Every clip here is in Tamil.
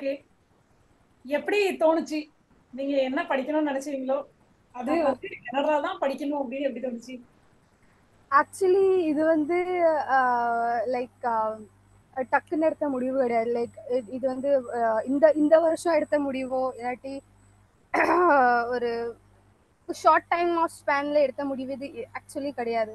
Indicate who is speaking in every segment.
Speaker 1: ஓகே எப்படி தோணுச்சு நீங்க என்ன படிக்கணும்னு நினைச்சீங்களோ அது வந்து கனடா தான் படிக்கணும் அப்படின்னு எப்படி தோணுச்சு
Speaker 2: ஆக்சுவலி இது வந்து லைக் டக்குன்னு எடுத்த முடிவு கிடையாது லைக் இது வந்து அஹ், இந்த இந்த வருஷம் எடுத்த முடிவோ இல்லாட்டி ஒரு ஷார்ட் டைம் ஆஃப் ஸ்பேன்ல எடுத்த முடிவு இது ஆக்சுவலி கிடையாது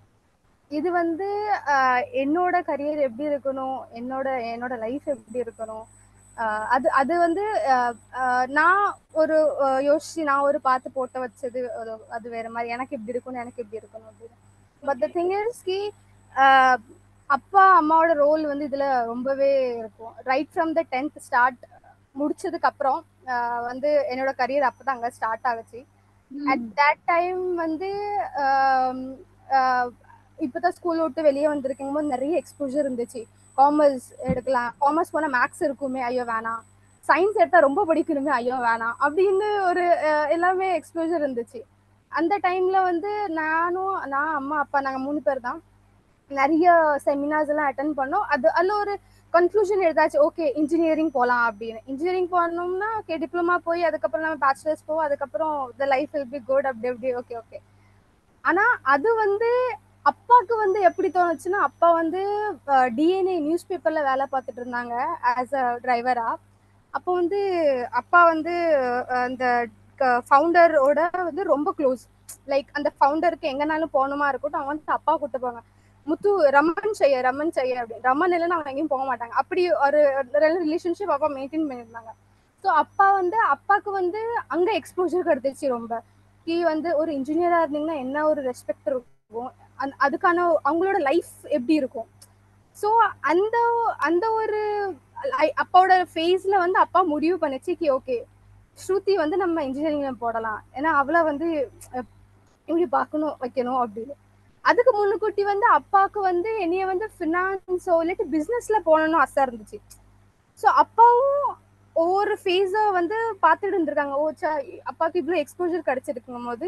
Speaker 2: இது வந்து அஹ், என்னோட கரியர் எப்படி இருக்கணும் என்னோட என்னோட லைஃப் எப்படி இருக்கணும் அஹ், அது அது வந்து அஹ், அஹ், நான் ஒரு அஹ், யோசிச்சு நான் ஒரு பார்த்து போட்டு வச்சது அது அது வேற மாதிரி எனக்கு எப்படி இருக்கணும் எனக்கு எப்படி இருக்கணும் அப்படின்னு பட் த திங் இஸ் கி ஆஹ் அப்பா அம்மாவோட ரோல் வந்து இதுல ரொம்பவே இருக்கும் right from the tenth start முடிச்சதுக்கு அப்புறம் ஆஹ் வந்து என்னோட கரியர் அப்பதான் அங்க ஸ்டார்ட் ஆகுச்சு அட் தட் டைம் வந்து ஆம், ஆஹ் இப்பதான் ஸ்கூல் விட்டு வெளியே வந்திருக்கும் போது நிறைய எக்ஸ்போஜர் இருந்துச்சு காமர்ஸ் எடுக்கலாம் காமர்ஸ் போனா மேக்ஸ் இருக்குமே ஐயோ வேணாம் சயின்ஸ் எடுத்தா ரொம்ப படிக்கணுமே ஐயோ வேணாம் அப்படின்னு ஒரு ஆஹ் எல்லாமே எக்ஸ்போஜர் இருந்துச்சு அந்த டைம்ல வந்து நானும் நான் அம்மா அப்பா நாங்க மூணு பேர் தான் நிறைய செமினார்ஸ் எல்லாம் அட்டன் பண்ணோம் அது அதுல ஒரு கன்க்ளூஷன் எடுத்தாச்சு ஓகே இன்ஜினியரிங் போகலாம் அப்படின்னு இன்ஜினியரிங் போனோம்னா ஓகே டிப்ளமா போய் அதுக்கப்புறம் நம்ம பேச்சுலர்ஸ் போவோம் அதுக்கப்புறம் the life will be good அப்படி அப்படி ஓகே ஓகே ஆனா அது வந்து அப்பாவுக்கு வந்து எப்படி தோணுச்சுன்னா அப்பா வந்து டிஎன்ஏ நியூஸ் பேப்பர்ல வேலை பார்த்துட்டு இருந்தாங்க ஆஸ் அ டிரைவரா அப்போ வந்து அப்பா வந்து அஹ், அந்த ஃபவுண்டரோட வந்து ரொம்ப க்ளோஸ் லைக் அந்த ஃபவுண்டருக்கு எங்கனாலும் போகணுமா இருக்கட்டும் அவங்க வந்து அப்பா கூட்டு போவாங்க முத்து ரமன் செய்ய ரமன் செய்ய அப்படின்னு ரமன் இல்லைன்னா அவங்க எங்கேயும் போக மாட்டாங்க அப்படி ஒரு ரிலேஷன்ஷிப் அப்பா மெயின்டைன் பண்ணியிருந்தாங்க ஸோ அப்பா வந்து அப்பாவுக்கு வந்து அங்க எக்ஸ்போஜர் கிடைச்சிச்சு ரொம்ப கீ வந்து ஒரு இன்ஜினியரா இருந்தீங்கன்னா என்ன ஒரு ரெஸ்பெக்ட் இருக்கும் அந்த- அதுக்கான அவங்களோட லைஃப் எப்படி இருக்கும் ஸோ அந்த அந்த ஒரு ஐ- அப்பாவோட ஃபேஸ்ல வந்து அப்பா முடிவு பண்ணிச்சு கி ஓகே ஸ்ருதி வந்து நம்ம இன்ஜினியரிங்ல போடலாம் ஏன்னா அவளை வந்து அஹ், இப்படி பார்க்கணும் வைக்கணும் அப்படின்னு அதுக்கு முன்னுக்கூட்டி வந்து அப்பாவுக்கு வந்து என்னைய வந்து ஃபினான்ஸோ இல்லாட்டி பிஸ்னஸ்ல போகணும்னு ஆசை இருந்துச்சு ஸோ அப்பாவும் ஒவ்வொரு ஃபேஸை வந்து பார்த்துட்டு இருந்திருக்காங்க ஓ சா அப்பாவுக்கு இவ்வளோ எக்ஸ்போஜர் கிடைச்சிருக்கும் போது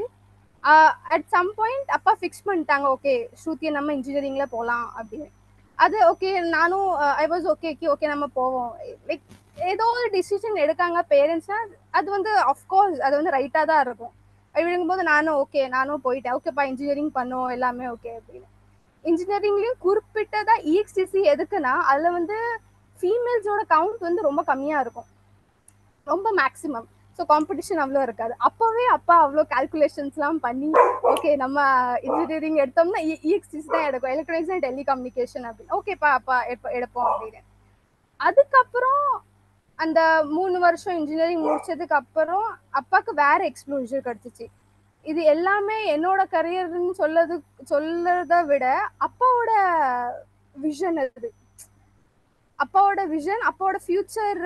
Speaker 2: அட் சம் பாயிண்ட் அப்பா ஃபிக்ஸ் பண்ணிட்டாங்க ஓகே ஸ்ருதியை நம்ம இன்ஜினியரிங்ல போகலாம் அப்படின்னு அது ஓகே நானும் I was okay okay okay நம்ம போவோம் லைக் ஏதோ ஒரு டிசிஷன் எடுக்காங்க பேரண்ட்ஸ்னா அது வந்து அஃப்கோர்ஸ் அது வந்து ரைட்டாக தான் இருக்கும் அப்படிங்கும்போது நானும் ஓகே நானும் போயிட்டேன் ஓகேப்பா இன்ஜினியரிங் பண்ணுவோம் எல்லாமே ஓகே அப்படின்னு இன்ஜினியரிங்லயும் குறிப்பிட்டதா இஎக்ஸ்டிசி எதுக்குன்னா அதுல வந்து ஃபீமேல்ஸோட கவுண்ட் வந்து ரொம்ப கம்மியா இருக்கும் ரொம்ப மேக்ஸிமம் ஸோ காம்படிஷன் அவ்வளோ இருக்காது அப்போவே அப்பா அவ்வளோ கால்குலேஷன்ஸ்லாம் பண்ணி ஓகே நம்ம இன்ஜினியரிங் எடுத்தோம்னா இஎக்ஸ்டிசி தான் எடுக்கும் எலக்ட்ரானிக்ஸ் அண்ட் டெலிகம்யூனிகேஷன் அப்படின்னு ஓகேப்பா அப்பா எடுப்ப- எடுப்போம் அப்படின்னு அதுக்கப்புறம் அந்த மூணு வருஷம் இன்ஜினியரிங் முடிச்சதுக்கு அப்புறம் அப்பாவுக்கு வேற எக்ஸ்ப்ளோஜர் கிடைச்சிச்சு இது எல்லாமே என்னோட கரியர்னு சொல்லது சொல்லறத விட அப்பாவோட விஷன் அது அப்பாவோட விஷன் அப்பாவோட ஃபியூச்சர்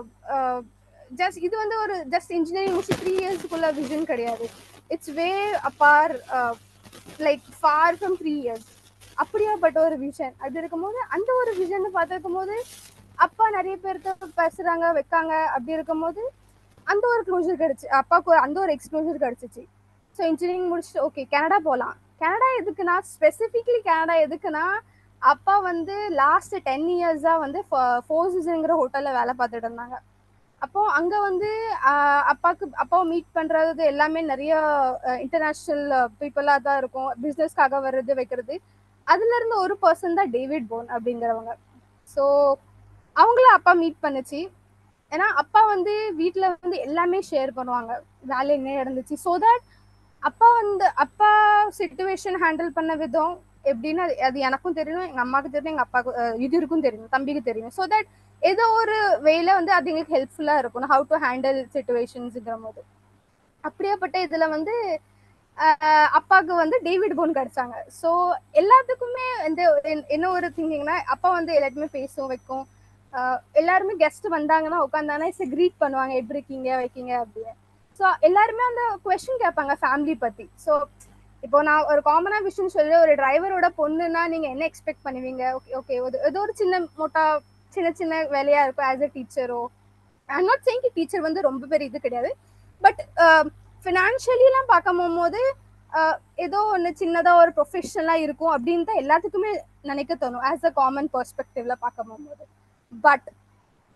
Speaker 2: ஜஸ்ட் இது வந்து ஒரு ஜஸ்ட் இன்ஜினியரிங் முடிச்சு த்ரீ இயர்ஸ்க்குள்ள விஷன் கிடையாது it's way upper like far from three years அப்படியாப்பட்ட ஒரு விஷன் அது இருக்கும்போது அந்த ஒரு விஷன் பார்த்துருக்கும் போது அப்பா நிறைய பேர்த்த பேசுறாங்க வைக்காங்க அப்படி இருக்கும்போது அந்த ஒரு க்ளோஷர் கிடைச்சு அப்பாவுக்கு ஒரு- அந்த ஒரு எக்ஸ்க்ளோஷர் கிடைச்சிச்சு ஸோ இன்ஜினியரிங் முடிச்சுட்டு ஓகே கனடா போகலாம் கனடா எதுக்குன்னா ஸ்பெசிஃபிக்லி கனடா எதுக்குன்னா அப்பா வந்து லாஸ்ட் டென் இயர்ஸா வந்து ஃபோர்ஸஸ்ங்கிற ஹோட்டல்ல வேலை பார்த்துட்டு இருந்தாங்க அப்போ அங்க வந்து ஆஹ், அப்பாக்கு அப்பாவை மீட் பண்றது எல்லாமே நிறைய இன்டர்நேஷ்னல் பீப்புளா தான் இருக்கும் பிசினஸ்க்காக வர்றது வைக்கிறது அதுல இருந்து ஒரு பர்சன் தான் டேவிட் போன் அப்படிங்கிறவங்க ஸோ அவங்கள அப்பா மீட் பண்ணுச்சு ஏன்னா அப்பா வந்து வீட்ல வந்து எல்லாமே ஷேர் பண்ணுவாங்க வேலை என்ன நடந்துச்சு ஸோ தட் அப்பா வந்து அப்பா சுச்சுவேஷன் ஹேண்டில் பண்ண விதம் எப்படின்னு அது- அது எனக்கும் தெரியும் எங்க அம்மாவுக்கு தெரியும் எங்க அப்பாவுக்கு அஹ், இதுருக்கும் தெரியும் தம்பிக்கு தெரியும் ஸோ தட் ஏதோ ஒரு வேல வந்து அது எங்களுக்கு ஹெல்ப்ஃபுல்லா இருக்கும் ஹவு டு ஹேண்டில் சுச்சுவேஷன்ஸ்ங்கிற போது அப்படியாப்பட்ட இதுல வந்து ஆஹ், அப்பாவுக்கு வந்து டேவிட் போன் கிடைச்சாங்க ஸோ எல்லாத்துக்குமே வந்து என்- என்ன ஒரு திங்கிங்னா அப்பா வந்து எல்லாத்தையுமே பேசும் வைக்கும் ஆஹ், எல்லாருமே கெஸ்ட் வந்தாங்கன்னா உட்காந்தாங்கன்னா க்ரீட் பண்ணுவாங்க எப்படி இருக்கீங்க வைக்கீங்க அப்படின்னு ஸோ எல்லாருமே அந்த கொஸ்டின் கேட்பாங்க ஃபேமிலி பத்தி ஸோ இப்போ நான் ஒரு காமனா விஷயம் சொல்லி ஒரு டிரைவரோட பொண்ணுன்னா நீங்க என்ன எக்ஸ்பெக்ட் பண்ணுவீங்க ஓகே ஓகே ஏதோ ஒரு சின்ன மோட்டா சின்ன சின்ன வேலையா இருக்கும் ஆஸ் அ டீச்சரோ ஐம் நாட் சேங் டீச்சர் வந்து ரொம்ப பெரிய இது கிடையாது பட் ஃபினான்ஷியலிலாம் பார்க்க போகும்போது ஆஹ், ஏதோ ஒன்று சின்னதாக ஒரு ப்ரொஃபஷனலாக இருக்கும் அப்படின்னு தான் எல்லாத்துக்குமே நினைக்க தோணும் ஆஸ் அ காமன் பெர்ஸ்பெக்டிவ்ல பார்க்க போகும்போது பட்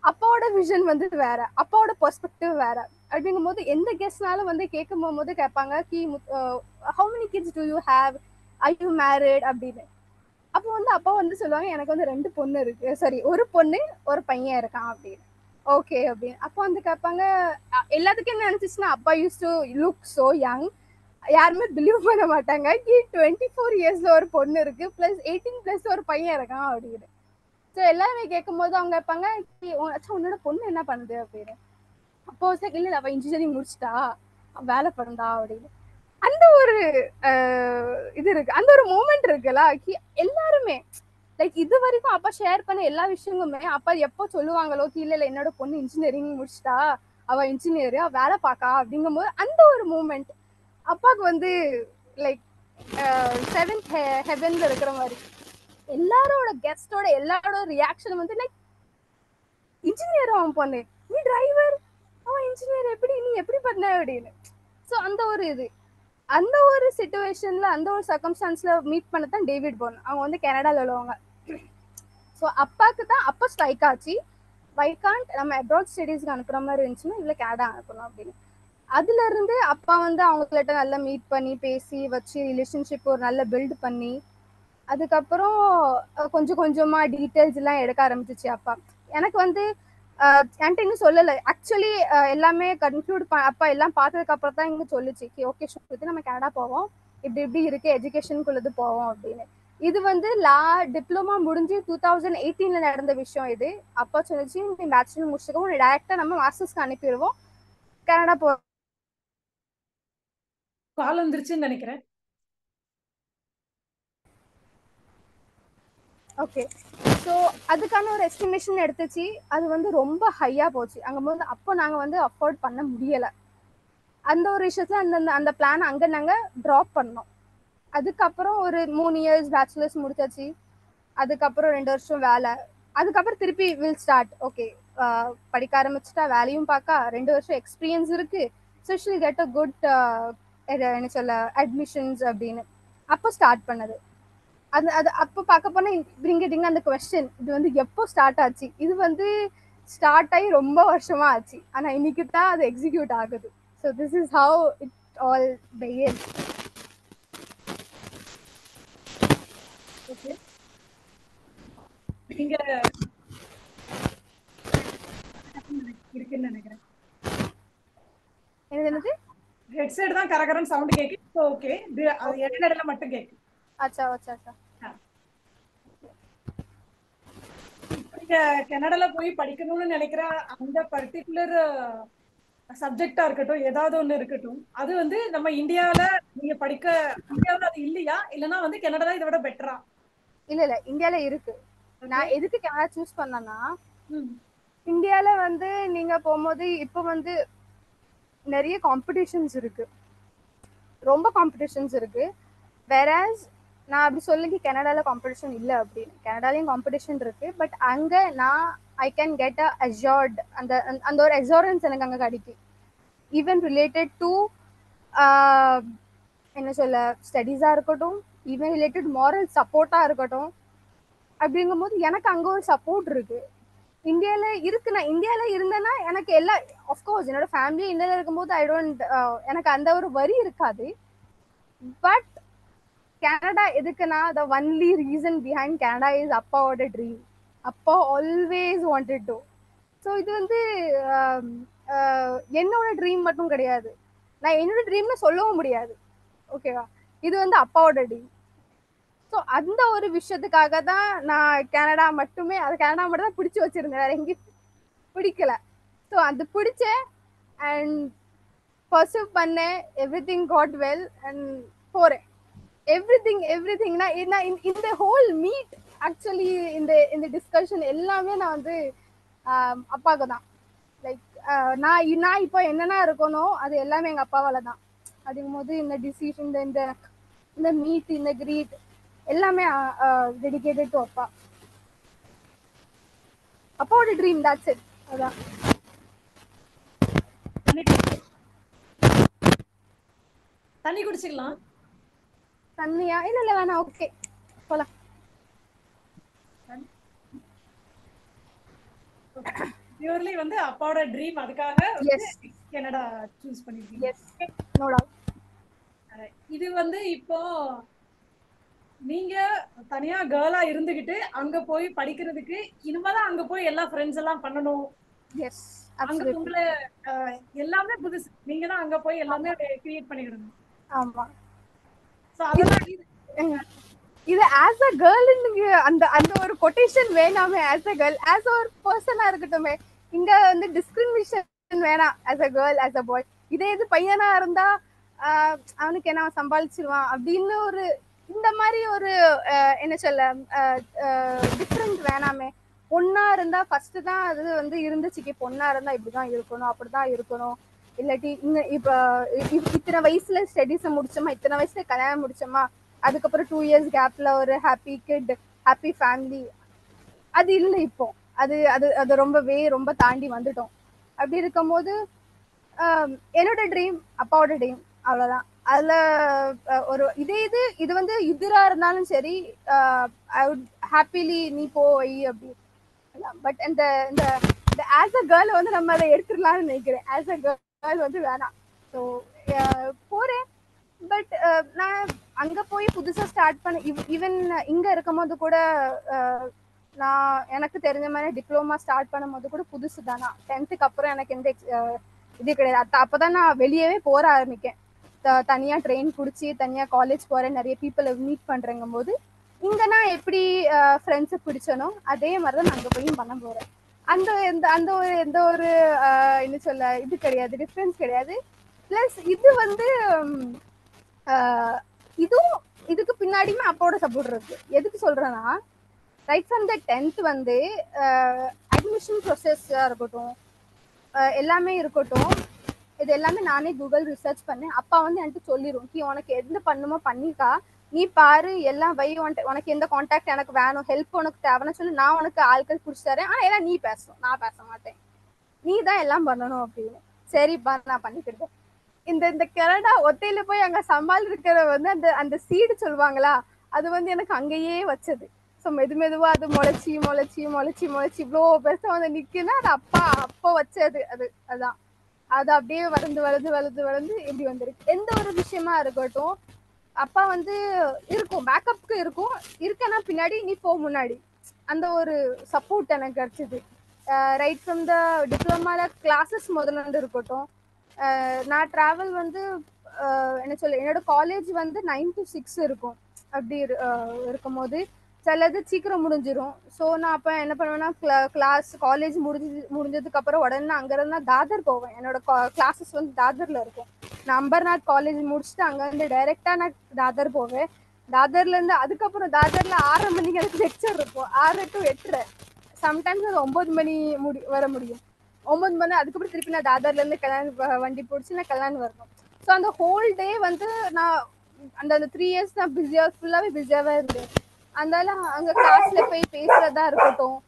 Speaker 2: அப்பாவோட விஷன் வந்து வேற அப்பாவோட பெர்ஸ்பெக்டிவ் வேற அப்படிங்கும் போது எந்த கெஸ்ட்னாலும் வந்து கேட்கும் போது கேட்பாங்க கி how many kids do you have I you married அப்படின்னு அப்போ வந்து அப்பா வந்து சொல்லுவாங்க எனக்கு வந்து ரெண்டு பொண்ணு இருக்கு சாரி ஒரு பொண்ணு ஒரு பையன் இருக்கான் அப்படின்னு ஓகே அப்படின்னு அப்போ வந்து கேட்பாங்க அ- எல்லாத்துக்கும் என்ன நினைச்சிச்சுன்னா அப்பா use to look so young யாருமே பிலீவ் பண்ண மாட்டாங்க கி டுவெண்ட்டி ஃபோர் இயர்ஸ்ல ஒரு பொண்ணு இருக்கு பிளஸ் எயிட்டீன் பிளஸ் ஒரு பையன் இருக்கான் அப்படின்னு ஸோ எல்லாருமே கேட்கும் போது அவங்க கேட்பாங்க "கி, உன்- அச்சா, உன்னோட பொண்ணு என்ன பண்ணுது அப்படின்னு அப்போ சார் இல்லை அவ இன்ஜினியரிங் முடிச்சிட்டா அவ வேலை பண்ணா அப்படின்னு அந்த ஒரு அஹ், இது இருக்கு அந்த ஒரு மூமெண்ட் இருக்குல்ல கி- எல்லாருமே லைக் இது வரைக்கும் அப்பா ஷேர் பண்ண எல்லா விஷயங்களுமே அப்பா எப்போ சொல்லுவாங்களோ கீழே இல்லை என்னோட பொண்ணு இன்ஜினியரிங் முடிச்சிட்டா அவ இன்ஜினியர் அவ வேலை பார்க்கா அப்படிங்கும்போது அந்த ஒரு மூமெண்ட் அப்பாவுக்கு வந்து லைக் செவன்த் ஹெவன்ல இருக்கிற மாதிரி எல்லாரோட கெஸ்டோட எல்லாரோட ரியாக்ஷன் வந்து லைக் இன்ஜினியர் அவன் பொண்ணு நீ டிரைவர் அவன் இன்ஜினியர் எப்படி நீ எப்படி பண்ண அப்படின்னு ஸோ அந்த ஒரு இது அந்த ஒரு சுச்சுவேஷன்ல அந்த ஒரு சர்க்கம்ஸ்டான்ஸ்ல மீட் பண்ண தான் டேவிட் போன் அவங்க வந்து கனடால உள்ளவங்க ஸோ அப்பாவுக்கு தான் அப்பா ஸ்ட்ரைக் ஆச்சு வைகாண்ட் நம்ம அப்ராட் ஸ்டடீஸ்க்கு அனுப்புற மாதிரி இருந்துச்சுன்னா இல்லை கனடா அனுப்பணும் அப்படின்னு அதுல இருந்து அப்பா வந்து அவங்ககிட்ட நல்லா மீட் பண்ணி பேசி வச்சு ரிலேஷன்ஷிப் ஒரு நல்ல பில்ட் பண்ணி அதுக்கப்புறம் அஹ், கொஞ்சம் கொஞ்சமா டீட்டெயில்ஸ் எல்லாம் எடுக்க ஆரம்பிச்சிச்சு அப்பா எனக்கு வந்து அஹ், என்கிட்ட இன்னும் சொல்லலை ஆக்சுவலி எல்லாமே கன்க்ளூட் அப்பா எல்லாம் பார்த்ததுக்கு அப்புறம் தான் இங்க சொல்லுச்சு ஓகே ஸ்ருதி நம்ம கனடா போவோம் இப்படி இப்படி இருக்கு எஜுகேஷனுக்குள்ளது போவோம் அப்படின்னு இது வந்து லா டிப்ளமா முடிஞ்சு டூ தௌசண்ட் எயிட்டீன்ல நடந்த விஷயம் இது அப்பா சொல்லிச்சு நீ பேச்சுலர் முடிச்சுக்கோ உன்னை டேரக்டா நம்ம மாஸ்டர்ஸ்க்கு அனுப்பிடுவோம் கனடா போ
Speaker 1: கால் வந்துருச்சுன்னு நினைக்கிறேன்
Speaker 2: ஓகே ஸோ அதுக்கான ஒரு எஸ்டிமேஷன் எடுத்துச்சு அது வந்து ரொம்ப ஹையாக போச்சு அங்கே போது அப்போ நாங்கள் வந்து அஃபோர்ட் பண்ண முடியலை அந்த ஒரு விஷயத்துல அந்த அந்த பிளான் அங்கே நாங்கள் ட்ராப் பண்ணோம் அதுக்கப்புறம் ஒரு மூணு இயர்ஸ் பேச்சுலர்ஸ் முடிச்சாச்சு அதுக்கப்புறம் ரெண்டு வருஷம் வேலை அதுக்கப்புறம் திருப்பி வில் ஸ்டார்ட் ஓகே படிக்க ஆரம்பிச்சுட்டா வேலையும் பார்க்க ரெண்டு வருஷம் எக்ஸ்பீரியன்ஸ் இருக்கு ஸ்பெஷலி கெட் அ குட் என்ன சொல்ல அட்மிஷன்ஸ் அப்படின்னு அப்போ ஸ்டார்ட் பண்ணது அது அது அப்போ பார்க்க போனா இங்க டிங்க அந்த கொஸ்டின் இது வந்து எப்போ ஸ்டார்ட் ஆச்சு இது வந்து ஸ்டார்ட் ஆகி ரொம்ப வருஷமா ஆச்சு ஆனா இன்னைக்கு தான் அது எக்ஸிக்யூட் ஆகுது so this is how it all பெயர்
Speaker 1: ஓகே நீங்க இருக்குன்னு நினைக்கிறேன்
Speaker 2: என்னது என்னது
Speaker 1: ஹெட்செட் தான் கரகரன் சவுண்ட் கேக்கு ஓகே அது இடையில மட்டும் கேக்கு
Speaker 2: அச்சா அச்சா அச்சா
Speaker 1: நீங்க கனடால போய் படிக்கணும்னு நினைக்கிற அந்த பர்டிகுலர் சப்ஜெக்டா இருக்கட்டும் ஏதாவது ஒண்ணு இருக்கட்டும் அது வந்து நம்ம இந்தியால நீங்க படிக்க இந்தியாவுல அது இல்லையா இல்லனா வந்து கனடா இதை விட பெட்டரா
Speaker 2: இல்ல இல்ல இந்தியால இருக்கு நான் எதுக்கு கனடா சூஸ் பண்ணேன்னா
Speaker 1: ம்
Speaker 2: இந்தியால வந்து நீங்க போகும்போது இப்போ வந்து நிறைய காம்படிஷன்ஸ் இருக்கு ரொம்ப காம்படிஷன்ஸ் இருக்கு வேறஸ் நான் அப்படி சொல்லி கனடால காம்படிஷன் இல்லை அப்படின்னு கனடாலையும் காம்படிஷன் இருக்கு பட் அங்க நான் ஐ கேன் கெட் அ அஜார்ட் அந்த அந்த- அந்த ஒரு அஜாரன்ஸ் எனக்கு அங்க கிடைக்கும் ஈவன் ரிலேட்டட் டு என்ன சொல்ல ஸ்டடீஸா இருக்கட்டும் ஈவன் ரிலேட்டட் மாரல் சப்போர்ட்டா இருக்கட்டும் அப்படிங்கும்போது எனக்கு அங்க ஒரு சப்போர்ட் இருக்கு இந்தியால இருக்கு நான் இந்தியால இருந்தேன்னா எனக்கு எல்லா ஆஃப்கோர்ஸ் என்னோட ஃபேமிலி இந்தியால இருக்கும்போது ஐ டோன்ட் எனக்கு அந்த ஒரு வரி இருக்காது பட் கனடா எதுக்குன்னா the only reason behind Canada is அப்பாவோட ட்ரீம் அப்பா ஆல்வேஸ் வாண்டட் டு ஸோ இது வந்து ஆம், ஆஹ், என்னோட ட்ரீம் மட்டும் கிடையாது நான் என்னோட ட்ரீம்னு சொல்லவும் முடியாது ஓகேவா இது வந்து அப்பாவோட ட்ரீம் ஸோ அந்த ஒரு விஷயத்துக்காக தான் நான் கனடா மட்டுமே அது கனடா மட்டும் தான் பிடிச்சி வச்சிருந்தேன் வேற எங்கேயும் பிடிக்கல ஸோ அது பிடிச்சேன் அண்ட் பர்சூவ் பண்ணேன் everything got well and போகிறேன் எவ்ரி திங் எவ்ரி திங்னா இந்த ஹோல் மீட் ஆக்சுவலி இந்த இந்த டிஸ்கஷன் எல்லாமே நான் வந்து ஆம், அப்பாவுக்கு தான் லைக் நான் இ- நான் இப்போ என்னென்ன இருக்கணும் அது எல்லாமே எங்கள் அப்பாவால தான் அப்படிங்கும்போது இந்த டிசிஷன் இந்த இந்த இந்த மீட் இந்த கிரீட் எல்லாமே டெடிகேட்டட் டு அப்பா அப்பாவோட ட்ரீம் தாட்ஸ் இட் அதான்
Speaker 1: தண்ணி குடி- தண்ணி குடிச்சுக்கலாம்
Speaker 2: தண்ணியா இல்ல இல்ல வேணாம் ஓகே போலாம்
Speaker 1: பியூர்லி வந்து அப்பாவோட ட்ரீம் அதுக்காக
Speaker 2: எஸ்
Speaker 1: கனடா சூஸ் பண்ணிருக்கீங்க
Speaker 2: எஸ் நோ டவுட்
Speaker 1: இது வந்து இப்போ நீங்க தனியா கேர்ளா இருந்துகிட்டு அங்க போய் படிக்கிறதுக்கு இனிமேதான் அங்க போய் எல்லா ஃப்ரெண்ட்ஸ் எல்லாம் பண்ணணும்
Speaker 2: எஸ்
Speaker 1: அங்க
Speaker 2: அப்சல்யூட்லி
Speaker 1: உங்களை அஹ், எல்லாமே புதுசு நீங்க தான் அங்க போய் எல்லாமே கிரியேட் பண்ணிக்கிடணும்
Speaker 2: ஆமா
Speaker 1: சோ அதெல்லாம்
Speaker 2: இது ஆஸ் அ கேர்ள் அந்த அந்த ஒரு கொட்டேஷன் வேணாமே ஆஸ் அ கேர்ள் ஆஸ் ஒரு பர்சனா இருக்கட்டுமே இங்க வந்து டிஸ்கிரிமினேஷன் வேணாம் as a girl as a boy இதே இது பையனா இருந்தா ஆஹ் அவனுக்கு என்ன அவன் சம்பாதிச்சிருவான் அப்படின்னு ஒரு இந்த மாதிரி ஒரு ஆஹ் என்ன சொல்ல டிஃப்ரெண்ட் வேணாமே பொண்ணா இருந்தா ஃபர்ஸ்ட் தான் அது வந்து இருந்துச்சுக்கு பொண்ணா இருந்தா இப்படிதான் இருக்கணும் அப்படிதான் இருக்கணும் இல்லாட்டி இங்க இப்ப இ- இத்தனை வயசுல ஸ்டடீஸை முடிச்சோமா இத்தனை வயசுல கல்யாணம் முடிச்சோமா அதுக்கப்புறம் டூ இயர்ஸ் கேப்ல ஒரு ஹாப்பி கிட் ஹாப்பி ஃபேமிலி அது இல்லை இப்போ அது அது அது ரொம்பவே ரொம்ப தாண்டி வந்துட்டோம் அப்படி இருக்கும்போது ஆம், என்னோட ட்ரீம் அப்பாவோட ட்ரீம் அவ்வளவுதான் அதுல அஹ், ஒரு இதே இது இது வந்து இதுரா இருந்தாலும் சரி ஐ வுட் ஹாப்பிலி நீ போய் அப்படி பட் இந்த இந்த இந்த ஆஸ் அ கேர்ள் வந்து நம்ம அதை எடுத்துடலாம்னு நினைக்கிறேன் ஆஸ் அ கேர்ள் வந்து வேணாம் ஸோ போறேன் பட் நான் அங்க போய் புதுசா ஸ்டார்ட் பண்ண ஈவன் இங்க இருக்கும்போது கூட அஹ், நான் எனக்கு தெரிஞ்ச மாதிரி டிப்ளமா ஸ்டார்ட் பண்ணும்போது கூட புதுசு தானா டென்த்துக்கு அப்புறம் எனக்கு எந்த ex- அஹ், இது கிடையாது அத்த- அப்பதான் நான் வெளியவே போற ஆரம்பிக்கேன் த- தனியா ட்ரெயின் பிடிச்சி தனியா காலேஜ் போறேன் நிறைய பீப்புளை மீட் பண்றேங்கும் போது இங்க நான் எப்படி ஃப்ரெண்ட்ஸை பிடிச்சனோ அதே மாதிரி தான் நான் அங்க போய் பண்ண போறேன் அந்த எந்த அந்த ஒரு எந்த ஒரு அஹ், என்ன சொல்ல இது கிடையாது டிஃப்ரென்ஸ் கிடையாது ப்ளஸ் இது வந்து உம், ஆஹ், இதுவும் இதுக்கு பின்னாடியுமே அப்பாவோட சப்போர்ட் இருக்கு எதுக்கு சொல்றேன்னா ரைட் ஃப்ரம் த டென்த் வந்து அட்மிஷன் ப்ரொசஸ்ஸா இருக்கட்டும் ஆஹ், எல்லாமே இருக்கட்டும் இது எல்லாமே நானே கூகுள் ரிசர்ச் பண்ணேன் அப்பா வந்து என்கிட்ட சொல்லிடும் நீ உனக்கு எந்த பண்ணுமோ பண்ணிக்கா நீ பாரு எல்லாம் வை உன்ட்ட- உனக்கு எந்த காண்டாக்ட் எனக்கு வேணும் ஹெல்ப் உனக்கு தேவைன்னு சொல்லி நான் உனக்கு ஆட்கள் பிடிச்சி தரேன் ஆனா எல்லாம் நீ பேசணும் நான் பேச மாட்டேன் நீ தான் எல்லாம் பண்ணணும் அப்படின்னு சரிப்பா நான் பண்ணிக்கிட்டேன் இந்த இந்த கனடா ஒத்தையில போய் அங்க சமால் இருக்கிற வந்து அந்த அந்த சீடு சொல்லுவாங்களா அது வந்து எனக்கு அங்கேயே வச்சது ஸோ மெது மெதுவா அது முளைச்சி முளைச்சி முளைச்சி முளைச்சி இவ்வளோ பெருசா வந்து நிக்குன்னா அது அப்பா அப்போ வச்சது அது அதான் அது அப்படியே வளர்ந்து வளர்ந்து வளர்ந்து வளர்ந்து இப்படி வந்திருக்கு எந்த ஒரு விஷயமா இருக்கட்டும் அப்பா வந்து இருக்கும் பேக்கப்க்கு இருக்கும் இருக்கனா பின்னாடி நீ போ முன்னாடி அந்த ஒரு சப்போர்ட் எனக்கு கிடைச்சது ரைட் ஃப்ரம் த டிப்ளமால கிளாஸஸ் முதல்ல இருந்து இருக்கட்டும் அஹ் நான் டிராவல் வந்து அஹ் என்ன சொல்ல என்னோட காலேஜ் வந்து நைன் டு சிக்ஸ் இருக்கும் அப்படி இரு- அஹ் இருக்கும்போது சிலது சீக்கிரம் முடிஞ்சிரும் ஸோ நான் அப்போ என்ன பண்ணுவேன்னா கிளாஸ் காலேஜ் முடிஞ்சு முடிஞ்சதுக்கு அப்புறம் உடனே அங்கேருந்து தாதர் போவேன் என்னோட கிளாஸஸ் வந்து தாதர்ல இருக்கும் நான் அம்பர்நாத் காலேஜ் முடிச்சுட்டு அங்கேருந்து டைரெக்டா நான் தாதர் போவேன் தாதர்ல இருந்து அதுக்கப்புறம் தாதர்ல ஆறரை மணிக்கு எனக்கு லெக்சர் இருக்கும் ஆறு டு எட்டரை சம்டைம்ஸ் அது ஒன்பது மணி முடி வர முடியும் ஒன்பது மணி அதுக்கப்புறம் திருப்பி நான் தாதர்ல இருந்து கல்யாணம் வ- வண்டி பிடிச்சி நான் கல்யாணம் வரணும் ஸோ அந்த ஹோல் டே வந்து நான் அந்த அந்த த்ரீ இயர்ஸ் நான் பிஸியாக ஃபுல்லாகவே பிஸியாகவே இருந்தேன் அதனால அங்கே கிளாஸ்ல போய் பேசுறதா இருக்கட்டும்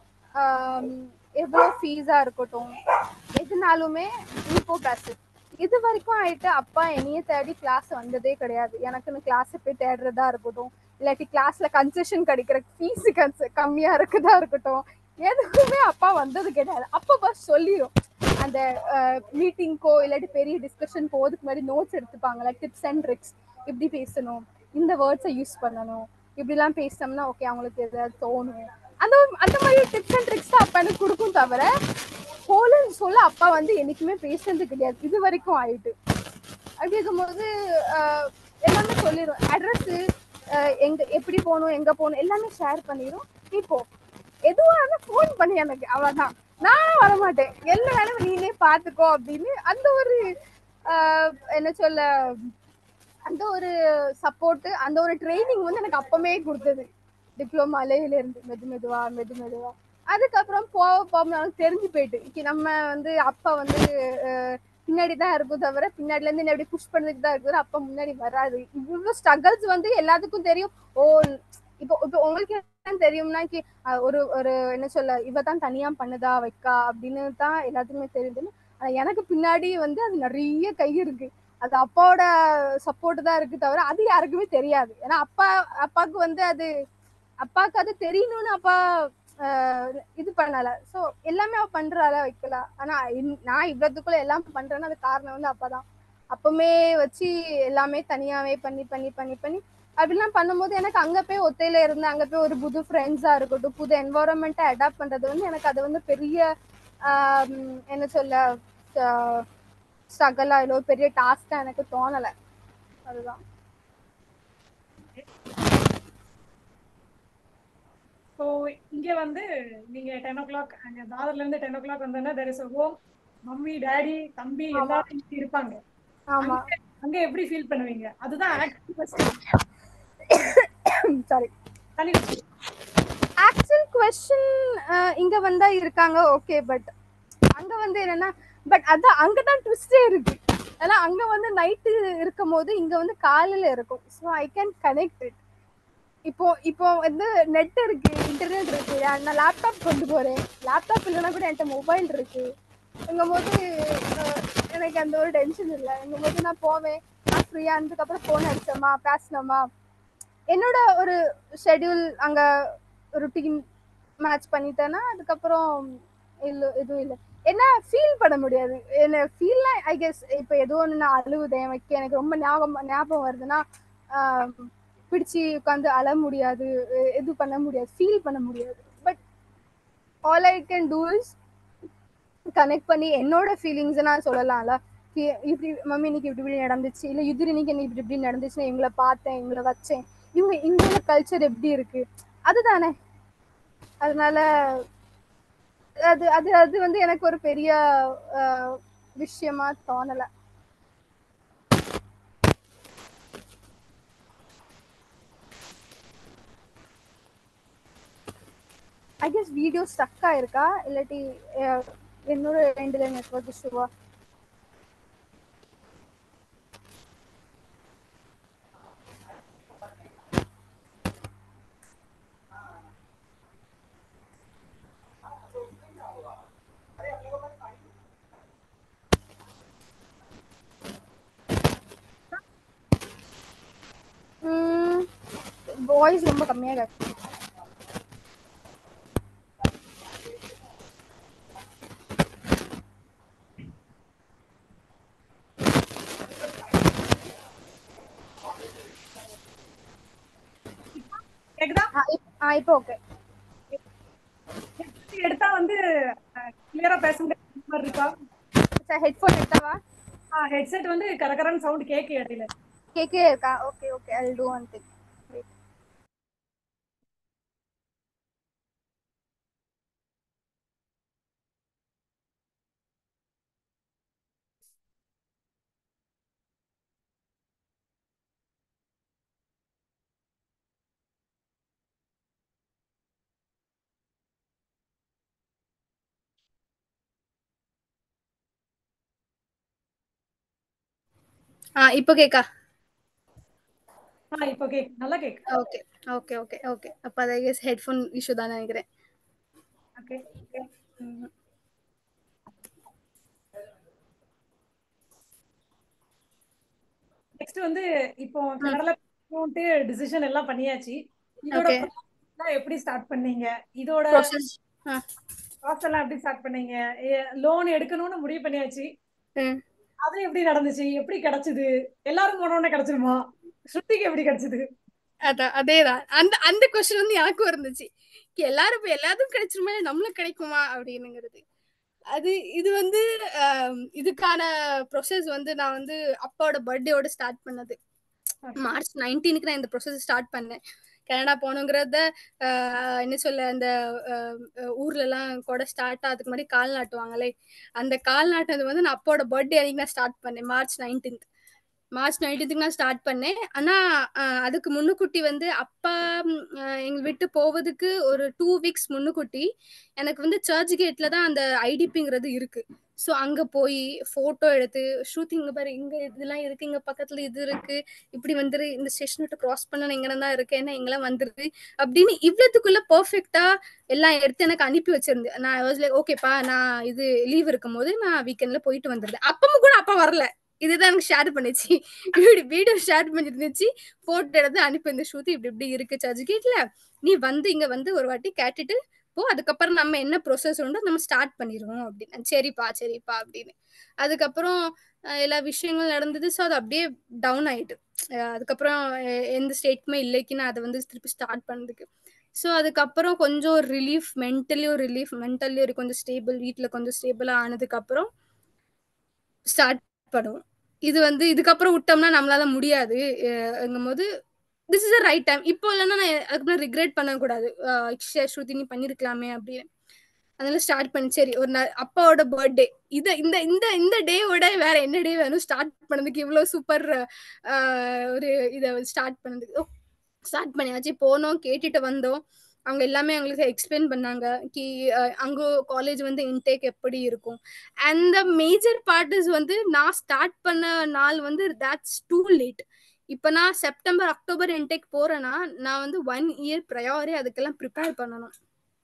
Speaker 2: ஆம், எவ்வளோ ஃபீஸா இருக்கட்டும் எதுனாலுமே நீ போ பேசு இது வரைக்கும் ஆயிட்டு அப்பா என்னைய தேடி கிளாஸ் வந்ததே கிடையாது எனக்குன்னு கிளாஸ் போய் தேடுறதா இருக்கட்டும் இல்லாட்டி கிளாஸ்ல கன்செஷன் கிடைக்கிற ஃபீஸ் கன்ச கம்மியா இருக்குதா இருக்கட்டும் எதுக்குமே அப்பா வந்தது கிடையாது அப்பா பஸ் சொல்லிடும் அந்த மீட்டிங்க்கோ இல்லாட்டி பெரிய டிஸ்கஷன் போகிறதுக்கு முன்னாடி நோட்ஸ் எடுத்துப்பாங்களா டிப்ஸ் அண்ட் ட்ரிக்ஸ் இப்படி பேசணும் இந்த வேர்ட்ஸை யூஸ் பண்ணணும் இப்படிலாம் பேசினோம்னா ஓகே அவங்களுக்கு எதாவது தோணும் அந்த அந்த மாதிரி டிப்ஸ் அண்ட் ட்ரிக்ஸ் தான் அப்பா எனக்கு கொடுக்கும் தவிர போலன்னு சொல்ல அப்பா வந்து என்னைக்குமே பேசுனது கிடையாது இது வரைக்கும் ஆயிட்டு அப்படி இருக்கும்போது ஆஹ், எல்லாமே சொல்லிடும் அட்ரஸ் எங்க எப்படி போகணும் எங்க போகணும் எல்லாமே ஷேர் பண்ணிடும் இப்போ எதுவா இருந்தா ஃபோன் பண்ணி எனக்கு அவ்வளவுதான் நான் வரமாட்டேன் என்ன வேணும் நீனே பாத்துக்கோ அப்படின்னு அந்த ஒரு ஆஹ், என்ன சொல்ல அந்த ஒரு சப்போர்ட் அந்த ஒரு ட்ரைனிங் வந்து எனக்கு அப்பமே கொடுத்தது டிப்ளமாலேல இருந்து மெது மெதுவா மெது மெதுவா அதுக்கப்புறம் போக போக எனக்கு தெரிஞ்சு போயிட்டு இன்னைக்கு நம்ம வந்து அப்பா வந்து அஹ், பின்னாடி தான் இருக்கும் தவிர பின்னாடில இருந்து என்ன எப்படி புஷ் பண்ணதுக்கு தான் இருக்குது அப்பா முன்னாடி வராது இவ்வளவு ஸ்ட்ரகிள்ஸ் வந்து எல்லாத்துக்கும் தெரியும் ஓ இப்போ இப்போ உங்களுக்கு என்ன தெரியும்னா கி அஹ், ஒரு ஒரு என்ன சொல்ல இவ தான் தனியா பண்ணுதா வைக்கா அப்படின்னு தான் எல்லாத்துக்குமே தெரியுது ஆனா எனக்கு பின்னாடி வந்து அது நிறைய கை இருக்கு அது அப்பாவோட சப்போர்ட் தான் இருக்கு தவிர அது யாருக்குமே தெரியாது ஏன்னா அப்பா அப்பாவுக்கு வந்து அது அப்பாவுக்கு அது தெரியணும்னு அப்பா ஆஹ், இது பண்ணல சோ எல்லாமே அவ பண்றாள வைக்கல ஆனா இன்- நான் இவ்வளவுக்குள்ள எல்லாம் பண்றேன்னா அது காரணம் வந்து அப்பதான் அப்பமே வச்சு எல்லாமே தனியாவே பண்ணி பண்ணி பண்ணி பண்ணி அப்படிலாம் பண்ணும்போது எனக்கு அங்க போய் ஒத்தையில இருந்து அங்க போய் ஒரு புது ஃப்ரெண்ட்ஸா இருக்கட்டும் புது என்வாரன்மெண்ட்டை அடாப்ட் பண்றது வந்து எனக்கு அது வந்து பெரிய ஆம், என்ன சொல்ல ஸ்ட்ரகலா இல்லை ஒரு பெரிய டாஸ்கா எனக்கு தோணல அதுதான்
Speaker 1: ஸோ இங்க வந்து நீங்க டென் ஓ கிளாக் அங்க தாதர்ல இருந்து டென் ஓ கிளாக் வந்தோன்னா there is home mummy daddy தம்பி எல்லாரும் இங்க இருப்பாங்க
Speaker 2: ஆமா
Speaker 1: அங்க- அங்க எப்படி ஃபீல் பண்ணுவீங்க அதுதான் ஆக்சுவல்
Speaker 2: சாரி
Speaker 1: தனி
Speaker 2: ஆக்சுவல் கொஸ்டின் இங்க வந்தா இருக்காங்க ஓகே பட் அங்க வந்து என்னன்னா பட் அதான் அங்கதான் ட்விஸ்டே இருக்கு ஏன்னா அங்க வந்து நைட்டு இருக்கும் போது இங்க வந்து காலையில இருக்கும் so I can connect it இப்போ இப்போ வந்து நெட் இருக்கு இன்டர்நெட் இருக்கு நான் லேப்டாப் கொண்டு போறேன் லேப்டாப் இல்லைன்னா கூட என்கிட்ட மொபைல் இருக்கு எங்கும் போது அஹ், எனக்கு அந்த ஒரு டென்ஷன் இல்லை எங்கும் போது நான் போவேன் நான் ஃப்ரீயா இருந்ததுக்கப்புறம் ஃபோன் அடிச்சோமா பேசினோமா என்னோட ஒரு ஷெட்யூல் அங்க ருட்டீன் மேட்ச் பண்ணிட்டேன்னா அதுக்கப்புறம் இல்லை எதுவும் இல்லை என்ன ஃபீல் பண்ண முடியாது என்ன ஃபீல்லாம் ஐ கெஸ் இப்போ ஏதோ ஒன்று நான் அழுவுதேன் வைக்க எனக்கு ரொம்ப ஞாபகம் ஞாபகம் வருதுன்னா ஆஹ், பிடிச்சி உட்காந்து அழ முடியாது எ- இது பண்ண முடியாது ஃபீல் பண்ண முடியாது but all I can do is connect பண்ணி என்னோட ஃபீலிங்ஸை நான் சொல்லலாம்ல கி- இப்படி மம்மி இன்னைக்கு இப்படி இப்படி நடந்துச்சு இல்லை யுதிர் இன்னைக்கு என்ன இப்படி இப்படி நடந்துச்சு நான் இவங்கள பார்த்தேன் இவங்கள வச்சேன் இவங்க இவங்களோட கல்ச்சர் எப்படி இருக்கு அதுதானே அதனால அது அது அது வந்து எனக்கு ஒரு பெரிய அஹ், விஷயமா தோணல ஐ கெஸ் வீடியோ ஸ்டக் ஆயிருக்கா இல்லாட்டி அஹ், என்னோட ரெண்டுல நெட்ஒர்க் இஷ்யூவா வாய்ஸ் ரொம்ப கம்மியாக கேட்கும்
Speaker 1: கேக்குதா
Speaker 2: ஆ, இப்- ஆ இப்போ ஓகே
Speaker 1: எடுத்தா வந்து கிளியரா பேச முடியாத மாதிரி இருக்கா
Speaker 2: சார் ஹெட்ஃபோன் எடுத்தாவா
Speaker 1: ஹெட்செட் வந்து கரகரன்னு சவுண்ட் கேட்க இடையில
Speaker 2: கேக்கே இருக்கா okay okay I do one thing ஆ இப்போ கேக்கா
Speaker 1: ஆ இப்போ கேக் நல்லா கேக்கு
Speaker 2: ஓகே ஓகே ஓகே ஓகே அப்போ அதை கெஸ் ஹெட்ஃபோன் இஷ்யூ தான் நினைக்கிறேன்
Speaker 1: ஓகே
Speaker 2: ம்.
Speaker 1: நெக்ஸ்ட் வந்து இப்போ கன்னடல டிசிஷன் எல்லாம் பண்ணியாச்சு இதோட
Speaker 2: Okay.
Speaker 1: process எல்லாம் எப்படி ஸ்டார்ட் பண்ணீங்க இதோட
Speaker 2: ப்ராசஸ் ஆ
Speaker 1: ப்ராசஸ் எல்லாம் எப்படி ஸ்டார்ட் பண்ணீங்க லோன் எடுக்கணும்னு முடிவு பண்ணியாச்சு
Speaker 2: ம்
Speaker 1: அது எப்படி நடந்துச்சு எப்படி கிடைச்சது எல்லாரும் போனோடனே கிடைச்சிருமா ஸ்ருதிக்கு எப்படி கிடைச்சது
Speaker 2: அதான் அதேதான் அந்த அந்த கொஸ்டின் வந்து எனக்கும் இருந்துச்சு எல்லாரும் இப்ப எல்லாத்துக்கும் கிடைச்சிருமா இல்ல நம்மளுக்கு கிடைக்குமா அப்படின்னுங்கிறது அது இது வந்து ஆம், இதுக்கான ப்ரொசஸ் வந்து நான் வந்து அப்பாவோட பர்த்டேவோட ஸ்டார்ட் பண்ணது மார்ச் நைன்டீனுக்கு நான் இந்த ப்ரொசஸ் ஸ்டார்ட் பண்ணேன் கனடா போகணுங்கிறத ஆஹ், என்ன சொல்ல அந்த ஆஹ், ஊர்ல எல்லாம் கூட ஸ்டார்ட் ஆகிறதுக்கு முன்னாடி கால் நாட்டுவாங்களே அந்த கால் நாட்டுறது வந்து நான் அப்பாவோட பர்த்டே அன்னைக்கு நான் ஸ்டார்ட் பண்ணேன் மார்ச் நைன்டீன்த் மார்ச் நைன்டீன்த்துக்கு நான் ஸ்டார்ட் பண்ணேன் ஆனா ஆஹ், அதுக்கு முன்னுக்குட்டி வந்து அப்பா ம், ஆஹ், எங்க விட்டு போவதுக்கு ஒரு டூ வீக்ஸ் முன்னுக்குட்டி எனக்கு வந்து சர்ச் கேட்ல தான் அந்த ஐடிபிங்கிறது இருக்கு ஸோ அங்க போய் போட்டோ எடுத்து ஷூட்டிங் இங்க பாரு இங்க இதெல்லாம் இருக்கு இங்க பக்கத்துல இது இருக்கு இப்படி வந்துரு இந்த ஸ்டேஷன் விட்டு கிராஸ் பண்ண இங்க தான் இருக்கு என்ன இங்கெல்லாம் வந்துருது அப்படின்னு இவ்வளவுக்குள்ள பெர்ஃபெக்ட்டா எல்லாம் எடுத்து எனக்கு அனுப்பி வச்சிருந்தேன் நான் வாஸ் லைக் ஓகேப்பா நான் இது லீவ் இருக்கும் போது நான் வீக்கெண்ட்ல போயிட்டு வந்துருந்தேன் அப்பவும் கூட அப்பா வரல இதுதான் எனக்கு ஷேர் பண்ணுச்சு வீடியோ ஷேர் பண்ணிருந்துச்சு போட்டோ எடுத்து அனுப்பி இந்த ஷூட் இப்படி இப்படி இருக்கு சர்ச் கேட்ல நீ வந்து இங்க வந்து ஒரு வாட்டி கேட்டுட்டு
Speaker 3: இப்போ அதுக்கப்புறம் நம்ம என்ன ப்ரொசஸ் உண்டோ நம்ம ஸ்டார்ட் பண்ணிடுவோம் அப்படின்னு சரிப்பா சரிப்பா அப்படின்னு அதுக்கப்புறம் அஹ், எல்லா விஷயங்கள் நடந்தது ஸோ அது அப்படியே டவுன் ஆயிட்டு அஹ், அதுக்கப்புறம் எ- எந்த ஸ்டேட்டுமே இல்லைக்கு நான் அதை வந்து திருப்பி ஸ்டார்ட் பண்ணதுக்கு ஸோ அதுக்கப்புறம் கொஞ்சம் ஒரு ரிலீஃப் மென்டலி ஒரு ரிலீஃப் மென்டலி ஒரு கொஞ்சம் ஸ்டேபிள் வீட்டில் கொஞ்சம் ஸ்டேபிளாக ஆனதுக்கப்புறம் ஸ்டார்ட் பண்ணுவோம் இது வந்து இதுக்கப்புறம் விட்டோம்னா நம்மளால முடியாது அஹ் போது this is a right time இப்போ இல்லைன்னா நான் அதுக்கப்புறம் ரிக்ரெட் பண்ணக்கூடாது அஹ் இக்ஷா ஸ்ருதி நீ பண்ணியிருக்கலாமே அப்படின்னு அதனால ஸ்டார்ட் பண்ணி சரி ஒரு நாள் அப்பாவோட பர்த்டே இத இந்த இந்த இந்த டேவோட வேற என்ன டே வேணும் ஸ்டார்ட் பண்ணதுக்கு இவ்வளோ சூப்பர் ஒரு இதை ஸ்டார்ட் பண்ணதுக்கு ஸ்டார்ட் பண்ணியாச்சு போனோம் கேட்டுட்டு வந்தோம் அவங்க எல்லாமே எங்களுக்கு எக்ஸ்பிளைன் பண்ணாங்க கி அஹ் அங்க காலேஜ் வந்து இன்டேக் எப்படி இருக்கும் and the major part is வந்து நான் ஸ்டார்ட் பண்ண நாள் வந்து தட்ஸ் டூ லேட் இப்போ நான் செப்டம்பர் அக்டோபர் இன்டேக் போறேன்னா நான் வந்து ஒன் இயர் ப்ரையாரே அதுக்கெல்லாம் ப்ரிப்பேர் பண்ணணும்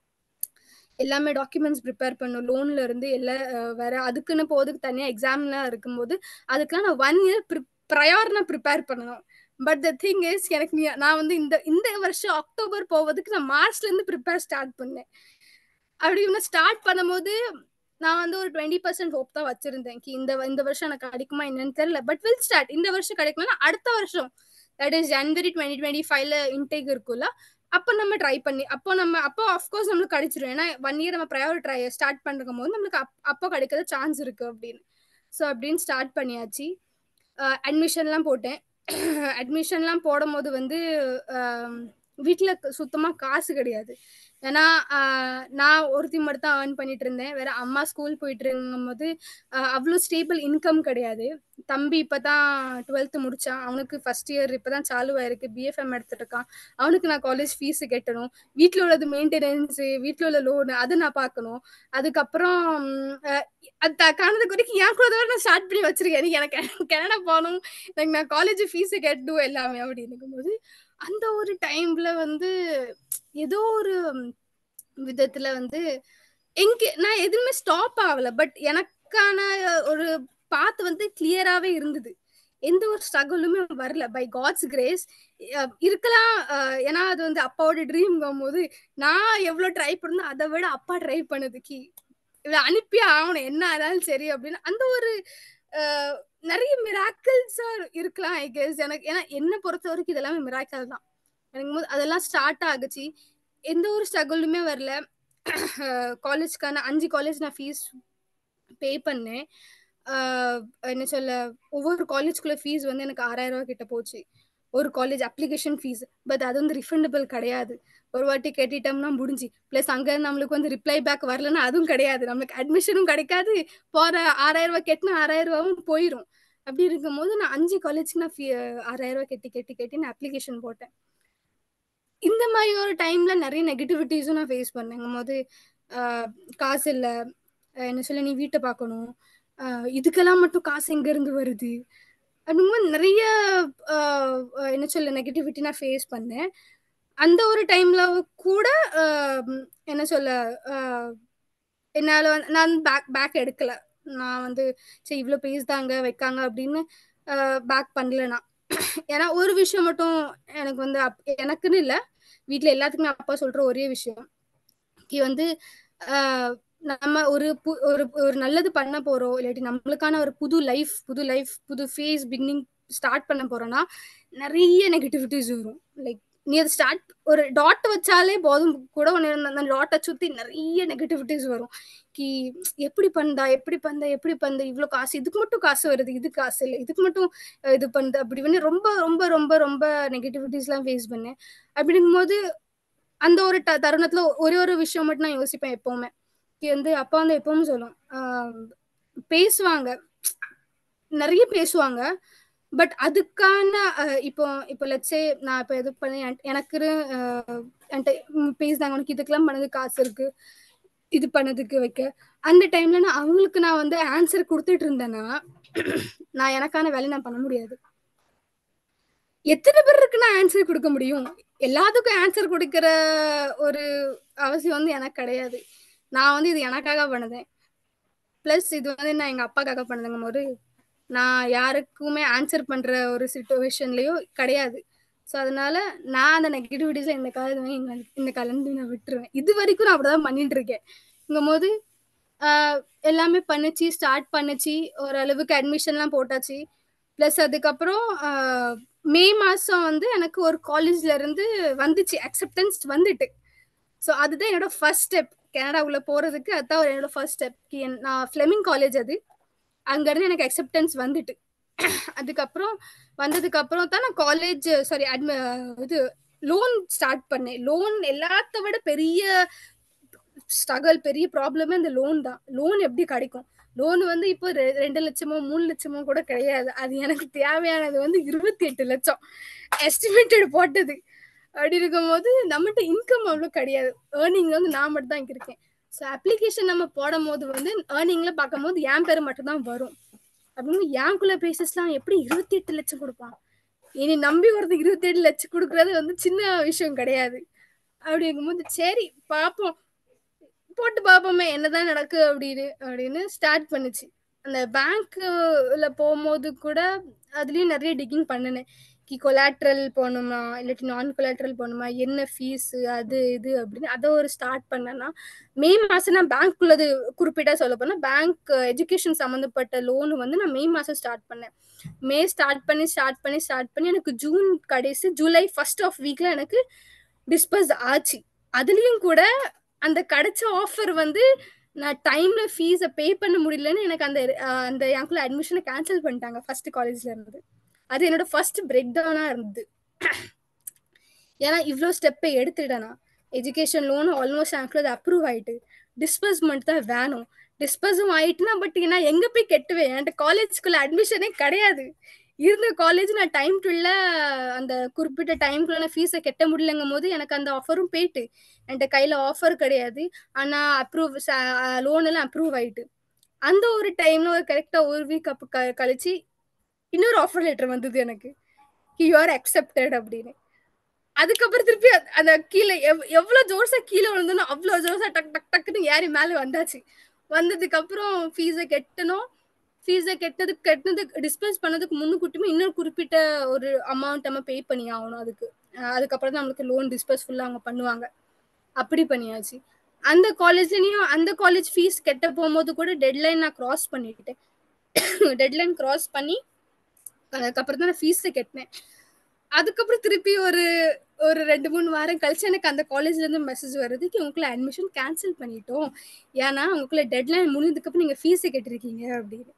Speaker 3: எல்லாமே டாக்குமெண்ட்ஸ் ப்ரிப்பேர் பண்ணும் லோன்ல இருந்து எல்லாம் அஹ், வேற அதுக்குன்னு போறதுக்கு தனியா எக்ஸாம்லாம் இருக்கும்போது அதுக்கெல்லாம் நான் ஒன் இயர் ப்ரையார் நான் ப்ரிப்பேர் பண்ணணும் பட் த திங் இஸ் எனக்கு நீ- நான் வந்து இந்த இந்த வருஷம் அக்டோபர் போவதுக்கு நான் மார்ச்ல இருந்து ப்ரிப்பேர் ஸ்டார்ட் பண்ணேன் அப்படி நான் ஸ்டார்ட் பண்ணும்போது நான் வந்து ஒரு டுவெண்ட்டி பர்சன்ட் ஹோப் தான் வச்சிருந்தேன் கி இந்த இந்த வருஷம் எனக்கு கிடைக்குமா என்னன்னு தெரியல பட் வில் ஸ்டார்ட் இந்த வருஷம் கிடைக்கலன்னா அடுத்த வருஷம் that is January twenty twenty ஃபைவ்ல இன்டேக் இருக்குல்ல அப்போ நம்ம ட்ரை பண்ணி அப்போ நம்ம அப்போ ஆஃப்கோர்ஸ் நம்மளுக்கு கிடைச்சிரும் ஏன்னா ஒன் இயர் நம்ம ப்ரையார் ட்ரை ஸ்டார்ட் பண்ணுறக்கும் போது நம்மளுக்கு அப் அப்போ கிடைக்கிற சான்ஸ் இருக்கு அப்படின்னு ஸோ அப்படின்னு ஸ்டார்ட் பண்ணியாச்சு அட்மிஷன்லாம் போட்டேன் அட்மிஷன்லாம் போடும்போது வந்து வீட்டில் சுத்தமாக காசு கிடையாது ஏன்னா ஆஹ் நான் ஒருத்தி மட்டும் தான் ஏர்ன் பண்ணிட்டு இருந்தேன் வேற அம்மா ஸ்கூல் போயிட்டு இருக்கும்போது அவ்வளோ ஸ்டேபிள் இன்கம் கிடையாது தம்பி இப்பதான் டுவெல்த் முடிச்சான் அவனுக்கு ஃபர்ஸ்ட் இயர் இப்பதான் சாலு ஆயிருக்கு பிஎஃப்எம் எடுத்துட்டு இருக்கான் அவனுக்கு நான் காலேஜ் ஃபீஸ் கட்டணும் வீட்டில் உள்ளது மெயின்டெனன்ஸ் வீட்டில் உள்ள லோன் அதை நான் பார்க்கணும் அதுக்கப்புறம் உம், அஹ், அது த- காரணத்துக்கு வரைக்கும் என் கூட தான் நான் ஸ்டார்ட் பண்ணி வச்சிருக்கேன் எனக்கு எனக்கு கனடா போகணும் எனக்கு நான் காலேஜ் ஃபீஸ் கட்டணும் எல்லாமே அப்படின்னு இருக்கும்போது அந்த ஒரு டைம்ல வந்து ஏதோ ஒரு விதத்துல வந்து எங்க நான் எதுவுமே ஸ்டாப் ஆகல பட் எனக்கான ஒரு பாத் வந்து கிளியராகவே இருந்தது எந்த ஒரு ஸ்ட்ரகிளுமே வரல பை காட்ஸ் கிரேஸ் இருக்கலாம் அஹ், ஏன்னா அது வந்து அப்பாவோட ட்ரீம் போது நான் எவ்வளோ ட்ரை பண்ணணும் அதை விட அப்பா ட்ரை பண்ணது கி இவளை அனுப்பியே ஆகணும் என்ன ஆனாலும் சரி அப்படின்னு அந்த ஒரு அஹ், நிறைய மிராக்கிள்ஸா இருக்கலாம் ஐ கெஸ் எனக்கு ஏன்னா என்ன பொறுத்த வரைக்கும் இதெல்லாமே மிராக்கல் தான் எனக்கு போது அதெல்லாம் ஸ்டார்ட் ஆகுச்சு எந்த ஒரு ஸ்ட்ரகிளுமே வரல காலேஜ்க்கான அஞ்சு காலேஜ் நான் ஃபீஸ் பே பண்ணேன் ஆஹ் என்ன சொல்ல ஒவ்வொரு காலேஜ்குள்ள ஃபீஸ் வந்து எனக்கு ஆறாயிரம் ரூபாய் கிட்ட போச்சு ஒரு காலேஜ் அப்ளிகேஷன் ஃபீஸ் பட் அது வந்து ரிஃபண்டபிள் கிடையாது ஒரு வாட்டி கட்டிட்டோம்னா முடிஞ்சு ப்ளஸ் அங்கே நம்மளுக்கு வந்து ரிப்ளை பேக் வரலன்னா அதுவும் கிடையாது நம்மளுக்கு அட்மிஷனும் கிடைக்காது போகிற ஆறாயிரம் ரூபாய் கட்டினா ஆறாயிரம் ரூபாவும் போயிடும் அப்படி இருக்கும்போது நான் அஞ்சு காலேஜ்க்கு நான் ஃபீ ஆறாயிரம் ரூபாய் கட்டி கட்டி கட்டி நான் அப்ளிகேஷன் போட்டேன் இந்த மாதிரி ஒரு டைம்ல நிறைய நெகட்டிவிட்டிஸும் நான் ஃபேஸ் பண்ணேங்கும் போது ஆஹ் காசு இல்லை என்ன சொல்ல நீ வீட்டை பார்க்கணும் ஆஹ் இதுக்கெல்லாம் மட்டும் காசு எங்க இருந்து வருது அப்படிங்கும்போது நிறைய ஆஹ் என்ன சொல்ல நெகட்டிவிட்டி நான் ஃபேஸ் பண்ணேன் அந்த ஒரு டைம்ல கூட ஆஹ் என்ன சொல்ல ஆஹ் என்னால வந்து- நான் பேக் பேக் எடுக்கல நான் வந்து சரி இவ்வளோ பேசுதாங்க வைக்காங்க அப்படின்னு பேக் பண்ணல நான் ஏன்னா ஒரு விஷயம் மட்டும் எனக்கு வந்து அப்- எனக்குன்னு இல்லை வீட்டில் எல்லாத்துக்குமே அப்பா சொல்ற ஒரே விஷயம் கி வந்து ஆஹ் நம்ம ஒரு பு- ஒரு ஒரு நல்லது பண்ண போறோம் இல்லாட்டி நம்மளுக்கான ஒரு புது லைஃப் புது லைஃப் புது ஃபேஸ் பிகினிங் ஸ்டார்ட் பண்ண போறோம்னா நிறைய நெகட்டிவிட்டிஸ் வரும் லைக் நீ அதை ஸ்டார்ட் ஒரு டாட் வச்சாலே போதும் கூட ஒன்று அந்த டாட்டை சுற்றி நிறைய நெகட்டிவிட்டிஸ் வரும் கி எப்படி பண்ணா எப்படி பண்ண எப்படி பண்ண இவ்வளோ காசு இதுக்கு மட்டும் காசு வருது இதுக்கு காசு இல்லை இதுக்கு மட்டும் அஹ், இது பண்ணுது அப்படி பண்ணி ரொம்ப ரொம்ப ரொம்ப ரொம்ப நெகட்டிவிட்டிஸ்லாம் ஃபேஸ் பண்ணேன் அப்படிங்கும்போது அந்த ஒரு ட தருணத்தில் ஒரே ஒரு விஷயம் மட்டும் நான் யோசிப்பேன் எப்போவுமே கி வந்து அப்பா வந்து எப்பவும் சொல்லும் ஆஹ், பேசுவாங்க நிறைய பேசுவாங்க பட் அதுக்கான அஹ், இப்போ இப்போ லட்சே நான் இப்போ இது பண்ணி எனக்கு என்கிட்ட பேசுனாங்க உனக்கு இதுக்கெல்லாம் பண்ணது காசு இருக்கு இது பண்ணதுக்கு வைக்க அந்த டைம்ல நான் அவங்களுக்கு நான் வந்து ஆன்சர் கொடுத்துட்டு இருந்தேன்னா நான் எனக்கான வேலையை நான் பண்ண முடியாது எத்தனை பேருக்கு நான் ஆன்சர் கொடுக்க முடியும் எல்லாத்துக்கும் ஆன்சர் கொடுக்கிற ஒரு அவசியம் வந்து எனக்கு கிடையாது நான் வந்து இது எனக்காக பண்ணதேன் ப்ளஸ் இது வந்து நான் எங்க அப்பாக்காக பண்ணதுங்கும் போது நான் யாருக்குமே ஆன்சர் பண்ற ஒரு சுச்சுவேஷன்லயோ கிடையாது ஸோ அதனால நான் அந்த நெகட்டிவிட்டிஸ்ல இந்த காலம் இந்த இந்த கலந்து நான் விட்டுருவேன் இது வரைக்கும் நான் அப்படிதான் பண்ணிட்டு இருக்கேன் இங்கும் போது ஆஹ் எல்லாமே பண்ணுச்சு ஸ்டார்ட் பண்ணுச்சு ஓரளவுக்கு அட்மிஷன்லாம் போட்டாச்சு ப்ளஸ் அதுக்கப்புறம் ஆஹ் மே மாதம் வந்து எனக்கு ஒரு காலேஜ்ல இருந்து வந்துச்சு அக்செப்டன்ஸ் வந்துட்டு ஸோ அதுதான் என்னோட ஃபர்ஸ்ட் ஸ்டெப் கனடாவுக்குள்ள போகிறதுக்கு அதுதான் ஒரு என்னோட ஃபர்ஸ்ட் ஸ்டெப் நான் ஃப்ளெமிங் காலேஜ் அது அங்கேருந்து எனக்கு அக்செப்டன்ஸ் வந்துட்டு அதுக்கப்புறம் வந்ததுக்கு அப்புறம் தான் நான் காலேஜ் சாரி அட்மி இது லோன் ஸ்டார்ட் பண்ணேன் லோன் எல்லாத்த விட பெரிய ஸ்ட்ரகல் பெரிய ப்ராப்ளமே இந்த லோன் தான் லோன் எப்படி கிடைக்கும் லோன் வந்து இப்போ ரெ- ரெண்டு லட்சமோ மூணு லட்சமோ கூட கிடையாது அது எனக்கு தேவையானது வந்து இருபத்தி எட்டு லட்சம் எஸ்டிமேட்டட் போட்டது அப்படி இருக்கும்போது நம்மகிட்ட இன்கம் அவ்வளோ கிடையாது ஏர்னிங் வந்து நான் மட்டும் தான் இங்க இருக்கேன் ஸோ அப்ளிகேஷன் நம்ம போடும் போது வந்து ஏர்னிங்ல பார்க்கும்போது என் பேர் மட்டும் தான் வரும் அப்படின்னு ஏன்குள்ள பேசஸ்லாம் எப்படி இருபத்தி எட்டு லட்சம் கொடுப்பான் இனி நம்பி ஒருத்தர் இருபத்தி எட்டு லட்சம் கொடுக்கறது வந்து சின்ன விஷயம் கிடையாது அப்படிங்கும்போது சரி பார்ப்போம் போட்டு பார்ப்போமே என்னதான் நடக்கு அப்படின்னு அப்படின்னு ஸ்டார்ட் பண்ணுச்சு அந்த பேங்க்ல போகும்போது கூட அதுலயும் நிறைய டிக்கிங் பண்ணினேன் கி கொலாட்ரல் போகணுமா இல்லாட்டி நான் கொலாட்ரல் போகணுமா என்ன ஃபீஸ் அது இது அப்படின்னு அதை ஒரு ஸ்டார்ட் பண்ணேன்னா மே மாசம் நான் பேங்க்குள்ளது குறிப்பிட்டா சொல்ல போனா பேங்க் எஜுகேஷன் சம்மந்தப்பட்ட லோன் வந்து நான் மே மாசம் ஸ்டார்ட் பண்ணேன் மே ஸ்டார்ட் பண்ணி ஸ்டார்ட் பண்ணி ஸ்டார்ட் பண்ணி எனக்கு ஜூன் கடைசி ஜூலை ஃபர்ஸ்ட் ஆஃப் வீக்ல எனக்கு டிஸ்பஸ் ஆச்சு அதுலயும் கூட அந்த கிடைச்ச ஆஃபர் வந்து நான் டைம்ல ஃபீஸை பே பண்ண முடியலன்னு எனக்கு அந்த அஹ், அந்த எனக்குள்ள அட்மிஷனை கேன்சல் பண்ணிட்டாங்க ஃபர்ஸ்ட் காலேஜ்ல இருந்து அது என்னோட ஃபர்ஸ்ட் பிரேக் டவுனா இருந்தது ஏன்னா இவ்வளோ ஸ்டெப்பை எடுத்துட்டேனா எஜுகேஷன் லோன் ஆல்மோஸ்ட் எனக்கு அது அப்ரூவ் ஆயிட்டு டிஸ்பர்ஸ்மெண்ட் தான் வேணும் டிஸ்பர்ஸும் ஆயிட்டுனா பட் நான் எங்க போய் கெட்டுவேன் என்கிட்ட காலேஜ்குள்ள அட்மிஷனே கிடையாது இருந்த காலேஜ் நான் டைம் டுள்ள அந்த குறிப்பிட்ட டைம்குள்ள நான் ஃபீஸை கெட்ட முடியலங்கும் போது எனக்கு அந்த ஆஃபரும் போயிட்டு என்கிட்ட கையில ஆஃபர் கிடையாது ஆனா அப்ரூவ் லோன் எல்லாம் அப்ரூவ் ஆயிட்டு அந்த ஒரு டைம்ல ஒரு கரெக்டா ஒரு வீக் அப்ப க- கழிச்சு இன்னொரு ஆஃபர் லெட்டர் வந்தது எனக்கு யூ ஆர் அக்செப்டட் அப்படின்னு அதுக்கப்புறம் திருப்பி அ- அந்த கீழே எவ் எவ்வளவு ஜோர்ஸா கீழே விழுந்தனோ அவ்வளவு ஜோர்ஸா டக் டக் டக்குன்னு ஏறி மேலே வந்தாச்சு வந்ததுக்கு அப்புறம் ஃபீஸை கெட்டணும் ஃபீஸை கெட்டதுக்கு கெட்டினதுக்கு டிஸ்பென்ஸ் பண்ணதுக்கு முன்னுக்கூட்டியுமே இன்னொரு குறிப்பிட்ட ஒரு அமௌண்ட் நம்ம பே பண்ணி ஆகணும் அதுக்கு அஹ் அதுக்கப்புறம் தான் நம்மளுக்கு லோன் டிஸ்பர்ஸ் ஃபுல்லாக அவங்க பண்ணுவாங்க அப்படி பண்ணியாச்சு அந்த காலேஜ்லயும் அந்த காலேஜ் ஃபீஸ் கெட்ட போகும்போது கூட டெட்லைன் நான் கிராஸ் பண்ணிக்கிட்டேன் டெட்லைன் கிராஸ் பண்ணி அதுக்கப்புறம் தான் நான் ஃபீஸை கட்டினேன் அதுக்கப்புறம் திருப்பி ஒரு ஒரு ரெண்டு மூணு வாரம் கழிச்சு எனக்கு அந்த காலேஜ்ல இருந்து மெசேஜ் வருது கி உங்களுக்குள்ள அட்மிஷன் கேன்சல் பண்ணிட்டோம் ஏன்னா உங்களுக்குள்ள டெட்லைன் முடிஞ்சதுக்கு அப்புறம் நீங்க ஃபீஸை கட்டிருக்கீங்க அப்படின்னு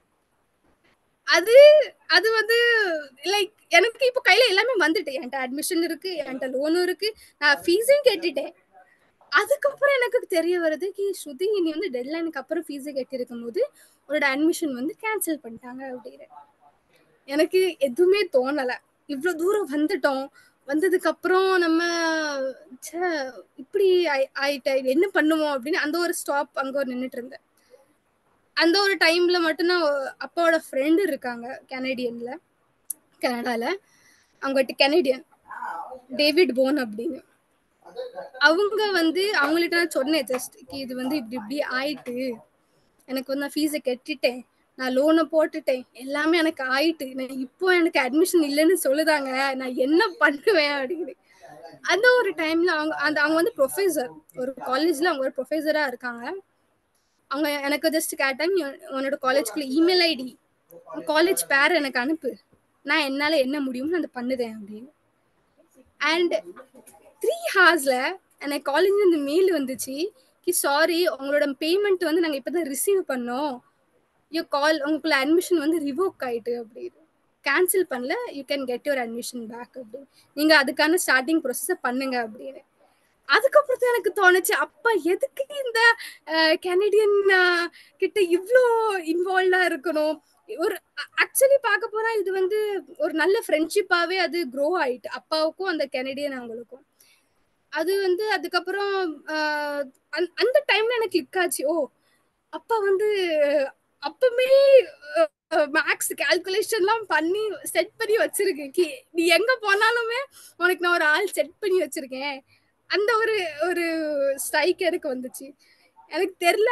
Speaker 3: அது அது வந்து லைக் எனக்கு இப்போ கையில எல்லாமே வந்துட்டு என்கிட்ட அட்மிஷன் இருக்கு என்கிட்ட லோனும் இருக்கு நான் ஃபீஸையும் கட்டிட்டேன் அதுக்கப்புறம் எனக்கு தெரிய வருது கி ஸ்ருதி நீ வந்து டெட்லைனுக்கு அப்புறம் ஃபீஸை கட்டியிருக்கும் போது உன்னோட அட்மிஷன் வந்து கேன்சல் பண்ணிட்டாங்க அப்படின்னு எனக்கு எதுவுமே தோணல இவ்வளவு தூரம் வந்துட்டோம் வந்ததுக்கு அப்புறம் நம்ம ச்சே, இப்படி ஆயி- ஆயிட்ட என்ன பண்ணுவோம் அப்படின்னு அந்த ஒரு ஸ்டாப் அங்க ஒரு நின்னுட்டு இருந்தேன் அந்த ஒரு டைம்ல மட்டும் நான் அப்பாவோட ஃப்ரெண்டு இருக்காங்க கனடியன்ல கனடால அவங்க கனடியன் டேவிட் போன் அப்படின்னு அவங்க வந்து அவங்கள்ட்ட நான் சொன்னேன் ஜஸ்ட் இது வந்து இப்படி இப்படி ஆயிட்டு எனக்கு வந்து நான் ஃபீஸை கட்டிட்டேன் நான் லோனை போட்டுட்டேன் எல்லாமே எனக்கு ஆயிட்டு நான் இப்போ எனக்கு அட்மிஷன் இல்லைன்னு சொல்லுதாங்க நான் என்ன பண்ணுவேன் அப்படின்னு அந்த ஒரு டைம்ல அவங்க அந்த அவங்க வந்து ப்ரொஃபஸர் ஒரு காலேஜ்ல அவங்க ஒரு ப்ரொஃபஸரா இருக்காங்க அவங்க எனக்கு ஜஸ்ட் கேட்டாங்க "நீ உன்னோட காலேஜ்க்குள்ள இமெயில் ஐடி காலேஜ் பேர் எனக்கு அனுப்பு நான் என்னால என்ன முடியுமோ நான் அதை பண்ணுதேன் அப்படின்னு அண்ட் த்ரீ ஹார்ஸ்ல எனக்கு காலேஜ்ல இருந்து மெயில் வந்துச்சு கி சாரி உங்களோட பேமெண்ட் வந்து நாங்க இப்பதான் ரிசீவ் பண்ணோம் யூ கால் உங்களுக்குள்ள அட்மிஷன் வந்து ரிவோக் ஆயிட்டு அப்படின்னு கேன்சல் பண்ணல you can get your admission back அப்படின்னு நீங்க அதுக்கான ஸ்டார்டிங் ப்ரொசஸை பண்ணுங்க அப்படின்னு அதுக்கப்புறம் தான் எனக்கு தோணுச்சு அப்பா எதுக்கு இந்த கெனடியன் கிட்ட இவ்வளோ இன்வால்வ்டா இருக்கணும் ஒரு ஆக்சுவலி பார்க்க போனா இது வந்து ஒரு நல்ல ஃப்ரெண்ட்ஷிப்பாவே அது க்ரோ ஆயிட்டு அப்பாவுக்கும் அந்த கெனடியன் அவங்களுக்கும் அது வந்து அதுக்கப்புறம் ஆஹ் அந்த- அந்த டைம்ல எனக்கு கிளிக் ஆச்சு ஓ அப்பா வந்து அப்பமே மேக்ஸ் கால்குலேஷன்லாம் பண்ணி செட் பண்ணி வச்சிருக்கு கி- நீ எங்க போனாலுமே உனக்கு நான் ஒரு ஆள் செட் பண்ணி வச்சிருக்கேன் அந்த ஒரு ஒரு ஸ்ட்ரைக் எனக்கு வந்துச்சு எனக்கு தெரியல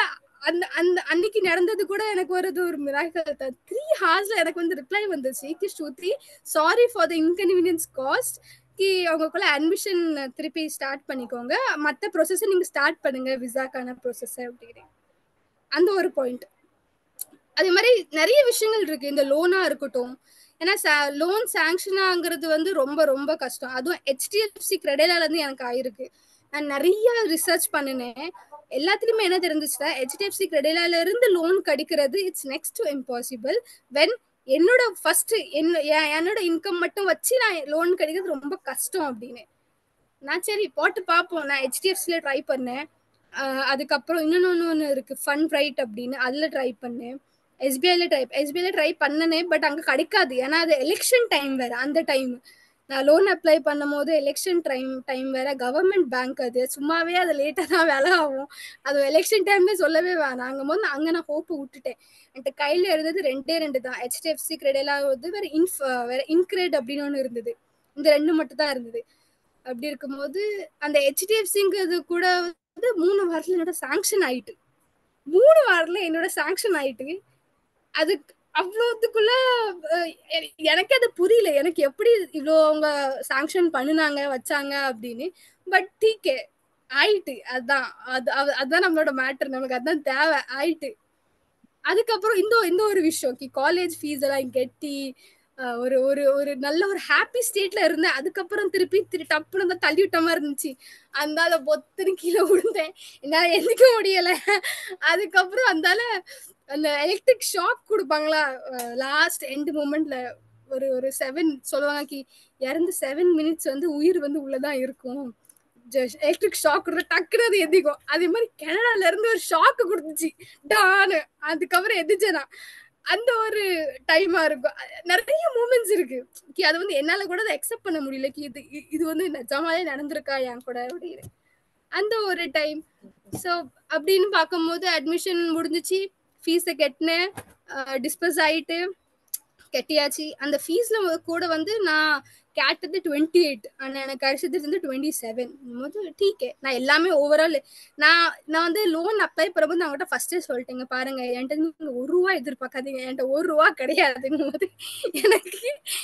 Speaker 3: அந்த அந்த அன்னைக்கு நடந்தது கூட எனக்கு ஒரு இது ஒரு மிராக்கல் தான் த்ரீ ஹார்ஸ்ல எனக்கு வந்து ரிப்ளை வந்துச்சு கி Shruti sorry for the inconvenience caused கி அவங்களுக்குள்ள அட்மிஷன் திருப்பி ஸ்டார்ட் பண்ணிக்கோங்க மற்ற ப்ரொசஸை நீங்க ஸ்டார்ட் பண்ணுங்க விசாக்கான ப்ரொசஸ் அப்படின்னு அந்த ஒரு பாயிண்ட் அதே மாதிரி நிறைய விஷயங்கள் இருக்கு இந்த லோனா இருக்கட்டும் ஏன்னா லோன் சாங்ஷன் ஆகுறது வந்து ரொம்ப ரொம்ப கஷ்டம் அதுவும் ஹெச்டிஎஃப்சி கிரெடிலால இருந்து எனக்கு ஆயிருக்கு நான் நிறைய ரிசர்ச் பண்ணினேன் எல்லாத்துலயுமே என்ன தெரிஞ்சிச்சுன்னா ஹெச்டிஎஃப்சி கிரெடிலால இருந்து லோன் கிடைக்கிறது it's next to impossible when என்னோட ஃபர்ஸ்ட் என்ன என்னோட இன்கம் மட்டும் வச்சு நான் லோன் கிடைக்கிறது ரொம்ப கஷ்டம் அப்படின்னு நான் சரி போட்டு பார்ப்போம் நான் ஹெச்டிஎஃப்சில ட்ரை பண்ணேன் அதுக்கப்புறம் இன்னொன்று ஒன்று இருக்கு ஃபன் ரைட் அப்படின்னு அதில் ட்ரை பண்ணேன் எஸ்பிஐல ட்ரை எஸ்பிஐல ட்ரை பண்ணனே பட் அங்கே கிடைக்காது ஏன்னா அது எலெக்ஷன் டைம் வேற அந்த டைம் நான் லோன் அப்ளை பண்ணும் போது எலெக்ஷன் டைம் டைம் வேற கவர்மெண்ட் பேங்க் அது சும்மாவே அது லேட்டாக தான் வேலை ஆகும் அது எலெக்ஷன் டைம்ல சொல்லவே வேணாம் அங்கே போது அங்கே நான் ஹோப்பு விட்டுட்டேன் என்கிட்ட கையில் இருந்தது ரெண்டே ரெண்டு தான் ஹெச்டிஎஃப்சி கிரெடெல்லாம் வந்து வேற இன்ஃப் வேற இன்கிரெட் அப்படின்னு ஒன்று இருந்தது இந்த ரெண்டு மட்டும் தான் இருந்தது அப்படி இருக்கும்போது அந்த ஹெச்டிஎஃப்சிங்கிறது கூட வந்து மூணு வாரத்தில் என்னோட சாங்ஷன் ஆயிட்டு மூணு வாரத்தில் என்னோட சாங்ஷன் ஆயிட்டு அதுக்கு அவ்வளோத்துக்குள்ள எனக்கு அது புரியல எனக்கு எப்படி இவ்வளோ அவங்க சாங்ஷன் பண்ணினாங்க வச்சாங்க அப்படின்னு பட் டீக்கே ஆயிட்டு அதுதான் அது அதுதான் நம்மளோட மேட்டர் நமக்கு அதுதான் தேவை ஆயிட்டு அதுக்கப்புறம் இந்த இந்த ஒரு விஷயம் கி காலேஜ் ஃபீஸ் எல்லாம் கெட்டி ஒரு ஒரு ஒரு நல்ல ஒரு ஹாப்பி ஸ்டேட்ல இருந்தேன் அதுக்கப்புறம் திருப்பி திரு டப்புன்னு தான் தள்ளி விட்ட மாதிரி இருந்துச்சு அந்தால பொத்துன்னு கீழே விழுந்தேன் என்னால எந்திக்க முடியல அதுக்கப்புறம் அந்தால அந்த எலக்ட்ரிக் ஷாக் கொடுப்பாங்களா லாஸ்ட் எண்ட் மூமெண்ட்ல ஒரு ஒரு செவன் சொல்லுவாங்க கி இறந்து செவன் மினிட்ஸ் வந்து உயிர் வந்து உள்ளதான் இருக்கும் எலக்ட்ரிக் ஷாக் கொடுத்தா டக்குனு அது எதிக்கும் அதே மாதிரி கனடால இருந்து ஒரு ஷாக்கு கொடுத்துச்சு டானு அதுக்கப்புறம் எதிச்சேனா அந்த ஒரு டைமா இருக்கும் நிறைய மூமெண்ட்ஸ் இருக்கு கி அது வந்து என்னால கூட அதை அக்செப்ட் பண்ண முடியல கி இது இது வந்து நிஜமாலே நடந்திருக்கா என் கூட அப்படின்னு அந்த ஒரு டைம் ஸோ அப்படின்னு பார்க்கும்போது அட்மிஷன் முடிஞ்சிச்சு ஃபீஸை கட்டினேன் டிஸ்பஸ் ஆயிட்டு கட்டியாச்சு அந்த ஃபீஸ்ல கூட வந்து நான் கேட்டது டுவெண்ட்டி எயிட் ஆனால் எனக்கு கிடைச்சது வந்து டுவெண்ட்டி செவன் போது டீக்கே நான் எல்லாமே ஓவரால் நான் நான் வந்து லோன் அப்ளை பண்ணும்போது நான் அவங்கள்ட்ட ஃபர்ஸ்டே சொல்லிட்டேங்க பாருங்க என்கிட்ட நீங்கள் ஒரு ரூபா எதிர்பார்க்காதீங்க என்கிட்ட ஒரு ரூபா கிடையாதுங்கும் போது எனக்கு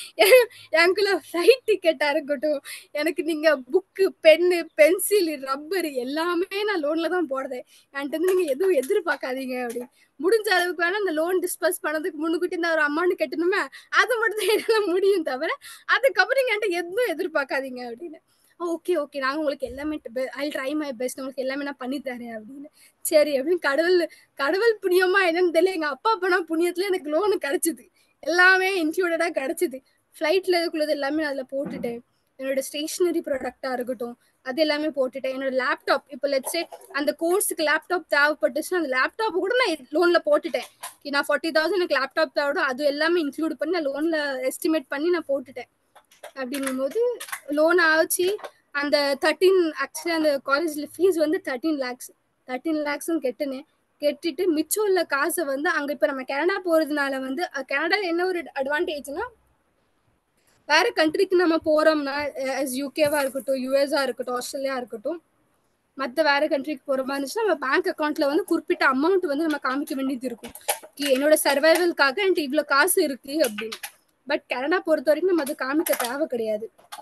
Speaker 3: எனக்குள்ள ஃப்ளைட் டிக்கெட்டாக இருக்கட்டும் எனக்கு நீங்கள் புக்கு பென்னு பென்சில் ரப்பர் எல்லாமே நான் லோனில் தான் போடுறேன் என்கிட்ட வந்து நீங்கள் எதுவும் எதிர்பார்க்காதீங்க அப்படின்னு முடிஞ்ச அளவுக்கு வேணா அந்த லோன் டிஸ்பஸ் பண்ணதுக்கு முன்னுக்கிட்டு இந்த ஒரு அமௌண்ட் கட்டணுமே அது மட்டும் தான் என்னால் முடியும் தவிர அதுக்கப்புறம் நீங்க என்கிட்ட எதுவும் எதிர்பார்க்காதீங்க அப்படின்னு ஓகே ஓகே நாங்கள் உங்களுக்கு எல்லாமே ஐ ட்ரை மை பெஸ்ட் உங்களுக்கு எல்லாமே நான் பண்ணி தரேன் அப்படின்னு சரி அப்படின்னு கடவுள் கடவுள் புண்ணியமா என்னன்னு தெரியல எங்க அப்பா அப்பனா புண்ணியத்துல எனக்கு லோனு கிடைச்சிது எல்லாமே இன்க்ளூடடா கிடைச்சிது ஃப்ளைட்ல இதுக்குள்ளது எல்லாமே நான் அதில் போட்டுட்டேன் என்னோட ஸ்டேஷனரி ப்ராடக்டா இருக்கட்டும் அது எல்லாமே போட்டுட்டேன் என்னோட லேப்டாப் இப்போ லெட்ஸே அந்த கோர்ஸுக்கு லேப்டாப் தேவைப்பட்டுச்சுன்னா அந்த லேப்டாப் கூட நான் லோன்ல போட்டுட்டேன் நான் ஃபார்ட்டி தௌசண்ட் எனக்கு லேப்டாப் தேவைடும் அது எல்லாமே இன்க்ளூட் பண்ணி நான் லோன்ல எஸ்டிமேட் பண்ணி நான் போட்டுட்டேன் அப்படிங்கும்போது லோன் ஆச்சு அந்த தேர்ட்டீன் ஆக்சுவலி அந்த காலேஜ்ல ஃபீஸ் வந்து தேர்ட்டீன் லேக்ஸ் தேர்ட்டீன் லேக்ஸும் கெட்டுனேன் கெட்டிட்டு மிச்சம் உள்ள காசை வந்து அங்க இப்ப நம்ம கனடா போறதுனால வந்து கனடால என்ன ஒரு அட்வான்டேஜ்னா வேற கண்ட்ரிக்கு நம்ம போறோம்னா யூகேவா இருக்கட்டும் யூஎஸ்ஆ இருக்கட்டும் ஆஸ்திரேலியா இருக்கட்டும் மற்ற வேற கண்ட்ரிக்கு போற மாதிரி இருந்துச்சுன்னா நம்ம பேங்க் அக்கௌண்ட்ல வந்து குறிப்பிட்ட அமௌண்ட் வந்து நம்ம காமிக்க வேண்டியது இருக்கும் என்னோட சர்வைவல்காக என்கிட்ட இவ்வளவு காசு இருக்கு அப்படின்னு பட் கனடா பொறுத்த வரைக்கும் நம்ம அது காமிக்க தேவை கிடையாது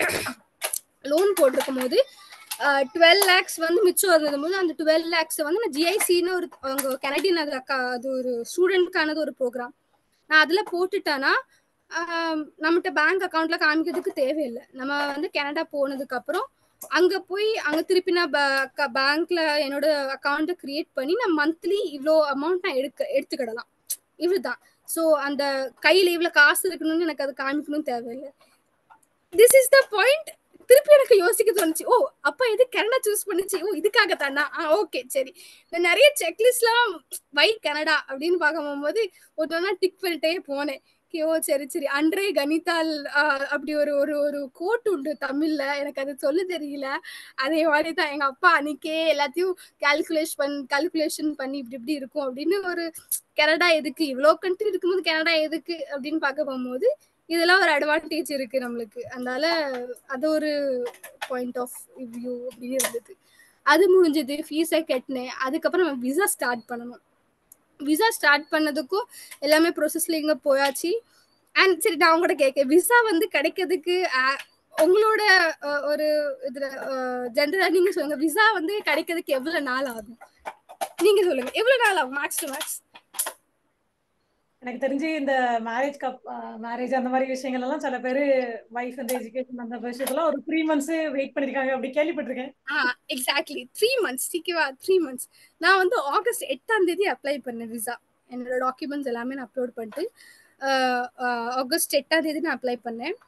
Speaker 3: லோன் போட்டிருக்கும் போது டுவெல் லேக்ஸ் வந்து மிச்சம் இருந்தது போது அந்த டுவெல் லேக்ஸ் வந்து நான் ஜிஐசின்னு ஒரு அவங்க கனடியன் அது அது ஒரு ஸ்டூடெண்ட்கானது ஒரு ப்ரோக்ராம் நான் அதுல போட்டுட்டேன்னா நம்மகிட்ட பேங்க் அக்கௌண்ட்ல காமிக்கிறதுக்கு தேவையில்லை நம்ம வந்து கனடா போனதுக்கு அப்புறம் அங்க போய் அங்க திருப்பி நான் பேங்க்ல என்னோட அக்கௌண்ட்டை கிரியேட் பண்ணி நான் மந்த்லி இவ்வளோ அமௌண்ட் நான் எடுக்க எடுத்துக்கிடலாம் இவ்வளவுதான் ஸோ அந்த கையில இவ்வளவு காசு இருக்கணும்னு எனக்கு அது காமிக்கணும் தேவையில்லை திஸ் இஸ் த பாயிண்ட் திருப்பி எனக்கு யோசிக்க தோணுச்சு ஓ அப்ப எது கனடா சூஸ் பண்ணுச்சு ஓ இதுக்காக தானா ஆ ஓகே சரி நான் நிறைய செக்லிஸ்ட்லாம் வை கனடா அப்படின்னு பார்க்க போகும்போது ஒருத்தவனா டிக் பண்ணிட்டே போனேன் ஓ சரி சரி அன்றே கணிதால் அப்படி ஒரு ஒரு ஒரு கோட் உண்டு தமிழ்ல எனக்கு அது சொல்ல தெரியல அதே மாதிரி தான் எங்க அப்பா அன்னைக்கே எல்லாத்தையும் கால்குலேஷன் பண் கால்குலேஷன் பண்ணி இப்படி இப்படி இருக்கும் அப்படின்னு ஒரு கனடா எதுக்கு இவ்வளோ கண்ட்ரி இருக்கும்போது கனடா எதுக்கு அப்படின்னு பார்க்க போகும்போது இதெல்லாம் ஒரு அட்வான்டேஜ் இருக்கு நம்மளுக்கு அதனால அது ஒரு பாயிண்ட் ஆஃப் வியூ அப்படின்னு இருந்தது அது முடிஞ்சது ஃபீஸை கட்டினேன் அதுக்கப்புறம் நம்ம விசா ஸ்டார்ட் பண்ணணும் விசா ஸ்டார்ட் பண்ணதுக்கும் எல்லாமே ப்ரொசஸ்ல இங்க போயாச்சு அண்ட் சரி நான் உங்கள்கிட்ட கேட்க விசா வந்து கிடைக்கிறதுக்கு அஹ், உங்களோட அஹ், ஒரு இதுல ஜென்ரலா நீங்க சொல்லுங்க விசா வந்து கிடைக்கிறதுக்கு எவ்வளவு நாள் ஆகும் நீங்க சொல்லுங்க எவ்வளவு நாள் ஆகும் மேக்ஸ் டு மேக்ஸ்
Speaker 1: எனக்கு தெரிஞ்சு இந்த மேரேஜ் கப் மேரேஜ் அந்த மாதிரி விஷயங்கள் எல்லாம் சில பேர் ஒய்ஃப் அந்த எஜுகேஷன் அந்த விஷயத்தெல்லாம் ஒரு த்ரீ மந்த்ஸ் வெயிட் பண்ணிருக்காங்க அப்படி கேள்விப்பட்டிருக்கேன்
Speaker 3: ஆ எக்ஸாக்ட்லி த்ரீ மந்த்ஸ் ஓகேவா த்ரீ மந்த்ஸ் நான் வந்து ஆகஸ்ட் எட்டாம் தேதி அப்ளை பண்ணேன் விசா என்னோட டாக்குமெண்ட்ஸ் எல்லாமே நான் அப்லோட் பண்ணிட்டு ஆஹ், ஆஹ், ஆகஸ்ட் எட்டாம் தேதி நான் அப்ளை பண்ணேன்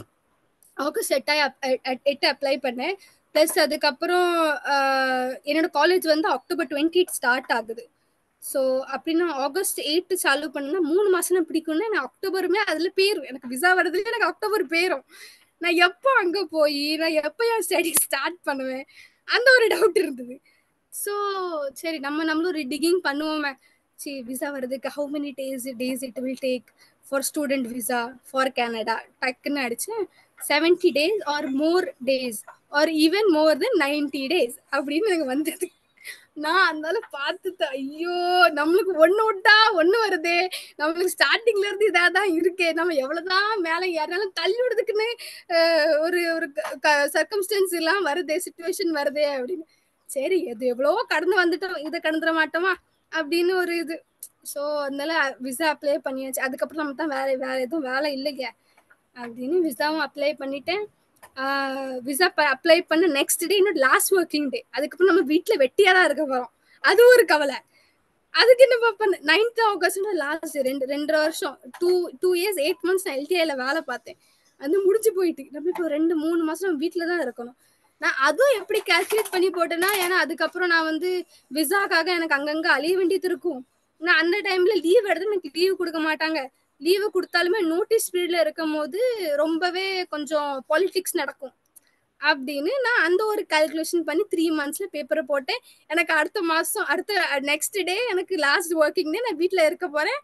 Speaker 3: ஆகஸ்ட் எட்டாய் எட்டு அப்ளை பண்ணேன் ப்ளஸ் அதுக்கப்புறம் ஆஹ், என்னோட காலேஜ் வந்து அக்டோபர் டுவெண்ட்டி ஸ்டார்ட் ஆகுது ஸோ அப்படின்னா ஆகஸ்ட் எயிட்டு சால்வ் பண்ணா மூணு மாசம் தான் பிடிக்கும்னா நான் அக்டோபருமே அதுல பேரும் எனக்கு விசா வர்றதுல எனக்கு அக்டோபர் பேரும் நான் எப்போ அங்க போய் நான் எப்போ என் ஸ்டடி ஸ்டார்ட் பண்ணுவேன் அந்த ஒரு டவுட் இருந்தது ஸோ சரி நம்ம நம்மளும் ஒரு டிகிங் பண்ணுவோமே சரி விசா வர்றதுக்கு how many days days it will take for student visa for Canada டக்குன்னு அடிச்சேன் seventy days or more days or even more than ninety days அப்படின்னு எனக்கு வந்தது நான் அதனால பார்த்துட்டு ஐயோ நம்மளுக்கு ஒண்ணு விட்டா ஒண்ணு வருதே நம்மளுக்கு ஸ்டார்டிங்ல இருந்து இதா தான் இருக்கே நம்ம எவ்வளவுதான் மேல யாராலும் தள்ளி விடுறதுக்குன்னு அஹ், ஒரு ஒரு சர்க்கம்ஸ்டன்ஸ் எல்லாம் வருதே சுச்சுவேஷன் வருதே அப்படின்னு சரி எது எவ்வளவோ கடந்து வந்துட்டோம் இதை கடந்துட மாட்டோமா அப்படின்னு ஒரு இது ஸோ அதனால விசா அப்ளை பண்ணியாச்சு அதுக்கப்புறம் நம்ம தான் வேற வேற எதுவும் வேலை இல்லைங்க அப்படின்னு விசாவும் அப்ளை பண்ணிட்டேன் விசா அப்ளை பண்ண நெக்ஸ்ட் டே இன்னும் லாஸ்ட் ஒர்க்கிங் டே அதுக்கப்புறம் நம்ம வீட்டில் வெட்டியா தான் இருக்க போறோம் அது ஒரு கவலை அதுக்கு என்ன பார்ப்பேன் நைன்த் ஆகஸ்ட் லாஸ்ட் ரெண்டு ரெண்டரை வருஷம் two two years eight months நான் எல்டிஐல வேலை பார்த்தேன் அது முடிஞ்சு போயிட்டு நம்ம இப்போ ரெண்டு மூணு மாசம் வீட்டில் தான் இருக்கணும் நான் அதுவும் எப்படி கால்குலேட் பண்ணி போட்டேன்னா ஏன்னா அதுக்கப்புறம் நான் வந்து விசாக்காக எனக்கு அங்கங்க அழிய வேண்டியது இருக்கும் நான் அந்த டைம்ல லீவ் எடுத்து எனக்கு லீவ் கொடுக்க மாட்டாங்க லீவு கொடுத்தாலுமே நோட்டீஸ் பீரியட்ல இருக்கும் போது ரொம்பவே கொஞ்சம் பாலிடிக்ஸ் நடக்கும் அப்படின்னு நான் அந்த ஒரு கால்குலேஷன் பண்ணி த்ரீ மந்த்ஸ்ல பேப்பரை போட்டேன் எனக்கு அடுத்த மாசம் அடுத்த நெக்ஸ்ட் டே எனக்கு லாஸ்ட் ஒர்க்கிங் டே நான் வீட்ல இருக்க போறேன்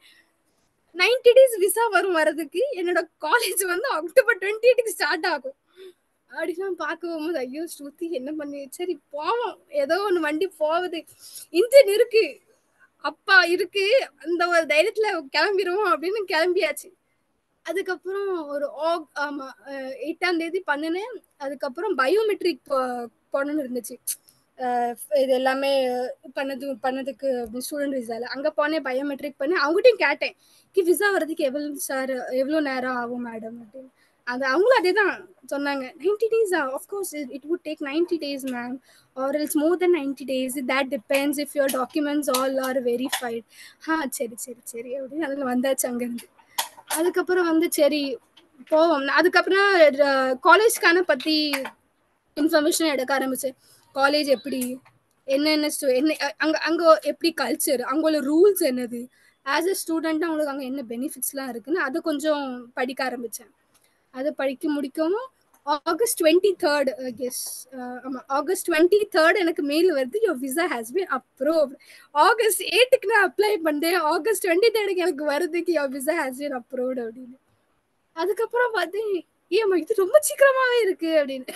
Speaker 3: நைன்டி டேஸ் விசா வரும் வரதுக்கு என்னோட காலேஜ் வந்து அக்டோபர் டுவெண்ட்டி எயிட்டுக்கு ஸ்டார்ட் ஆகும் அப்படிலாம் பார்க்க போகும்போது ஐயோ ஸ்ருதி என்ன பண்ணி சரி போவோம் ஏதோ ஒன்று வண்டி போகுது இன்ஜின் இருக்கு அப்பா இருக்கு அந்த ஒரு தைரியத்துல கிளம்பிடுவோம் அப்படின்னு கிளம்பியாச்சு அதுக்கப்புறம் ஒரு ஆக் ஆமா அஹ் எட்டாம் தேதி பண்ணினேன் அதுக்கப்புறம் பயோமெட்ரிக் போடணும்னு இருந்துச்சு அஹ் இது எல்லாமே பண்ணது பண்ணதுக்கு ஸ்டூடெண்ட் விசால அங்க போனேன் பயோமெட்ரிக் பண்ணி அவங்ககிட்டயும் கேட்டேன் கி விசா வர்றதுக்கு எவ்வளவு சார் எவ்வளவு நேரம் ஆகும் மேடம் அப்படின்னு அது அவங்களும் அதே தான் சொன்னாங்க ninety days of course it would take ninety days ma'am or it's more than ninety days that depends if your documents all are verified ஆ சரி சரி சரி அப்படின்னு அதில் வந்தாச்சு அங்கேருந்து அதுக்கப்புறம் வந்து சரி போவோம் அதுக்கப்புறம் காலேஜ்க்கான பற்றி இன்ஃபர்மேஷன் எடுக்க ஆரம்பிச்சேன் காலேஜ் எப்படி என்னென்ன stu- என்ன அ- அங்க அங்க எப்படி கல்ச்சர் அங்க ரூல்ஸ் என்னது ஆஸ் அ ஸ்டூடெண்ட் அவங்களுக்கு அங்க என்ன பெனிஃபிட்ஸ்லாம் இருக்குன்னு அதை கொஞ்சம் படிக்க ஆரம்பிச்சேன் அதை படிக்க முடிக்கவும் ஆகஸ்ட் டுவெண்ட்டி தேர்ட் கெஸ் ஆமாம் ஆகஸ்ட் டுவெண்ட்டி தேர்ட் எனக்கு மெயில் வருது your visa has been approved August எயிட்டுக்கு நான் அப்ளை பண்ணேன் ஆகஸ்ட் டுவெண்ட்டி தேர்டுக்கு எனக்கு வருதுக்கு your visa has been approved அப்படின்னு அதுக்கப்புறம் பார்த்து ஏமா இது ரொம்ப சீக்கிரமாவே இருக்கு அப்படின்னு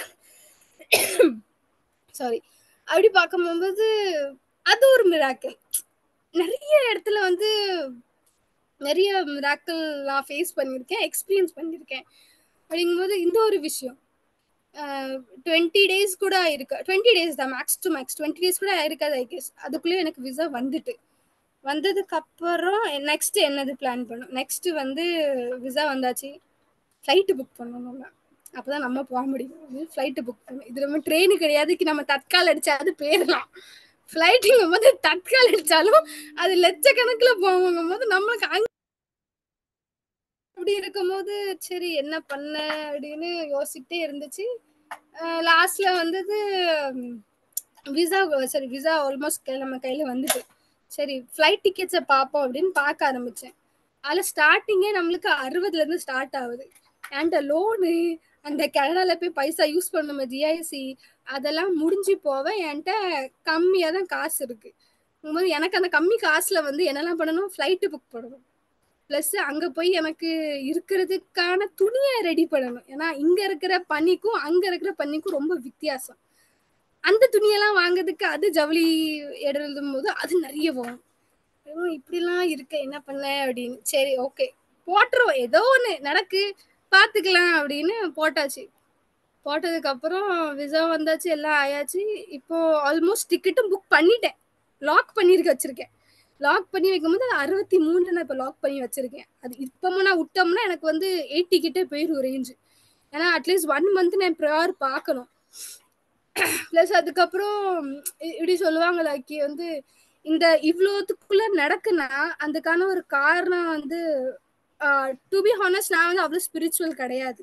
Speaker 3: சாரி அப்படி பார்க்கும்போது அது ஒரு மிராக்கிள் நிறைய இடத்துல வந்து நிறைய மிராக்கிள் நான் ஃபேஸ் பண்ணியிருக்கேன் எக்ஸ்பீரியன்ஸ் பண்ணியிருக்கேன் அப்படிங்கும்போது இந்த ஒரு விஷயம் டுவெண்ட்டி டேஸ் கூட இருக்கு டுவெண்ட்டி டேஸ் தான் max to max twenty days கூட இருக்காது ஐ கெஸ் அதுக்குள்ளேயே எனக்கு விசா வந்துட்டு வந்ததுக்கு அப்புறம் நெக்ஸ்ட் என்னது பிளான் பண்ணோம் நெக்ஸ்ட் வந்து விசா வந்தாச்சு ஃப்ளைட்டு புக் பண்ணணும் நம்ம அப்பதான் நம்ம போக முடியும் ஃப்ளைட்டு புக் பண்ணணும் இது நம்ம ட்ரெயின் கிடையாது கி நம்ம தற்கால் அடிச்சாது போயிடலாம் ஃப்ளைட்டுங்கும் போது தற்கால் அடிச்சாலும் அது லட்சக்கணக்கில் போகுங்கும் போது நம்மளுக்கு அங்க அப்படி இருக்கும்போது சரி என்ன பண்ண அப்படின்னு யோசிச்சுட்டே இருந்துச்சு லாஸ்ட்ல வந்தது விசா சரி விசா ஆல்மோஸ்ட் நம்ம கையில வந்துட்டு சரி ஃப்ளைட் டிக்கெட்ஸை பார்ப்போம் அப்படின்னு பார்க்க ஆரம்பிச்சேன் அதில் ஸ்டார்டிங்கே நம்மளுக்கு அறுபதுல இருந்து ஸ்டார்ட் ஆகுது என்கிட்ட லோனு அந்த கனடால போய் பைசா யூஸ் பண்ணுமே ஜிஐசி அதெல்லாம் முடிஞ்சு போக என்கிட்ட கம்மியாக தான் காசு இருக்கு போது எனக்கு அந்த கம்மி காசுல வந்து என்னெல்லாம் பண்ணணும் ஃப்ளைட்டு புக் பண்ணணும் ப்ளஸ் அங்கே போய் எனக்கு இருக்கிறதுக்கான துணியை ரெடி பண்ணணும் ஏன்னா இங்கே இருக்கிற பனிக்கும் அங்கே இருக்கிற பனிக்கும் ரொம்ப வித்தியாசம் அந்த துணியெல்லாம் வாங்குறதுக்கு அது ஜவுளி எழுதும் போது அது நிறைய வரும் "ஐயோ, இப்படிலாம் இருக்க என்ன பண்ண அப்படின்னு சரி ஓகே போட்டுருவோம் ஏதோ ஒண்ணு நடக்கு பாத்துக்கலாம் அப்படின்னு போட்டாச்சு போட்டதுக்கு அப்புறம் விசா வந்தாச்சு எல்லாம் ஆயாச்சு இப்போ ஆல்மோஸ்ட் டிக்கெட்டும் புக் பண்ணிட்டேன் லாக் பண்ணிருக்க வச்சிருக்கேன் லாக் பண்ணி வைக்கும்போது அறுபத்தி மூணுல நான் இப்போ லாக் பண்ணி வச்சிருக்கேன் அது இப்பமும் நான் விட்டோம்னா எனக்கு வந்து எயிட் டிக்கெட்டே போயிடும் ரேஞ்சு ஏன்னா அட்லீஸ்ட் ஒன் மந்த் நான் ப்ரேயர் பார்க்கணும் ப்ளஸ் அதுக்கப்புறம் இ- இப்படி சொல்லுவாங்க லைக்கி வந்து இந்த இவ்வளோத்துக்குள்ள நடக்குன்னா அதுக்கான ஒரு காரணம் வந்து டு பி ஹானஸ்ட் நான் வந்து அவ்வளோ ஸ்பிரிச்சுவல் கிடையாது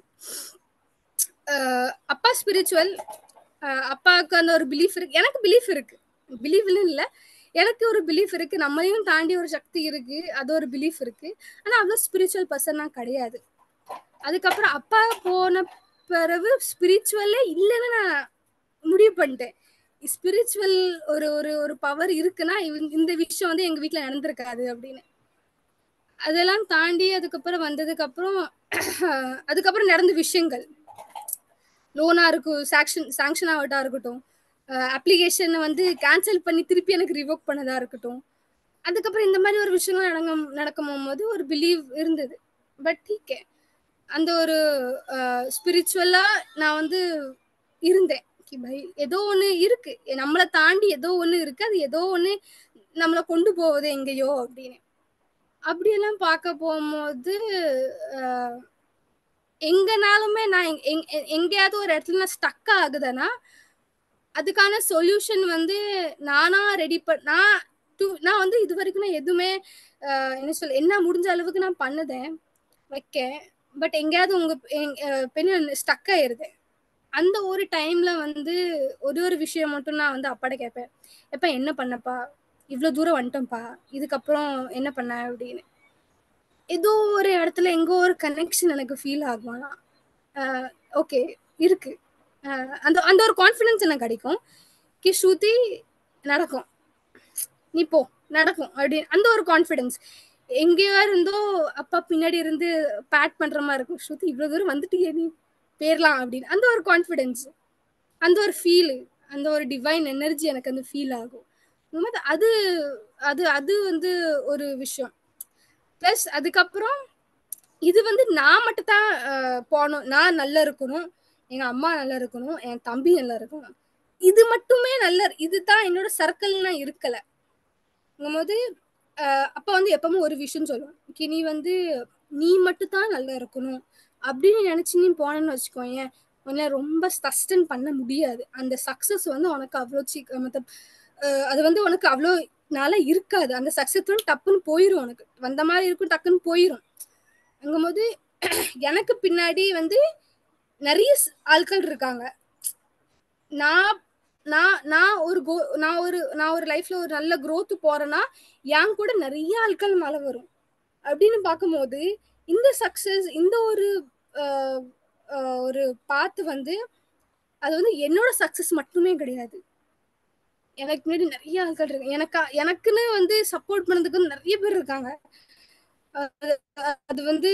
Speaker 3: ஆஹ் அப்பா ஸ்பிரிச்சுவல் அப்பாவுக்கு அந்த ஒரு பிலீஃப் இருக்கு எனக்கு பிலீஃப் இருக்கு பிலீஃப்னு இல்லை எனக்கு ஒரு பிலீஃப் இருக்கு நம்மளையும் தாண்டி ஒரு சக்தி இருக்கு அது ஒரு பிலீஃப் இருக்கு ஆனா அவ்வளோ ஸ்பிரிச்சுவல் பர்சன் நான் கிடையாது அதுக்கப்புறம் அப்பா போன பிறகு ஸ்பிரிச்சுவலே இல்லைன்னு நான் முடிவு பண்ணிட்டேன் ஸ்பிரிச்சுவல் ஒரு ஒரு ஒரு பவர் இருக்குன்னா இவங்க இந்த விஷயம் வந்து எங்க வீட்ல நடந்திருக்காது அப்படின்னு அதெல்லாம் தாண்டி அதுக்கப்புறம் வந்ததுக்கு அப்புறம் அதுக்கப்புறம் நடந்த விஷயங்கள் லோனா இருக்கும் சாங்ஷன் சாங்ஷன் ஆகட்டா இருக்கட்டும் அப்ளிகேஷனை வந்து கேன்சல் பண்ணி திருப்பி எனக்கு ரிவோக் பண்ணதா இருக்கட்டும் அதுக்கப்புறம் இந்த மாதிரி ஒரு விஷயங்கள் நடக்கும் நடக்கும் போது ஒரு பிலீவ் இருந்தது பட் டீக்கே அந்த ஒரு ஸ்பிரிச்சுவலா நான் வந்து இருந்தேன் கி பை ஏதோ ஒண்ணு இருக்கு நம்மளை தாண்டி ஏதோ ஒண்ணு இருக்கு அது ஏதோ ஒண்ணு நம்மளை கொண்டு போகுது எங்கேயோ அப்படின்னு அப்படியெல்லாம் பார்க்க போகும்போது ஆஹ், எங்கனாலுமே நான் எங்க- எங்க- எங்க- எங்கேயாவது ஒரு இடத்துல நான் ஸ்டக் ஆகுதுன்னா அதுக்கான சொல்யூஷன் வந்து நானா ரெடி பண்ண நான் to- நான் வந்து இது வரைக்கும் நான் எதுவுமே ஆஹ், என்ன சொல்ல என்ன முடிஞ்ச அளவுக்கு நான் பண்ணுதேன் வைக்க பட் எங்கேயாவது உங்க பெண் ஸ்டக் ஆயிருது அந்த ஒரு டைம்ல வந்து ஒரு ஒரு விஷயம் மட்டும் நான் வந்து அப்பாட்ட கேட்பேன் எப்ப என்ன பண்ணப்பா இவ்வளோ தூரம் வந்துட்டோம்ப்பா இதுக்கப்புறம் என்ன பண்ண அப்படின்னு ஏதோ ஒரு இடத்துல எங்கோ ஒரு கனெக்ஷன் எனக்கு ஃபீல் ஆகும் ஓகே இருக்கு ஆஹ் அந்த அந்த ஒரு கான்ஃபிடன்ஸ் எனக்கு கிடைக்கும் கி ஸ்ருதி நடக்கும் நீ போ நடக்கும் அப்படின்னு அந்த ஒரு கான்ஃபிடன்ஸ் எங்கேயோ இருந்தோ அப்பா பின்னாடி இருந்து பேட் பண்ற மாதிரி இருக்கும் ஸ்ருதி இவ்வளவு தூரம் வந்துட்டியே நீ பேர்லாம் அப்படின்னு அந்த ஒரு கான்ஃபிடன்ஸ் அந்த ஒரு ஃபீல் அந்த ஒரு டிவைன் எனர்ஜி எனக்கு அந்த ஃபீல் ஆகும் உண்மைதான் அது அது அது வந்து ஒரு விஷயம் ப்ளஸ் அதுக்கப்புறம் இது வந்து நான் மட்டும் தான் போகணும் நான் நல்லா இருக்கணும் எங்க அம்மா நல்லா இருக்கணும் என் தம்பி நல்லா இருக்கணும் இது மட்டுமே நல்ல இதுதான் என்னோட சர்க்கிள்னா இருக்கல போது அப்ப வந்து எப்பவும் ஒரு விஷயம் சொல்லுவேன் "கி, நீ வந்து நீ மட்டும் தான் நல்லா இருக்கணும் அப்படின்னு நினைச்சு நீ போனேன்னு வச்சுக்கோயேன் உன்னை ரொம்ப சஸ்டன் பண்ண முடியாது அந்த சக்சஸ் வந்து உனக்கு அவ்வளோ சீக்கிரம் மத்த- அஹ் அது வந்து உனக்கு அவ்வளோ நாளா இருக்காது அந்த சக்சஸ் வந்து டப்புன்னு போயிடும் உனக்கு வந்த மாதிரி இருக்கும் டக்குன்னு போயிடும் அங்கும்போது எனக்கு பின்னாடி வந்து நிறைய ஸ்- ஆட்கள் இருக்காங்க நான் நான் நான் ஒரு கோ நான் ஒரு நான் ஒரு லைஃப்ல ஒரு நல்ல growth போறேன்னா என் கூட நிறைய ஆட்கள் மேல வரும் அப்படின்னு பார்க்கும்போது இந்த சக்சஸ் இந்த ஒரு ஆஹ், ஆஹ், ஒரு பாத்து வந்து அது வந்து என்னோட சக்சஸ் மட்டுமே கிடையாது எனக்கு முன்னாடி நிறைய ஆட்கள் இருக்கு எனக்கு எனக்குன்னு வந்து சப்போர்ட் பண்ணதுக்கு நிறைய பேர் இருக்காங்க அது அது வந்து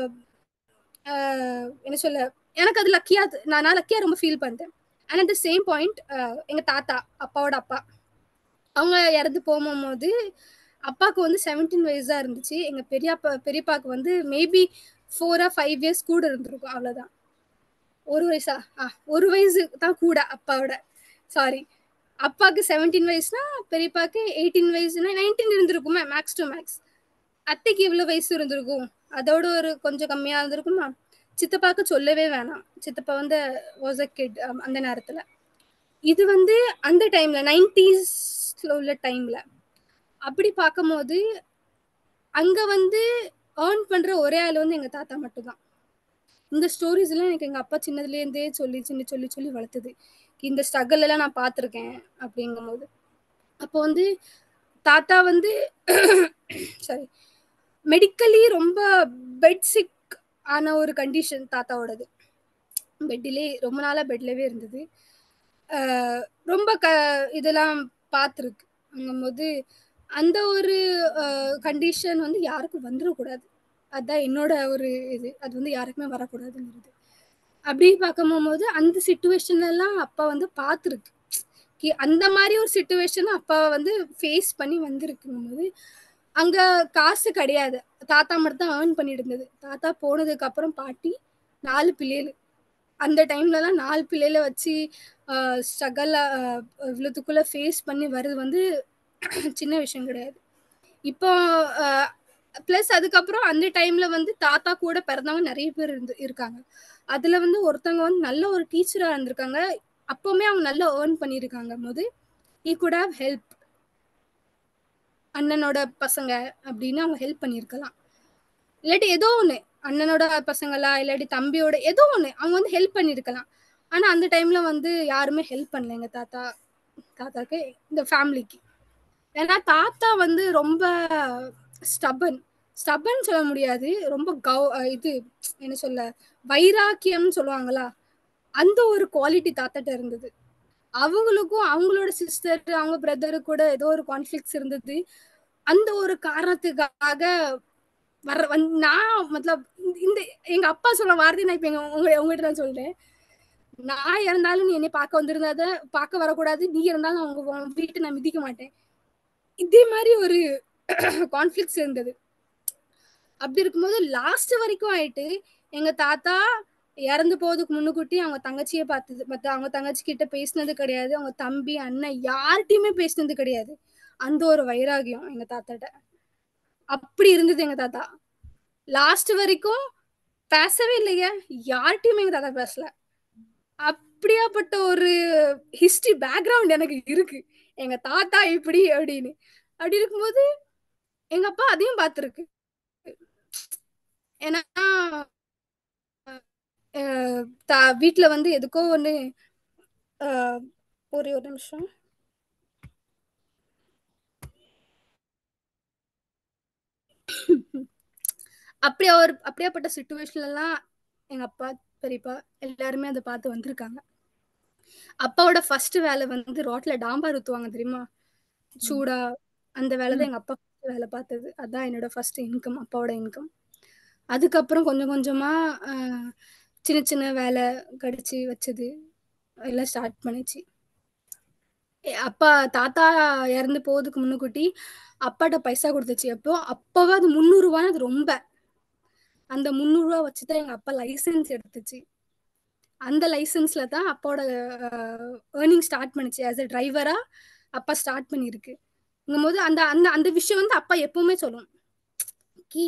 Speaker 3: ஆஹ், என்ன சொல்ல எனக்கு அது லக்கியா நான் நான் லக்கியா ரொம்ப ஃபீல் பண்ணேன் and at the same point எங்க தாத்தா அப்பாவோட அப்பா அவங்க இறந்து போகும்போது அப்பாவுக்கு வந்து செவன்டீன் வயசு தான் இருந்துச்சு எங்க பெரியப்பா பெரியப்பாக்கு வந்து மேபி ஃபோரா ஃபைவ் இயர்ஸ் கூட இருந்திருக்கும் அவ்வளவுதான் ஒரு வயசா ஆ ஒரு வயசு தான் கூட அப்பாவோட சாரி அப்பாவுக்கு செவன்டீன் வயசுனா பெரியப்பாக்கு எயிட்டீன் வயசுனா நைன்டீன் இருந்திருக்குமே மேக்ஸ் டு மேக்ஸ் அத்தைக்கு எவ்வளவு வயசு இருந்திருக்கும் அதோட ஒரு கொஞ்சம் கம்மியா இருந்திருக்குமா சித்தப்பாக்கு சொல்லவே வேணாம் சித்தப்பா வந்து வாஸ் அ கிட் அந்த நேரத்துல இது வந்து அந்த டைம்ல நைன்டிஸ்ல உள்ள டைம்ல அப்படி பார்க்கும்போது அங்க வந்து ஏர்ன் பண்ற ஒரே ஆள் வந்து எங்க தாத்தா மட்டும்தான் இந்த ஸ்டோரிஸ் எல்லாம் எனக்கு எங்க அப்பா சின்னதுல இருந்தே சொல்லி சின்ன சொல்லி சொல்லி வளர்த்தது இந்த ஸ்ட்ரகிள் எல்லாம் நான் பார்த்துருக்கேன் அப்படிங்கும்போது அப்போ வந்து தாத்தா வந்து சாரி மெடிக்கலி ரொம்ப பெட் சிக் ஆன ஒரு கண்டிஷன் தாத்தாவோடது பெட்டிலே ரொம்ப நாளா பெட்லவே இருந்தது ஆஹ் ரொம்ப க இதெல்லாம் பார்த்துருக்கு அங்கும்போது அந்த ஒரு கண்டிஷன் வந்து யாருக்கும் வந்துடக்கூடாது அதுதான் என்னோட ஒரு இது அது வந்து யாருக்குமே வரக்கூடாதுங்கிறது அப்படி பார்க்கும் போது அந்த சுச்சுவேஷன் எல்லாம் அப்பா வந்து பார்த்துருக்கு கி- அந்த மாதிரி ஒரு சுச்சுவேஷன் அப்பா வந்து ஃபேஸ் பண்ணி வந்திருக்குங்கும் போது அங்க காசு கிடையாது தாத்தா மட்டும் தான் ஏர்ன் பண்ணிட்டு இருந்தது தாத்தா போனதுக்கு அப்புறம் பாட்டி நாலு பிள்ளைகள் அந்த டைம்லலாம் நாலு பிள்ளைகளை வச்சு ஸ்ட்ரகல் இவ்வளோத்துக்குள்ள ஃபேஸ் பண்ணி வர்றது வந்து சின்ன விஷயம் கிடையாது இப்போ ப்ளஸ் அதுக்கப்புறம் அந்த டைம்ல வந்து தாத்தா கூட பிறந்தவங்க நிறைய பேர் இருந்து இருக்காங்க அதுல வந்து ஒருத்தவங்க வந்து நல்ல ஒரு டீச்சரா இருந்திருக்காங்க அப்பவுமே அவங்க நல்லா ஏர்ன் பண்ணியிருக்காங்க போது ஈ குட் ஹவ் ஹெல்ப் அண்ணனோட பசங்க அப்படின்னு அவங்க ஹெல்ப் பண்ணியிருக்கலாம் இல்லாட்டி ஏதோ ஒன்று அண்ணனோட பசங்களா இல்லாட்டி தம்பியோட ஏதோ ஒன்று அவங்க வந்து ஹெல்ப் பண்ணியிருக்கலாம் ஆனா அந்த டைம்ல வந்து யாருமே ஹெல்ப் பண்ணல எங்க தாத்தா தாத்தாக்கு இந்த ஃபேமிலிக்கு ஏன்னா தாத்தா வந்து ரொம்ப ஸ்டபன் ஸ்டபன் சொல்ல முடியாது ரொம்ப கவ் இது என்ன சொல்ல வைராக்கியம்னு சொல்லுவாங்களா அந்த ஒரு குவாலிட்டி தாத்தாட்ட இருந்தது அவங்களுக்கும் அவங்களோட சிஸ்டர் அவங்க பிரதரு கூட ஏதோ ஒரு கான்ஃபிளிக்ஸ் இருந்தது அந்த ஒரு காரணத்துக்காக வர வந் நான் மத்தலப் இந்த எங்க அப்பா சொல்ற வார்த்தை நான் இப்ப எங்க உங்க உங்ககிட்ட நான் சொல்றேன் நான் இறந்தாலும் நீ என்னை பார்க்க வந்திருந்தாத பார்க்க வரக்கூடாது நீ இருந்தாலும் அவங்க வீட்டை நான் மிதிக்க மாட்டேன் இதே மாதிரி ஒரு கான்ஃபிளிக்ஸ் இருந்தது அப்படி இருக்கும்போது லாஸ்ட் வரைக்கும் ஆயிட்டு எங்க தாத்தா இறந்து போறதுக்கு முன்னுக்கூட்டி அவங்க தங்கச்சியை பார்த்தது மத்த அவங்க தங்கச்சி கிட்ட பேசினது கிடையாது அவங்க தம்பி அண்ணன் யார்கிட்டயுமே பேசினது கிடையாது அந்த ஒரு வைராகியம் எங்க தாத்தாட்ட அப்படி இருந்தது எங்க தாத்தா லாஸ்ட் வரைக்கும் பேசவே இல்லைங்க யார்கிட்டயுமே எங்க தாத்தா பேசல அப்படியாப்பட்ட ஒரு ஹிஸ்டரி பேக்ரவுண்ட் எனக்கு இருக்கு எங்க தாத்தா இப்படி அப்படின்னு அப்படி இருக்கும்போது எங்க அப்பா அதையும் பார்த்துருக்கு ஏன்னா வீட்டுல வந்து எதுக்கோ ஒண்ணு ஒரே ஒரு நிமிஷம் அப்படியே ஒரு அப்படியாப்பட்ட சுச்சுவேஷன்ல எல்லாம் எங்க அப்பா பெரியப்பா எல்லாருமே அதை பார்த்து வந்திருக்காங்க அப்பாவோட ஃபர்ஸ்ட் வேலை வந்து ரோட்ல டாம்பார் ஊத்துவாங்க தெரியுமா சூடா அந்த வேலை தான் எங்க அப்பா வேலை பார்த்தது அதான் என்னோட ஃபர்ஸ்ட் இன்கம் அப்பாவோட இன்கம் அதுக்கப்புறம் கொஞ்சம் கொஞ்சமா சின்ன சின்ன வேலை கடிச்சு வச்சது எல்லாம் ஸ்டார்ட் பண்ணிச்சு அப்பா தாத்தா இறந்து போறதுக்கு முன்னுக்குட்டி அப்பாட்ட பைசா கொடுத்துச்சு அப்போ அப்பவே அது முந்நூறுரூவான்னு அது ரொம்ப அந்த முந்நூறுரூவா வச்சுதான் எங்க அப்பா லைசன்ஸ் எடுத்துச்சு அந்த லைசன்ஸ்ல தான் அப்பாவோட ஏர்னிங் ஸ்டார்ட் பண்ணுச்சு ஆஸ் அ டிரைவரா அப்பா ஸ்டார்ட் பண்ணியிருக்கு போது அந்த அந்த அந்த விஷயம் வந்து அப்பா எப்பவுமே சொல்லும் கி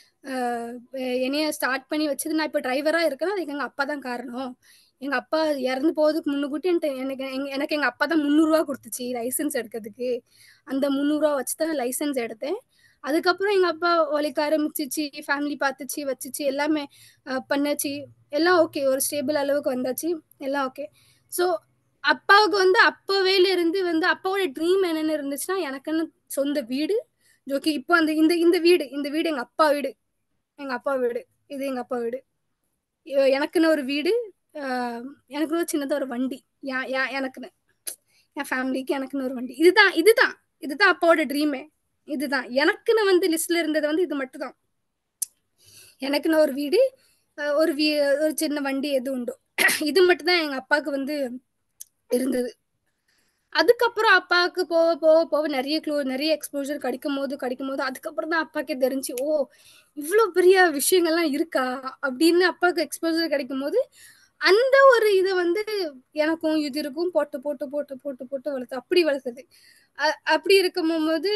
Speaker 3: என்னைய ஸ்டார்ட் பண்ணி வச்சது நான் இப்போ டிரைவரா இருக்கேன்னா அதுக்கு எங்க அப்பா தான் காரணம் எங்க அப்பா இறந்து போறதுக்கு முன்னுக்கூட்டி எனக்கு எனக்கு எங்க அப்பா தான் முந்நூறுரூவா கொடுத்துச்சு லைசன்ஸ் எடுக்கிறதுக்கு அந்த முந்நூறுரூவா வச்சு தான் லைசன்ஸ் எடுத்தேன் அதுக்கப்புறம் எங்க அப்பா உழைக்க ஆரம்பிச்சிச்சு ஃபேமிலி பார்த்துச்சு வச்சுச்சு எல்லாமே பண்ணுச்சு எல்லாம் ஓகே ஒரு ஸ்டேபிள் அளவுக்கு வந்தாச்சு எல்லாம் ஓகே ஸோ அப்பாவுக்கு வந்து அப்பவேல இருந்து வந்து அப்பாவோட ட்ரீம் என்னென்ன இருந்துச்சுன்னா எனக்குன்னு சொந்த வீடு ஜோக்கி இப்போ அந்த இந்த இந்த வீடு இந்த வீடு எங்க அப்பா வீடு எங்க அப்பா வீடு இது எங்க அப்பா வீடு எனக்குன்னு ஒரு வீடு எனக்குன்னு ஒரு சின்னதாக ஒரு வண்டி எனக்குன்னு என் ஃபேமிலிக்கு எனக்குன்னு ஒரு வண்டி இதுதான் இதுதான் இதுதான் அப்பாவோட ட்ரீமே இதுதான் எனக்குன்னு வந்து லிஸ்ட்ல இருந்தது வந்து இது மட்டும் தான் எனக்குன்னு ஒரு வீடு ஒரு வீ ஒரு சின்ன வண்டி எது உண்டோ இது மட்டும் தான் எங்க அப்பாவுக்கு வந்து இருந்தது அதுக்கப்புறம் அப்பாவுக்கு போக போக போக நிறைய க்ளோ நிறைய எக்ஸ்போஜர் கிடைக்கும் போது கிடைக்கும் போது அதுக்கப்புறம் தான் அப்பாக்கே தெரிஞ்சு ஓ இவ்வளோ பெரிய விஷயங்கள்லாம் இருக்கா அப்படின்னு அப்பாவுக்கு எக்ஸ்போஜர் கிடைக்கும் போது அந்த ஒரு இதை வந்து எனக்கும் இது இருக்கும் போட்டு போட்டு போட்டு போட்டு போட்டு வளர்த்து அப்படி வளர்த்தது அப்படி இருக்கும் போது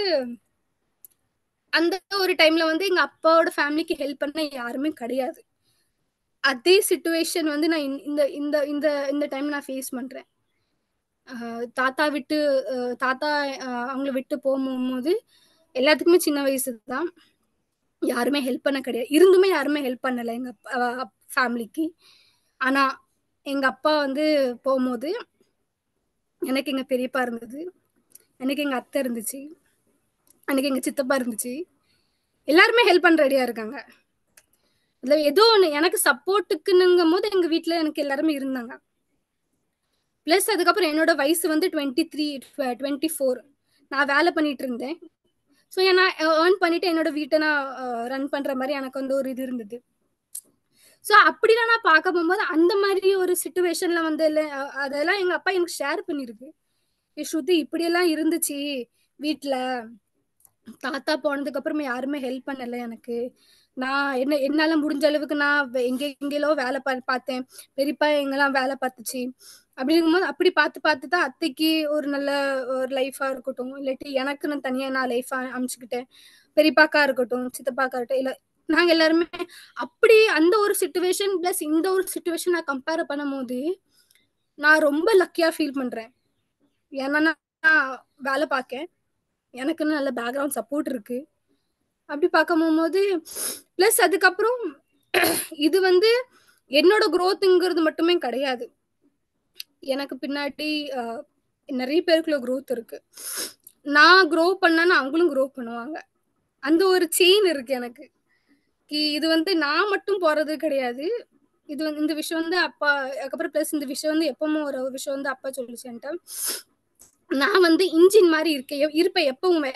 Speaker 3: அந்த ஒரு டைம்ல வந்து எங்க அப்பாவோட ஃபேமிலிக்கு ஹெல்ப் பண்ண யாருமே கிடையாது அதே சுச்சுவேஷன் வந்து நான் இந்த இந்த இந்த இந்த டைம் நான் ஃபேஸ் பண்றேன் தாத்தா விட்டு தாத்தா அவங்கள விட்டு போகும்போது எல்லாத்துக்குமே சின்ன வயசு தான் யாருமே ஹெல்ப் பண்ண கிடையாது இருந்துமே யாருமே ஹெல்ப் பண்ணலை எங்க ஃபேமிலிக்கு ஆனா எங்க அப்பா வந்து போகும்போது எனக்கு எங்க பெரியப்பா இருந்தது எனக்கு எங்க அத்தை இருந்துச்சு எனக்கு எங்க சித்தப்பா இருந்துச்சு எல்லாருமே ஹெல்ப் பண்ண ரெடியா இருக்காங்க இதுல ஏதோ ஒண்ணு எனக்கு சப்போர்ட்டுக்குன்னுங்கும் போது எங்க வீட்டுல எனக்கு எல்லாருமே இருந்தாங்க பிளஸ் அதுக்கப்புறம் என்னோட வயசு வந்து டுவெண்ட்டி த்ரீ டுவெண்ட்டி ஃபோர் நான் வேலை பண்ணிட்டு இருந்தேன் ஸோ நான் ஏர்ன் பண்ணிட்டு என்னோட வீட்டை நான் ரன் பண்ற மாதிரி எனக்கு வந்து ஒரு இது இருந்தது ஸோ அப்படிலாம் நான் பார்க்க போகும்போது அந்த மாதிரி ஒரு சுச்சுவேஷன்ல வந்து அதெல்லாம் எங்க அப்பா எனக்கு ஷேர் பண்ணிருக்கு ஸ்ருதி இப்படியெல்லாம் இருந்துச்சு வீட்டில் தாத்தா போனதுக்கு அப்புறமா யாருமே ஹெல்ப் பண்ணல எனக்கு நான் என்ன என்னால முடிஞ்ச அளவுக்கு நான் வே- எங்க எங்கேயோ வேலை பா பார்த்தேன் பெரியப்பா எங்கெல்லாம் வேலை பார்த்துச்சு அப்படி இருக்கும்போது அப்படி பார்த்து பார்த்து தான் அத்தைக்கு ஒரு நல்ல ஒரு லைஃபா இருக்கட்டும் இல்லாட்டி எனக்கு நான் தனியா நான் லைஃபா அமைச்சுக்கிட்டேன் பெரியப்பாக்கா இருக்கட்டும் சித்தப்பாக்கா இருக்கட்டும் இல்ல நாங்க எல்லாருமே அப்படி அந்த ஒரு சுச்சுவேஷன் பிளஸ் இந்த ஒரு சுச்சுவேஷன் நான் கம்பேர் பண்ணும்போது நான் ரொம்ப லக்கியா ஃபீல் பண்றேன் ஏன்னா நான் வேலை பார்க்கேன் எனக்குன்னு நல்ல பேக்ரவுண்ட் சப்போர்ட் இருக்கு அப்படி பார்க்க போகும்போது ப்ளஸ் அதுக்கப்புறம் இது வந்து என்னோட growthங்கிறது மட்டுமே கிடையாது எனக்கு பின்னாடி அஹ், நிறைய பேருக்குள்ள growth இருக்கு நான் க்ரோ பண்ணனா அவங்களும் க்ரோ பண்ணுவாங்க அந்த ஒரு செயின் இருக்கு எனக்கு கி- இது வந்து நான் மட்டும் போறது கிடையாது இது வந்து இந்த விஷயம் வந்து அப்பா அதுக்கப்புறம் ப்ளஸ் இந்த விஷயம் வந்து எப்பவும் ஒரு விஷயம் வந்து அப்பா சொல்லிச்சேன்ட்டு நான் வந்து இன்ஜின் மாதிரி இருக்கேன் இருப்பேன் எப்பவுமே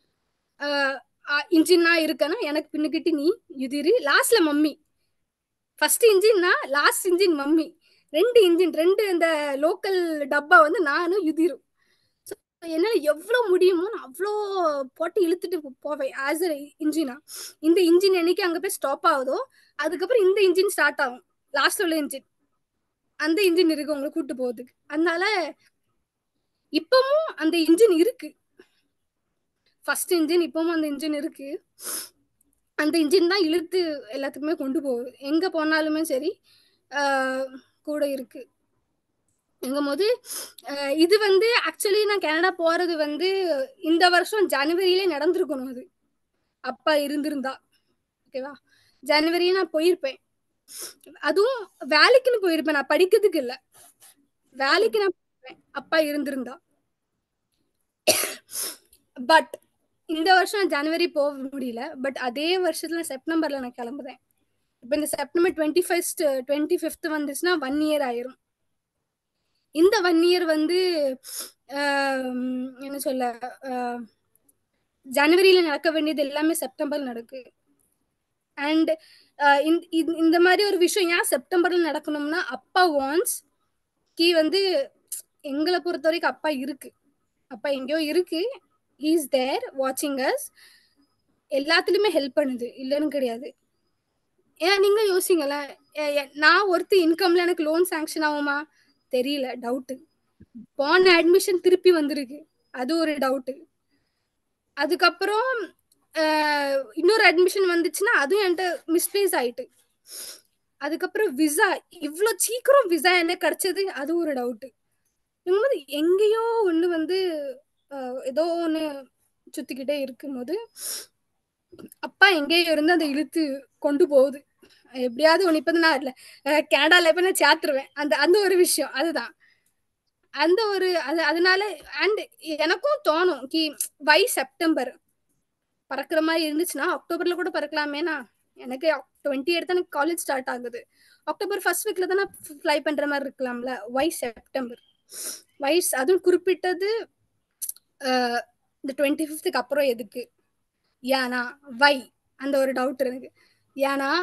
Speaker 3: இன்ஜினா இருக்கேன்னா எனக்கு பின்னுக்கிட்டு நீ யுதிரு லாஸ்ட்ல மம்மி ஃபர்ஸ்ட் இன்ஜின்னா லாஸ்ட் இன்ஜின் மம்மி ரெண்டு இன்ஜின் ரெண்டு இந்த லோக்கல் டப்பா வந்து நானும் யுதிரும் So, என்னால எவ்வளவு முடியுமோ நான் அவ்வளோ போட்டு இழுத்துட்டு போ- போவேன் ஆஸ் அ இன்ஜினா இந்த இன்ஜின் என்னைக்கு அங்க போய் ஸ்டாப் ஆகுதோ அதுக்கப்புறம் இந்த இன்ஜின் ஸ்டார்ட் ஆகும் லாஸ்ட்ல உள்ள இன்ஜின் அந்த இன்ஜின் இருக்கு உங்களை கூட்டு போறதுக்கு அதனால இப்பவும் அந்த இன்ஜின் இருக்கு ஃபர்ஸ்ட் இன்ஜின் இப்பவும் அந்த இன்ஜின் இருக்கு அந்த இன்ஜின் தான் இழுத்து எல்லாத்துக்குமே கொண்டு போகுது எங்க போனாலுமே சரி ஆஹ் கூட இருக்கு எங்கும் போது ஆஹ் இது வந்து ஆக்சுவலி நான் கனடா போறது வந்து இந்த வருஷம் ஜனவரியிலே நடந்திருக்கணும் அது அப்பா இருந்திருந்தா ஓகேவா ஜனவரியே நான் போயிருப்பேன் அதுவும் வேலைக்குன்னு போயிருப்பேன் நான் படிக்கிறதுக்கு இல்ல வேலைக்கு நான் போயிருப்பேன் அப்பா இருந்திருந்தா பட் இந்த வருஷம் ஜனவரி போக முடியல பட் அதே வருஷத்துல செப்டம்பர்ல நான் கிளம்புறேன் இப்போ இந்த September twenty first twenty fifth வந்துச்சுன்னா ஒன் இயர் ஆயிரும் இந்த ஒன் இயர் வந்து ஆம், என்ன சொல்ல ஆஹ், ஜனவரியில நடக்க வேண்டியது எல்லாமே செப்டம்பர்ல நடக்கு அண்ட் இந்த மாதிரி ஒரு விஷயம் ஏன் செப்டம்பர்ல நடக்கணும்னா அப்பா வான்ஸ் கீ வந்து எங்களை பொறுத்த வரைக்கும் அப்பா இருக்கு அப்பா எங்கேயோ இருக்கு இஸ் தேர் வாட்சிங் அஸ் எல்லாத்துலயுமே ஹெல்ப் பண்ணுது இல்லைன்னு கிடையாது ஏன் நீங்க யோசிங்களேன் ஏ- ஏ- நான் ஒருத்தி இன்கம்ல எனக்கு லோன் சாங்ஷன் ஆகுமா தெரியல டவுட்டு போன அட்மிஷன் திருப்பி வந்திருக்கு அது ஒரு டவுட்டு அதுக்கப்புறம் அஹ், இன்னொரு அட்மிஷன் வந்துச்சுன்னா அதுவும் என்கிட்ட மிஸ்பிளேஸ் ஆயிட்டு அதுக்கப்புறம் விசா இவ்வளோ சீக்கிரம் விசா என்ன கிடைச்சது அது ஒரு டவுட்டு போது எங்கேயோ ஒன்று வந்து அஹ், ஏதோ ஒன்று சுத்திக்கிட்டே இருக்கும்போது அப்பா எங்கேயோ இருந்து அதை இழுத்து கொண்டு போகுது எப்படியாவது ஒன்று இப்போ நான் இல்லை கனடால இப்போ நான் சேர்த்துருவேன் அந்த அந்த ஒரு விஷயம் அதுதான் அந்த ஒரு அது அதனால அண்ட் எனக்கும் தோணும் கி வை செப்டம்பர் பறக்கிற மாதிரி இருந்துச்சுன்னா அக்டோபர்ல கூட பறக்கலாமேனா எனக்கு டுவெண்ட்டி எடுத்து எனக்கு காலேஜ் ஸ்டார்ட் ஆகுது அக்டோபர் ஃபர்ஸ்ட் வீக்ல தான் நான் ஃப்ளை பண்ற மாதிரி இருக்கலாம்ல வை செப்டம்பர் வைஸ் அதுவும் குறிப்பிட்டது அஹ், இந்த டுவெண்ட்டி ஃபிஃப்த்துக்கு அப்புறம் எதுக்கு ஏன்னா வை அந்த ஒரு டவுட் எனக்கு ஏன்னா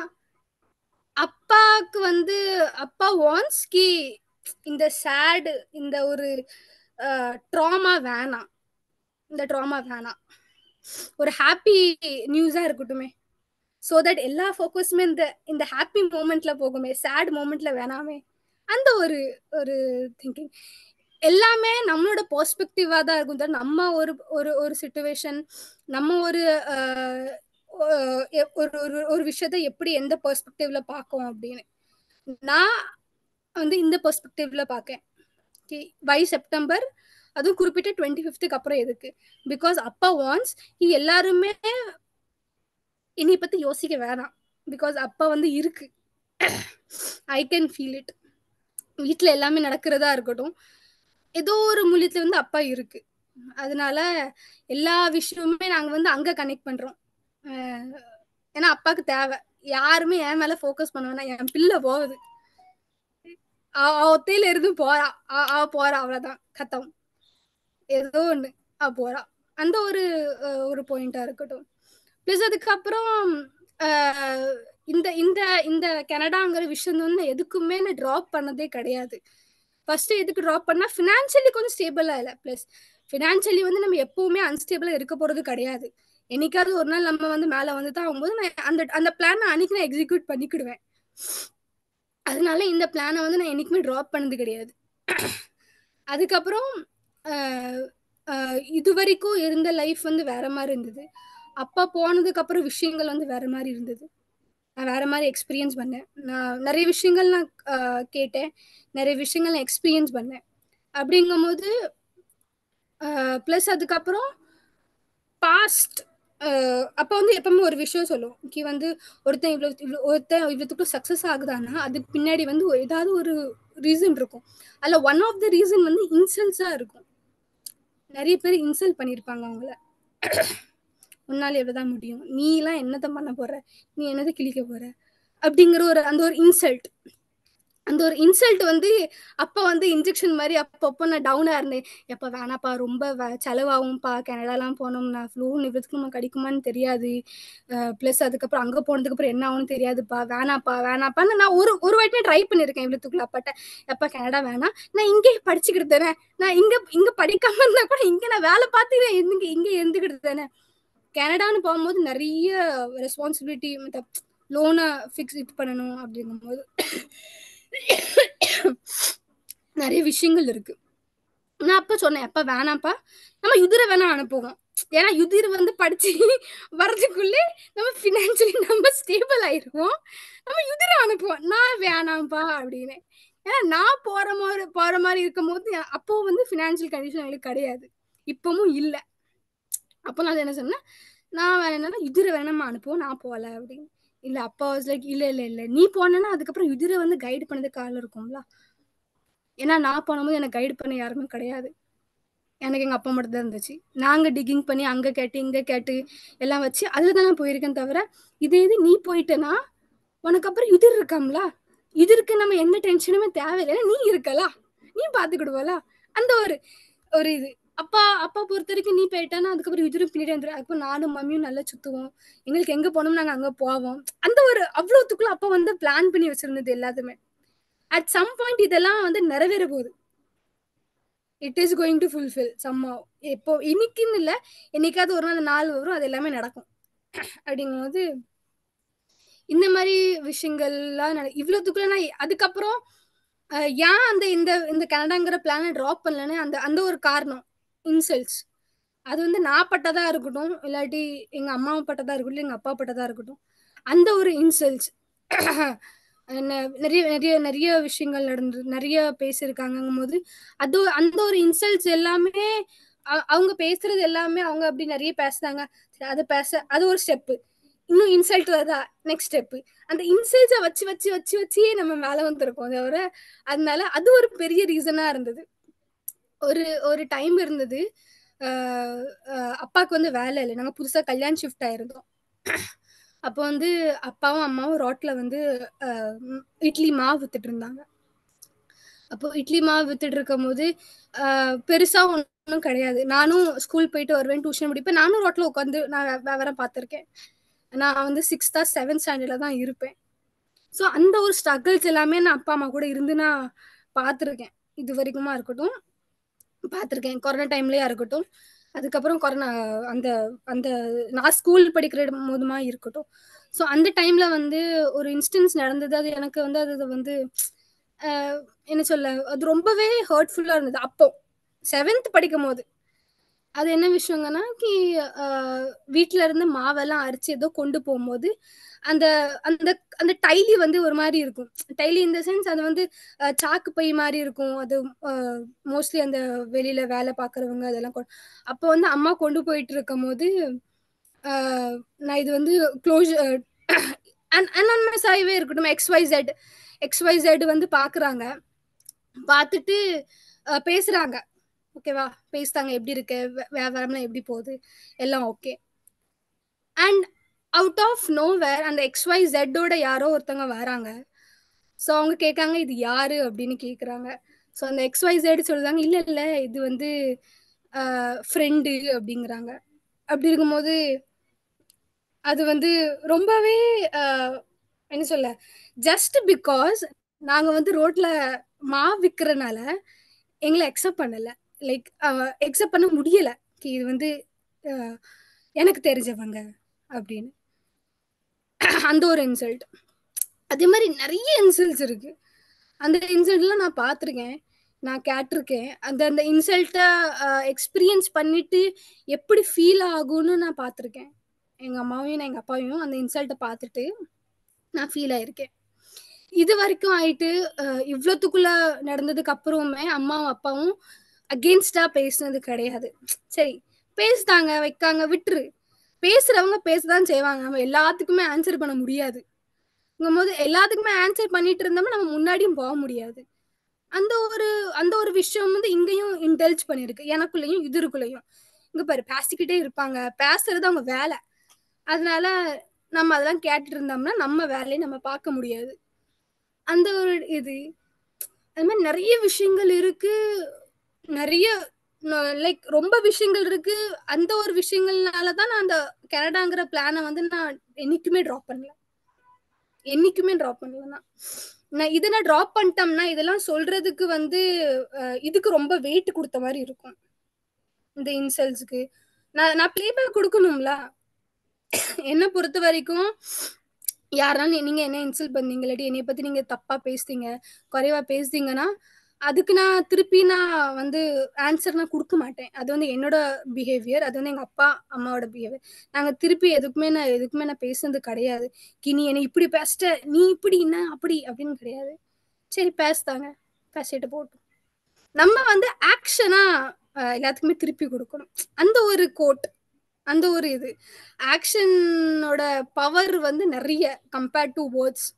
Speaker 3: அப்பாவுக்கு வந்து அப்பா வான்ஸ் கி இந்த சேடு இந்த ஒரு ட்ராமா வேணாம் இந்த ட்ராமா வேணாம் ஒரு ஹாப்பி நியூஸா இருக்கட்டுமே ஸோ தட் எல்லா ஃபோக்கஸுமே இந்த இந்த ஹாப்பி மூமெண்ட்ல போகுமே சேட் மூமெண்ட்ல வேணாமே அந்த ஒரு ஒரு திங்கிங் எல்லாமே நம்மளோட பெர்ஸ்பெக்டிவா தான் இருக்கும் தவிர நம்ம ஒரு ஒரு ஒரு சுச்சுவேஷன் நம்ம ஒரு அஹ், ஒ- எ- ஒரு ஒரு ஒரு விஷயத்த எப்படி எந்த பெர்ஸ்பெக்டிவ்ல பார்க்கோம் அப்படின்னு நான் வந்து இந்த பெர்ஸ்பெக்டிவ்ல பார்க்கேன் வை செப்டம்பர் அதுவும் குறிப்பிட்ட டுவெண்ட்டி ஃபிஃப்த்துக்கு அப்புறம் எதுக்கு பிகாஸ் அப்பா வான்ஸ் எல்லாருமே இனி பத்தி யோசிக்க வேணாம் பிகாஸ் அப்பா வந்து இருக்கு ஐ கேன் ஃபீல் இட் வீட்டில் எல்லாமே நடக்கிறதா இருக்கட்டும் ஏதோ ஒரு மூலியத்துல வந்து அப்பா இருக்கு அதனால எல்லா விஷயமுமே நாங்க வந்து அங்க கனெக்ட் பண்றோம் அஹ் ஏன்னா அப்பாவுக்கு தேவை யாருமே என் மேல ஃபோக்கஸ் பண்ண வேணாம் என் பிள்ளை போகுது அவ அவ ஒத்தையில இருந்து போறா அவ- அவ போறா அவ்வளவுதான் கத்தம் ஏதோ ஒண்ணு அவ போறா அந்த ஒரு அஹ், ஒரு பாயிண்டா இருக்கட்டும் ப்ளஸ் அதுக்கப்புறம் அஹ், இந்த இந்த இந்த கனடாங்கிற விஷயம் வந்து எதுக்குமே நான் ட்ராப் பண்ணதே கிடையாது ஃபர்ஸ்ட் எதுக்கு ட்ராப் பண்ணா ஃபினான்ஷியலி கொஞ்சம் ஸ்டேபிளா இல்லை ப்ளஸ் ஃபினான்ஷியலி வந்து நம்ம எப்பவுமே அன்ஸ்டேபிளா இருக்க போறது கிடையாது என்னைக்காவது ஒரு நாள் நம்ம வந்து மேல வந்து தான் ஆகும்போது நான் அந்த அந்த பிளானை அன்னைக்கு நான் எக்ஸிக்யூட் பண்ணிக்கிடுவேன் அதனால இந்த பிளானை வந்து நான் என்னைக்குமே ட்ராப் பண்ணது கிடையாது அதுக்கப்புறம் ஆஹ் ஆஹ் இது வரைக்கும் இருந்த லைஃப் வந்து வேற மாதிரி இருந்தது அப்பா போனதுக்கு அப்புறம் விஷயங்கள் வந்து வேற மாதிரி இருந்தது நான் வேற மாதிரி எக்ஸ்பீரியன்ஸ் பண்ணேன் நான் நிறைய விஷயங்கள் நான் ஆஹ் கேட்டேன் நிறைய விஷயங்கள் நான் எக்ஸ்பீரியன்ஸ் பண்ணேன் அப்படிங்கும்போது ப்ளஸ் அதுக்கப்புறம் பாஸ்ட் அப்போ வந்து எப்பவுமே ஒரு விஷயம் சொல்லும் கி வந்து ஒருத்தன் இவ்வளோ இவ்வளோ ஒருத்தன் இவ்வளோத்துக்குள்ள சக்ஸஸ் ஆகுதான்னா அதுக்கு பின்னாடி வந்து ஒரு- ஏதாவது ஒரு ரீசன் இருக்கும் அதில் ஒன் ஆஃப் த ரீசன் வந்து இன்சல்ட்ஸாக இருக்கும் நிறைய பேர் இன்சல்ட் பண்ணியிருப்பாங்க அவங்கள உன்னால் எவ்வளோதான் முடியும் நீலாம் என்னத்த பண்ண போற நீ என்னதை கிழிக்க போற அப்படிங்கிற ஒரு அந்த ஒரு இன்சல்ட் அந்த ஒரு இன்சல்ட் வந்து அப்போ வந்து இன்ஜெக்ஷன் மாதிரி அப்பப்போ நான் டவுனாக இருந்தேன் எப்போ வேணாப்பா ரொம்ப வ- செலவாகும்ப்பா கனடாலாம் போனோம்னா ஃப்ளூன் இவ்வளோத்துக்கு நம்ம கிடைக்குமான்னு தெரியாது ப்ளஸ் அதுக்கப்புறம் அங்கே போனதுக்கப்புறம் என்ன ஆகும்னு தெரியாதுப்பா வேணாப்பா வேணாப்பான்னு நான் ஒரு ஒரு வாட்டி ட்ரை பண்ணியிருக்கேன் இவ்வளோத்துக்குள்ள அப்பாட்ட எப்பா கனடா வேணாம் நான் இங்கே படிச்சுக்கிட்டு தானே நான் இங்கே இங்கே படிக்காம இருந்தா கூட இங்கே நான் வேலை பார்த்து இங்கே இங்கே இருந்துக்கிட்டு தானே கனடான்னு போகும்போது நிறைய ரெஸ்பான்சிபிலிட்டி லோனை ஃபிக்ஸ் இது பண்ணணும் அப்படிங்கும்போது நிறைய விஷயங்கள் இருக்கு நான் அப்ப சொன்னேன் அப்ப வேணாம்ப்பா நம்ம யுதிரை வேணா அனுப்புவோம் ஏன்னா யுதிர் வந்து படிச்சு வர்றதுக்குள்ளே நம்ம ஃபினான்ஷியலி நம்ம ஸ்டேபிள் ஆயிருவோம் நம்ம யுதிரை அனுப்புவோம் நான் வேணாம்ப்பா அப்படின்னு ஏன்னா நான் போற மாதிரி போற மாதிரி இருக்கும் போது அப்போ வந்து ஃபினான்ஷியல் கண்டிஷன் எங்களுக்கு கிடையாது இப்பவும் இல்லை அப்போ நான் என்ன சொன்னேன் நான் வேற என்னன்னா யுதிரை வேணாமா அனுப்புவோம் நான் போகல அப்படின்னு இல்ல அப்பா வாஸ் லைக் இல்ல இல்ல இல்ல நீ போனேன்னா அதுக்கப்புறம் யுதிரை வந்து கைடு பண்ணதுக்கு ஆள் இருக்கும்ல ஏன்னா நான் போனபோது எனக்கு கைடு பண்ண யாருமே கிடையாது எனக்கு எங்க அப்பா மட்டும் தான் இருந்துச்சு நாங்க டிகிங் பண்ணி அங்க கேட்டு இங்க கேட்டு எல்லாம் வச்சு அதுல தான் நான் போயிருக்கேன் தவிர இதே இது நீ போயிட்டேன்னா உனக்கு அப்புறம் யுதிர் இருக்காம்ல யுதிருக்கு நம்ம எந்த டென்ஷனுமே தேவையில்லை ஏன்னா நீ இருக்கலா நீ பாத்துக்கிடுவல அந்த ஒரு ஒரு இது அப்பா அப்பா பொறுத்த வரைக்கும் நீ போயிட்டானா அதுக்கப்புறம் யுதிரும் பின்னாடி வந்துடும் அதுக்கப்புறம் நானும் மம்மியும் நல்லா சுத்துவோம் எங்களுக்கு எங்க போனோம் நாங்க அங்க போவோம் அந்த ஒரு அவ்வளவுத்துக்குள்ள அப்பா வந்து பிளான் பண்ணி வச்சிருந்தது எல்லாத்துமே அட் சம் பாயிண்ட் இதெல்லாம் வந்து நிறைவேற போகுது it is going to fulfil சம்மா இப்போ இன்னைக்குன்னு இல்லை என்னைக்காவது ஒரு நாள் நாள் வரும் அது எல்லாமே நடக்கும் அப்படிங்கும்போது இந்த மாதிரி விஷயங்கள்லாம் நட இவ்வளோத்துக்குள்ள நான் அதுக்கப்புறம் அஹ், ஏன் அந்த இந்த இந்த கனடாங்கிற பிளானை ட்ராப் பண்ணலன்னு அந்த அந்த ஒரு காரணம் இன்சல்ட்ஸ் அது வந்து நான் பட்டதா இருக்கட்டும் இல்லாட்டி எங்க அம்மா பட்டதா இருக்கட்டும் எங்க அப்பா பட்டதா இருக்கட்டும் அந்த ஒரு இன்சல்ட்ஸ் நிறைய நிறைய நிறைய விஷயங்கள் நடந்து நிறைய பேசியிருக்காங்கங்கும் போது அது அந்த ஒரு இன்சல்ட்ஸ் எல்லாமே அ- அவங்க பேசுறது எல்லாமே அவங்க அப்படி நிறைய பேசுறாங்க சரி அது பேச அது ஒரு ஸ்டெப்பு இன்னும் இன்சல்ட் வருதா நெக்ஸ்ட் ஸ்டெப்பு அந்த இன்சல்ட்ஸை வச்சு வச்சு வச்சு வச்சே நம்ம மேல வந்திருக்கோம் தவிர அதனால அது ஒரு பெரிய ரீசனா இருந்தது ஒரு ஒரு டைம் இருந்தது ஆஹ் ஆஹ் அப்பாவுக்கு வந்து வேலை இல்லை நாங்க புதுசா கல்யாண் ஷிஃப்ட் ஆயிருந்தோம் அப்போ வந்து அப்பாவும் அம்மாவும் ரோட்ல வந்து ஆஹ் ம், இட்லி மாவு வித்துட்டு இருந்தாங்க அப்போ இட்லி மாவு வித்துட்டு இருக்கும் போது ஆஹ் பெருசா ஒன்றும் கிடையாது நானும் ஸ்கூல் போயிட்டு வருவேன் டியூஷன் முடிப்பேன் நானும் ரோட்ல உட்காந்து நான் வே- விவரம் பார்த்துருக்கேன் நான் வந்து சிக்ஸ்த்தா செவன்த் ஸ்டாண்டர்ட்ல தான் இருப்பேன் ஸோ அந்த ஒரு ஸ்ட்ரகிள்ஸ் எல்லாமே நான் அப்பா அம்மா கூட இருந்து நான் பார்த்துருக்கேன் இது வரைக்குமா இருக்கட்டும் பார்த்துருக்கேன் கொரோனா டைம்லயா இருக்கட்டும் அதுக்கப்புறம் கொரோனா அந்த அந்த நான் ஸ்கூல் படிக்கிற இடம் போதுமா இருக்கட்டும் ஸோ அந்த டைம்ல வந்து ஒரு இன்ஸ்டன்ஸ் நடந்தது அது எனக்கு வந்து அது வந்து ஆஹ் என்ன சொல்ல அது ரொம்பவே ஹர்ட்ஃபுல்லா இருந்தது அப்போ செவன்த் படிக்கும் போது அது என்ன விஷயங்கன்னா கி ஆஹ் வீட்ல இருந்து மாவெல்லாம் அரைச்சு ஏதோ கொண்டு போகும்போது அந்த அந்த அந்த டைலி வந்து ஒரு மாதிரி இருக்கும் டைலி இந்த சென்ஸ் அது வந்து ஆஹ் சாக்கு பை மாதிரி இருக்கும் அது மோஸ்ட்லி அந்த வெளியில வேலை பார்க்குறவங்க அதெல்லாம் கொ- அப்போ வந்து அம்மா கொண்டு போயிட்டு இருக்கும் போது ஆஹ் நான் இது வந்து க்ளோஸ் அன்அன்மஸ் ஆகவே இருக்கட்டும் எக்ஸ்ஒய் ஜெட் எக்ஸ்ஒய் ஜெட் வந்து பார்க்குறாங்க பார்த்துட்டு ஆஹ் பேசுறாங்க ஓகேவா பேசுறாங்க எப்படி இருக்கு வே- வியாபாரம்லாம் எப்படி போகுது எல்லாம் okay and out of nowhere அந்த எக்ஸ்ஒய் ஜெட்டோட யாரோ ஒருத்தவங்க வராங்க ஸோ அவங்க கேட்காங்க இது யாரு அப்படின்னு கேட்குறாங்க ஸோ அந்த எக்ஸ்ஒய் ஜெட் சொல்லுறாங்க இல்லை இல்லை இது வந்து ஃப்ரெண்டு அப்படிங்கிறாங்க அப்படி இருக்கும்போது அது வந்து ரொம்பவே ஆஹ், என்ன சொல்ல ஜஸ்ட் பிகாஸ் நாங்கள் வந்து ரோட்ல மா விற்கிறனால எங்களை அக்செப்ட் பண்ணல லைக் அக்செப்ட் பண்ண முடியல இது வந்து ஆஹ், எனக்கு தெரிஞ்சவங்க அப்படின்னு அந்த ஒரு இன்சல்ட் அதே மாதிரி நிறைய இன்சல்ட்ஸ் இருக்கு அந்த இன்சல்ட்லாம் நான் பார்த்துருக்கேன் நான் கேட்டிருக்கேன் அந்த அந்த இன்சல்ட்டை எக்ஸ்பீரியன்ஸ் பண்ணிட்டு எப்படி ஃபீல் ஆகும்னு நான் பார்த்துருக்கேன் எங்கள் அம்மாவையும் எங்கள் அப்பாவையும் அந்த இன்சல்ட்டை பார்த்துட்டு நான் ஃபீல் ஆயிருக்கேன் இது வரைக்கும் ஆயிட்டு இவ்வளோத்துக்குள்ள நடந்ததுக்கு அப்புறமே அம்மாவும் அப்பாவும் அகெயின்ஸ்டா பேசுனது கிடையாது சரி பேசுதாங்க வைக்காங்க விட்டுரு பேசுறவங்க பேசதான் செய்வாங்க நம்ம எல்லாத்துக்குமே ஆன்சர் பண்ண முடியாது போது எல்லாத்துக்குமே ஆன்சர் பண்ணிட்டு இருந்தோம்னா நம்ம முன்னாடியும் போக முடியாது அந்த ஒரு அந்த ஒரு விஷயம் வந்து இங்கேயும் இன்டெல்ஜ் பண்ணிருக்கு எனக்குள்ளேயும் இதுக்குள்ளேயும் இங்க பாரு பேசிக்கிட்டே இருப்பாங்க பேசுறது அவங்க வேலை அதனால நம்ம அதெல்லாம் கேட்டுட்டு இருந்தோம்னா நம்ம வேலையை நம்ம பார்க்க முடியாது அந்த ஒரு இது அது மாதிரி நிறைய விஷயங்கள் இருக்கு நிறைய லைக் ரொம்ப விஷயங்கள் இருக்கு அந்த ஒரு விஷயங்கள்னால தான் நான் அந்த கனடாங்கிற பிளானை வந்து நான் என்னைக்குமே ட்ராப் பண்ணல என்னைக்குமே ட்ராப் பண்ணல நான் நான் இதை நான் ட்ராப் பண்ணிட்டோம்னா இதெல்லாம் சொல்றதுக்கு வந்து இதுக்கு ரொம்ப வெயிட் கொடுத்த மாதிரி இருக்கும் இந்த இன்சல்ஸ்க்கு நான் நான் பிளேபேக் கொடுக்கணும்ல என்னை பொறுத்த வரைக்கும் யாராலும் நீங்க என்ன இன்சல்ட் பண்ணீங்க இல்லாட்டி என்னைய பத்தி நீங்க தப்பா பேசுறீங்க குறைவா பேசுறீங்கன்னா அதுக்கு நான் திருப்பி நான் வந்து ஆன்சர் நான் கொடுக்க மாட்டேன் அது வந்து என்னோட பிஹேவியர் அது வந்து எங்க அப்பா அம்மாவோட பிஹேவியர் நாங்க திருப்பி எதுக்குமே நான் எதுக்குமே நான் பேசுனது கிடையாது கி நீ என்னை இப்படி பேசிட்ட நீ இப்படி என்ன அப்படி அப்படின்னு கிடையாது சரி பேசுதாங்க பேசிட்டு போட்டோம் நம்ம வந்து ஆக்ஷனா எல்லாத்துக்குமே திருப்பி கொடுக்கணும் அந்த ஒரு கோட் அந்த ஒரு இது ஆக்ஷனோட பவர் வந்து நிறைய கம்பேர்ட் டு வேர்ட்ஸ்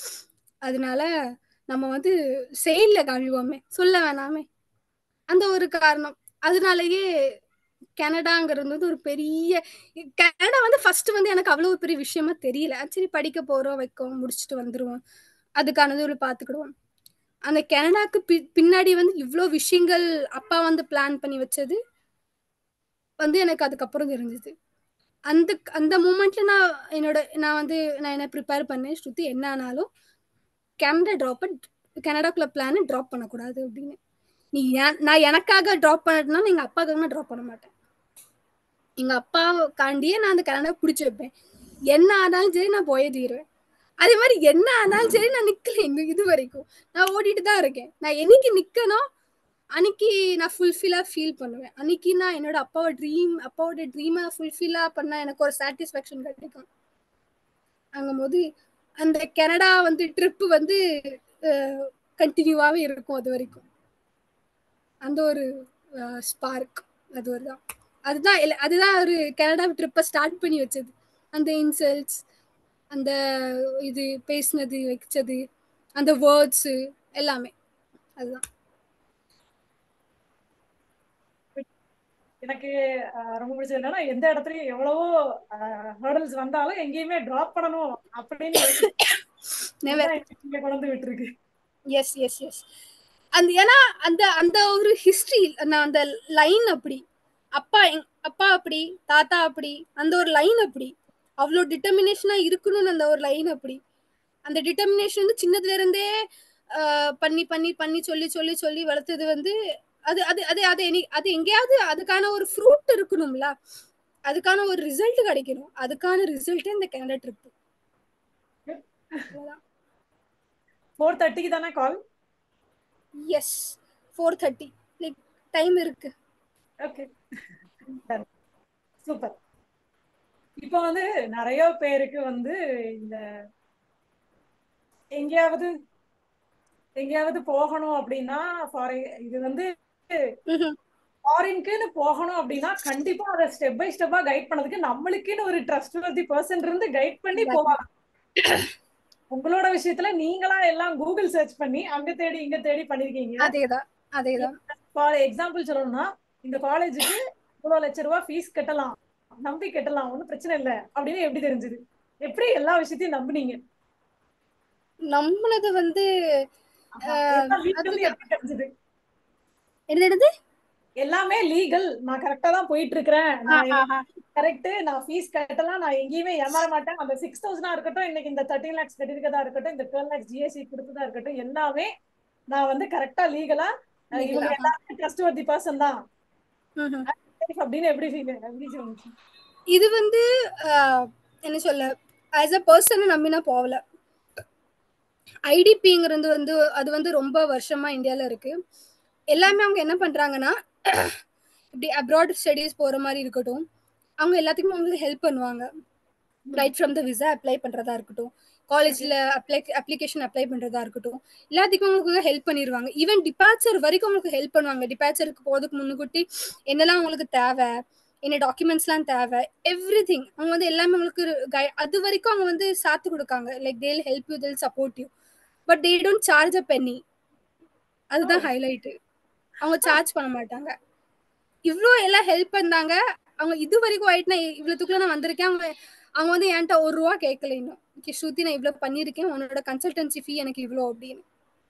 Speaker 3: அதனால நம்ம வந்து செயல்ல காமிவோமே சொல்ல வேணாமே அந்த ஒரு காரணம் அதனாலயே கனடாங்கிறது வந்து ஒரு பெரிய கனடா வந்து ஃபர்ஸ்ட் வந்து எனக்கு அவ்வளவு பெரிய விஷயமா தெரியல சரி படிக்க போறோம் வைக்கோம் முடிச்சுட்டு வந்துருவோம் அதுக்கானது ஒரு பாத்துக்கிடுவோம் அந்த கனடாக்கு பி பின்னாடி வந்து இவ்வளோ விஷயங்கள் அப்பா வந்து பிளான் பண்ணி வச்சது வந்து எனக்கு அதுக்கப்புறம் தெரிஞ்சது அந்த அந்த மூமெண்ட்ல நான் என்னோட நான் வந்து நான் என்ன ப்ரிப்பேர் பண்ணேன் ஸ்ருதி என்ன ஆனாலும் கனடா ட்ராப்பை கனடாக்குள்ள பிளானை ட்ராப் பண்ணக்கூடாது அப்படின்னு நீ நான் எனக்காக ட்ராப் பண்ணதுனா எங்கள் அப்பாவுக்காக நான் ட்ராப் பண்ண மாட்டேன் எங்கள் அப்பாவுக்காண்டியே நான் அந்த கனடா பிடிச்சி வைப்பேன் என்ன ஆனாலும் சரி நான் போயே தீருவேன் அதே மாதிரி என்ன ஆனாலும் சரி நான் நிற்கல இந்த இது வரைக்கும் நான் ஓடிட்டு தான் இருக்கேன் நான் என்னைக்கு நிற்கணும் அன்னைக்கு நான் ஃபுல்ஃபில்லாக ஃபீல் பண்ணுவேன் அன்னைக்கு நான் என்னோட அப்பாவோட ட்ரீம் அப்பாவோட ட்ரீமை ஃபுல்ஃபில்லாக பண்ணால் எனக்கு ஒரு சாட்டிஸ்ஃபேக்ஷன் கிடைக்கும் அங்கும்போது அந்த கனடா வந்து ட்ரிப்பு வந்து கண்டினியூவாகவே இருக்கும் அது வரைக்கும் அந்த ஒரு ஸ்பார்க் அது ஒரு தான் அதுதான் அதுதான் ஒரு கனடா ட்ரிப்பை ஸ்டார்ட் பண்ணி வச்சது அந்த இன்சல்ட்ஸ் அந்த இது பேசினது வச்சது அந்த வேர்ட்ஸு எல்லாமே அதுதான்
Speaker 1: எனக்கு ரொம்ப பிடிச்சது என்னன்னா எந்த இடத்துலயும் எவ்வளவோ ஹர்டல்ஸ் வந்தாலும் எங்கேயுமே டிராப் பண்ணணும் அப்படின்னு கொண்டு விட்டுருக்கு
Speaker 3: எஸ் எஸ் எஸ் அந்த ஏன்னா அந்த அந்த ஒரு ஹிஸ்டரி நான் அந்த லைன் அப்படி அப்பா அப்பா அப்படி தாத்தா அப்படி அந்த ஒரு லைன் அப்படி அவ்வளோ டிட்டர்மினேஷனா இருக்கணும்னு அந்த ஒரு லைன் அப்படி அந்த டிட்டர்மினேஷன் வந்து சின்னதுல இருந்தே பண்ணி பண்ணி பண்ணி சொல்லி சொல்லி சொல்லி வளர்த்தது வந்து அது அது அது அது அது எங்கேயாவது அதுக்கான ஒரு ஃப்ரூட் இருக்கணும்ல அதுக்கான ஒரு ரிசல்ட் கிடைக்கணும் அதுக்கான ரிசல்ட்டே இந்த கனடா ட்ரிப்
Speaker 1: ஃபோர் தேர்ட்டிக்கு தானே கால்
Speaker 3: yes four thirty like time இருக்கு
Speaker 1: ஓகே சூப்பர் இப்போ வந்து நிறைய பேருக்கு வந்து இந்த எங்கேயாவது எங்கேயாவது போகணும் அப்படின்னா ஃபார் இது வந்து ஃபாரின்க்குன்னு போகணும் அப்படின்னா கண்டிப்பா அதை ஸ்டெப் பை ஸ்டெப்பா கைட் பண்ணதுக்கு நம்மளுக்குன்னு ஒரு ட்ரஸ்ட் வர்த்தி பர்சன் இருந்து கைட் பண்ணி போவாங்க உங்களோட விஷயத்துல நீங்களா எல்லாம் கூகுள் சர்ச் பண்ணி அங்க தேடி இங்க தேடி பண்ணிருக்கீங்க
Speaker 3: அதேதான் அதேதான்
Speaker 1: ஃபார் எக்ஸாம்பிள் சொல்லணும்னா இந்த காலேஜுக்கு இவ்வளவு லட்ச ரூபாய் ஃபீஸ் கட்டலாம் நம்பி கட்டலாம் ஒன்றும் பிரச்சனை இல்லை அப்படின்னு எப்படி தெரிஞ்சது எப்படி எல்லா விஷயத்தையும் நம்புனீங்க
Speaker 3: நம்மளது வந்து
Speaker 1: தெரிஞ்சது
Speaker 3: என்னது
Speaker 1: எல்லாமே லீகல் நான் கரெக்டா தான் போயிட்டு இருக்கிறேன் கரெக்ட் நான் ஃபீஸ் கட்டலாம் நான் எங்கேயுமே ஏமாற மாட்டேன் அந்த சிக்ஸ் தௌசண்டா இருக்கட்டும் இன்னைக்கு இந்த தேர்ட்டின் லேக்ஸ் கட்டிருக்கதா இருக்கட்டும் இந்த டுவெல் லேக்ஸ் ஜிஎஸ்சி கொடுத்ததா இருக்கட்டும் எல்லாமே நான் வந்து கரெக்டா லீகலா இவங்க எல்லாமே ட்ரஸ்ட் வர்த்தி பர்சன் தான் அப்படின்னு எப்படி ஃபீல் எப்படி
Speaker 3: இது வந்து ஆஹ், என்ன சொல்ல ஆஸ் அ பர்சனை நம்பி நான் போகல ஐடிபிங்கிறது வந்து அது வந்து ரொம்ப வருஷமா இந்தியால இருக்கு எல்லாமே அவங்க என்ன பண்றாங்கன்னா இப்படி அப்ராட் ஸ்டடீஸ் போற மாதிரி இருக்கட்டும் அவங்க எல்லாத்துக்குமே அவங்களுக்கு ஹெல்ப் பண்ணுவாங்க right from the visa apply பண்றதா இருக்கட்டும் காலேஜ்ல அப்ளை அப்ளிகேஷன் அப்ளை பண்றதா இருக்கட்டும் எல்லாத்துக்கும் உங்களுக்கு ஹெல்ப் பண்ணிடுவாங்க ஈவன் டிபார்ச்சர் வரைக்கும் உங்களுக்கு ஹெல்ப் பண்ணுவாங்க டிபார்ச்சருக்கு போறதுக்கு முன்னுக்கூட்டி என்னெல்லாம் உங்களுக்கு தேவை என்ன டாக்குமெண்ட்ஸ்லாம் தேவை எவ்ரி திங் அவங்க வந்து எல்லாமே உங்களுக்கு gui- அது வரைக்கும் அவங்க வந்து சாத்து கொடுக்காங்க like they'll help you they'll support you but they don't charge a penny அதுதான் ஹைலைட்டு அவங்க சார்ஜ் பண்ண மாட்டாங்க இவ்வளோ எல்லாம் ஹெல்ப் பண்ணாங்க அவங்க இது வரைக்கும் ஆயிட்டு நான் இவ்வளோத்துக்குள்ள நான் வந்திருக்கேன் அவங்க அவங்க வந்து என்கிட்ட ஒரு ரூபா கேட்கல இன்னும் ஓகே ஸ்ருதி நான் இவ்வளோ பண்ணியிருக்கேன் உன்னோட கன்சல்டன்சி ஃபீ எனக்கு இவ்வளோ அப்படின்னு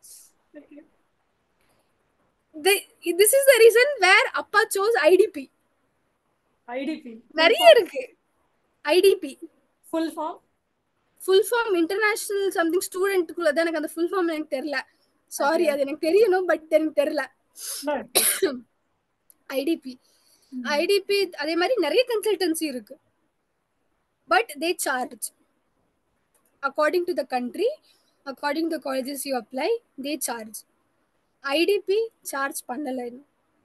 Speaker 3: this is the reason where அப்பா சோஸ் ஐடிபி
Speaker 1: ஐடிபி
Speaker 3: நிறைய இருக்கு IDP
Speaker 1: full form
Speaker 3: full form international something ஸ்டூடெண்ட்டுக்குள்ள தான் எனக்கு அந்த ஃபுல் ஃபார்ம் எனக்கு தெரியல சாரி அது எனக்கு தெரியணும் பட் எனக்கு தெரியல ஐடிபி ஐடிபி அதே மாதிரி நிறைய கன்சல்டன்சி இருக்கு but they charge according to the country according to colleges you apply they charge IDP charge பண்ணல இன்னும்.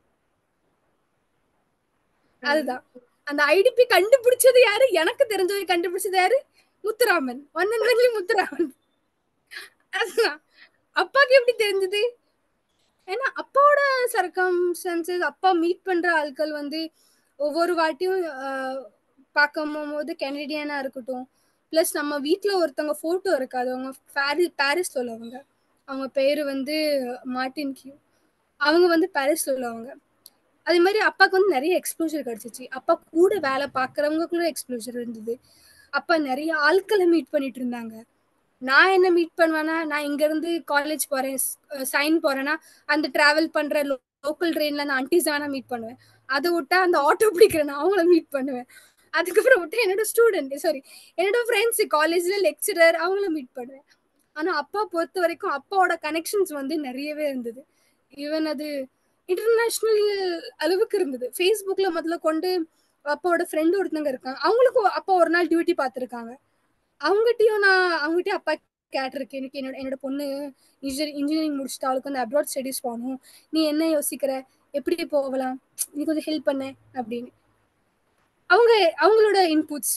Speaker 3: அதுதான் அந்த ஐடிபி கண்டுபிடிச்சது யாரு எனக்கு தெரிஞ்சவங்க கண்டுபிடிச்சது யாரு Muthuraman one and only Muthuraman அதுதான் அப்பாக்கு எப்படி தெரிஞ்சது ஏன்னா அப்பாவோட சர்க்கம்ஸ்டன்சஸ் அப்பா மீட் பண்ற ஆட்கள் வந்து ஒவ்வொரு வாட்டியும் ஆஹ், பார்க்கும் போது கெனடியனா இருக்கட்டும் ப்ளஸ் நம்ம வீட்டில் ஒருத்தவங்க ஃபோட்டோ இருக்காது அவங்க பாரி பாரிஸ்ல உள்ளவங்க அவங்க பேர் வந்து மார்டின் கியூ அவங்க வந்து பாரிஸ்ல உள்ளவங்க அதே மாதிரி அப்பாவுக்கு வந்து நிறைய எக்ஸ்ப்ளோஷர் கிடைச்சிச்சு அப்பா கூட வேலை பார்க்குறவங்களுக்குள்ள எக்ஸ்ப்ளோஷர் இருந்தது அப்பா நிறைய ஆட்களை மீட் பண்ணிட்டு இருந்தாங்க நான் என்ன மீட் பண்ணுவேன்னா நான் இங்கேருந்து காலேஜ் போகிறேன் சைன் போகிறேன்னா அந்த ட்ராவல் பண்ணுற லோக்கல் ட்ரெயினில் அந்த ஆண்டிஸ் வேணா மீட் பண்ணுவேன் அதை விட்டா அந்த ஆட்டோ பிடிக்கிறேன் அவங்கள மீட் பண்ணுவேன் அதுக்கப்புறம் விட்டு என்னோட ஸ்டூடெண்ட் சாரி என்னோட ஃப்ரெண்ட்ஸ் காலேஜில் லெக்சரர் அவங்கள மீட் பண்ணுவேன் ஆனால் அப்பா பொறுத்த வரைக்கும் அப்பாவோட கனெக்ஷன்ஸ் வந்து நிறையவே இருந்தது ஈவன் அது இன்டர்நேஷ்னல் அளவுக்கு இருந்தது ஃபேஸ்புக்கில் முதல்ல கொண்டு அப்பாவோட ஃப்ரெண்டு ஒருத்தவங்க இருக்காங்க அவங்களுக்கும் அப்பா ஒரு நாள் டியூட்டி பார்த்துருக்காங்க அவங்ககிட்டயும் நான் அவங்ககிட்டயும் அப்பா கேட்டிருக்கேன் எனக்கு என்னோட என்னோட பொண்ணு இன்ஜினியரிங் இன்ஜினியரிங் முடிச்சுட்டு அவளுக்கு வந்து அப்ராட் ஸ்டடீஸ் போகணும் நீ என்ன யோசிக்கிற எப்படி போகலாம் நீ கொஞ்சம் ஹெல்ப் பண்ண அப்படின்னு அவங்க அவங்களோட இன்புட்ஸ்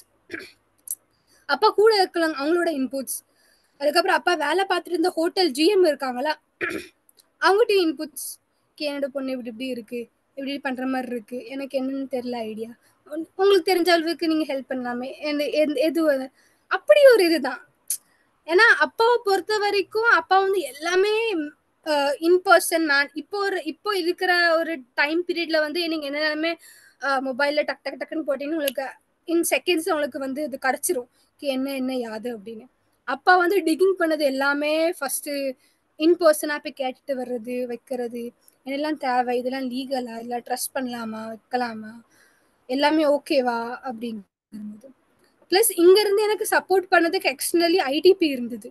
Speaker 3: அப்பா கூட இருக்கலாம் அவங்களோட இன்புட்ஸ் அதுக்கப்புறம் அப்பா வேலை பார்த்துட்டு இருந்த ஹோட்டல் ஜிஎம் இருக்காங்களா அவங்ககிட்ட இன்புட்ஸ் என்னோட பொண்ணு இப்படி இப்படி இருக்கு இப்படி பண்ற மாதிரி இருக்கு எனக்கு என்னன்னு தெரியல ஐடியா உங்களுக்கு தெரிஞ்ச அளவுக்கு நீங்க ஹெல்ப் பண்ணலாமே எந்த எந்த- எது அப்படி ஒரு இதுதான் ஏன்னா அப்பாவை பொறுத்த வரைக்கும் அப்பா வந்து எல்லாமே இன் பர்சன் மேன் இப்போ ஒரு இப்போ இருக்கிற ஒரு டைம் பீரியட்ல வந்து நீங்க என்னென்னமே மொபைல்ல டக் டக் டக்குன்னு போட்டீங்கன்னா உங்களுக்கு இன் செகண்ட்ஸ் உங்களுக்கு வந்து இது கிடைச்சிரும் கி என்ன என்ன யாது அப்படின்னு அப்பா வந்து டிகிங் பண்ணது எல்லாமே ஃபர்ஸ்ட் இன் பர்சனாக போய் கேட்டுட்டு வர்றது வைக்கிறது என்னெல்லாம் தேவை இதெல்லாம் லீகலா இல்லை ட்ரஸ்ட் பண்ணலாமா வைக்கலாமா எல்லாமே ஓகேவா அப்படிங்கிறது ப்ளஸ் இங்கேருந்து எனக்கு சப்போர்ட் பண்ணதுக்கு எக்ஸ்டர்னலி ஐடிபி இருந்தது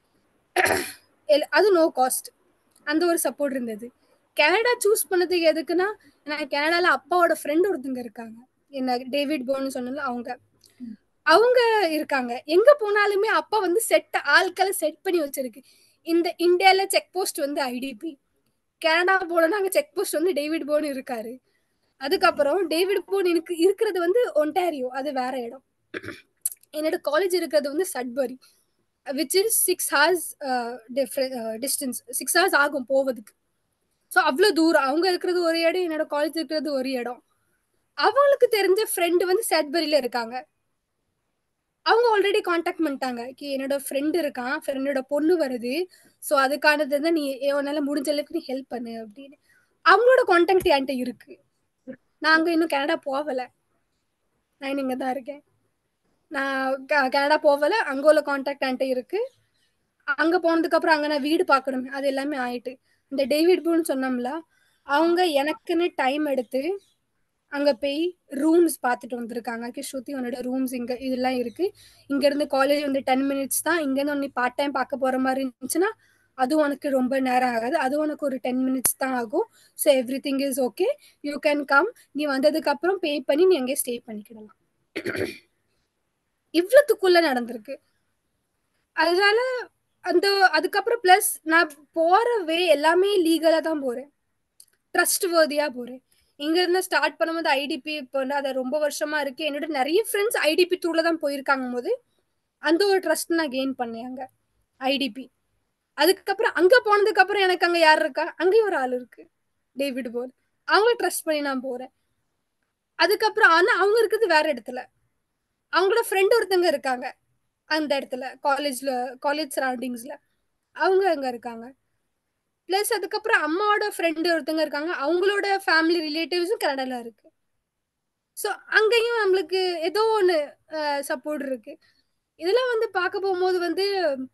Speaker 3: எல்- அது நோ காஸ்ட் அந்த ஒரு சப்போர்ட் இருந்தது கனடா சூஸ் பண்ணதுக்கு எதுக்குன்னா நான் கனடால அப்பாவோட ஃப்ரெண்ட் ஒருத்தங்க இருக்காங்க என்ன டேவிட் போன்னு சொன்னல அவங்க அவங்க இருக்காங்க எங்க போனாலுமே அப்பா வந்து செட் ஆட்களை செட் பண்ணி வச்சிருக்கு இந்த இந்தியால செக் போஸ்ட் வந்து ஐடிபி கனடா போனா அங்க செக் போஸ்ட் வந்து டேவிட் போன் இருக்காரு அதுக்கப்புறம் டேவிட் போன் எனக்கு இருக்கிறது வந்து ஒன்டாரியோ அது வேற இடம் என்னோட காலேஜ் இருக்கிறது வந்து Sudbury which is six hours distance six hours ஆகும் போவதுக்கு ஸோ அவ்வளோ தூரம் அவங்க இருக்கிறது ஒரு இடம் என்னோட காலேஜ் இருக்கிறது ஒரு இடம் அவங்களுக்கு தெரிஞ்ச ஃப்ரெண்டு வந்து சேட்பரியில இருக்காங்க அவங்க ஆல்ரெடி காண்டாக்ட் பண்ணிட்டாங்க கி என்னோட ஃப்ரெண்டு இருக்கான் ஃப்ரெண்டோட பொண்ணு வருது ஸோ அதுக்கானது தான் நீ உன்னால முடிஞ்ச அளவுக்கு நீ ஹெல்ப் பண்ணு அப்படின்னு அவங்களோட காண்டாக்ட் என்கிட்ட இருக்கு நான் அங்க இன்னும் கனடா போகல நான் இங்க தான் இருக்கேன் நான் க- கனடா போகல அங்க உள்ள காண்டாக்ட் என்கிட்ட இருக்கு அங்க போனதுக்கு அப்புறம் அங்க நான் வீடு பார்க்கணும் அது எல்லாமே ஆயிட்டு இந்த டேவிட் பூன்னு சொன்னோம்ல அவங்க எனக்குன்னு டைம் எடுத்து அங்க போய் ரூம்ஸ் பார்த்துட்டு வந்திருக்காங்க ஓகே ஸ்ருதி உன்னோட ரூம்ஸ் இங்க இதெல்லாம் இருக்கு இங்க இருந்து காலேஜ் வந்து டென் மினிட்ஸ் தான் இங்க இருந்து நீ பார்ட் டைம் பார்க்க போற மாதிரி இருந்துச்சுன்னா அது உனக்கு ரொம்ப நேரம் ஆகாது அது உனக்கு ஒரு டென் மினிட்ஸ் தான் ஆகும் so everything is okay you can come நீ வந்ததுக்கு அப்புறம் பே பண்ணி நீ அங்கே ஸ்டே பண்ணிக்கிடலாம் இவ்வளத்துக்குள்ள நடந்திருக்கு அதனால அந்த அதுக்கப்புறம் பிளஸ் நான் போற வே எல்லாமே லீகலா தான் போறேன் ட்ரஸ்ட் வேர்தியா போறேன் இங்க இருந்து ஸ்டார்ட் பண்ணும்போது ஐடிபி இப்போ வந்து அது ரொம்ப வருஷமா இருக்கு என்னோட நிறைய ஃப்ரெண்ட்ஸ் ஐடிபி த்ரூல தான் போயிருக்காங்க போது அந்த ஒரு ட்ரஸ்ட் நான் கெயின் பண்ணேன் அங்க ஐடிபி அதுக்கப்புறம் அங்க போனதுக்கு அப்புறம் எனக்கு அங்க யார் இருக்கா அங்கேயும் ஒரு ஆள் இருக்கு டேவிட் போல் அவங்கள ட்ரஸ்ட் பண்ணி நான் போறேன் அதுக்கப்புறம் ஆனா அவங்க இருக்கிறது வேற இடத்துல அவங்களோட ஃப்ரெண்ட் ஒருத்தங்க இருக்காங்க அந்த இடத்துல காலேஜ்ல காலேஜ் சரௌண்டிங்ஸ்ல அவங்க அங்க இருக்காங்க பிளஸ் அதுக்கப்புறம் அம்மாவோட ஃப்ரெண்டு ஒருத்தங்க இருக்காங்க அவங்களோட ஃபேமிலி ரிலேட்டிவ்ஸும் கனடால இருக்கு ஸோ அங்கேயும் நம்மளுக்கு ஏதோ ஒன்று சப்போர்ட் இருக்கு இதெல்லாம் வந்து பார்க்க போகும்போது வந்து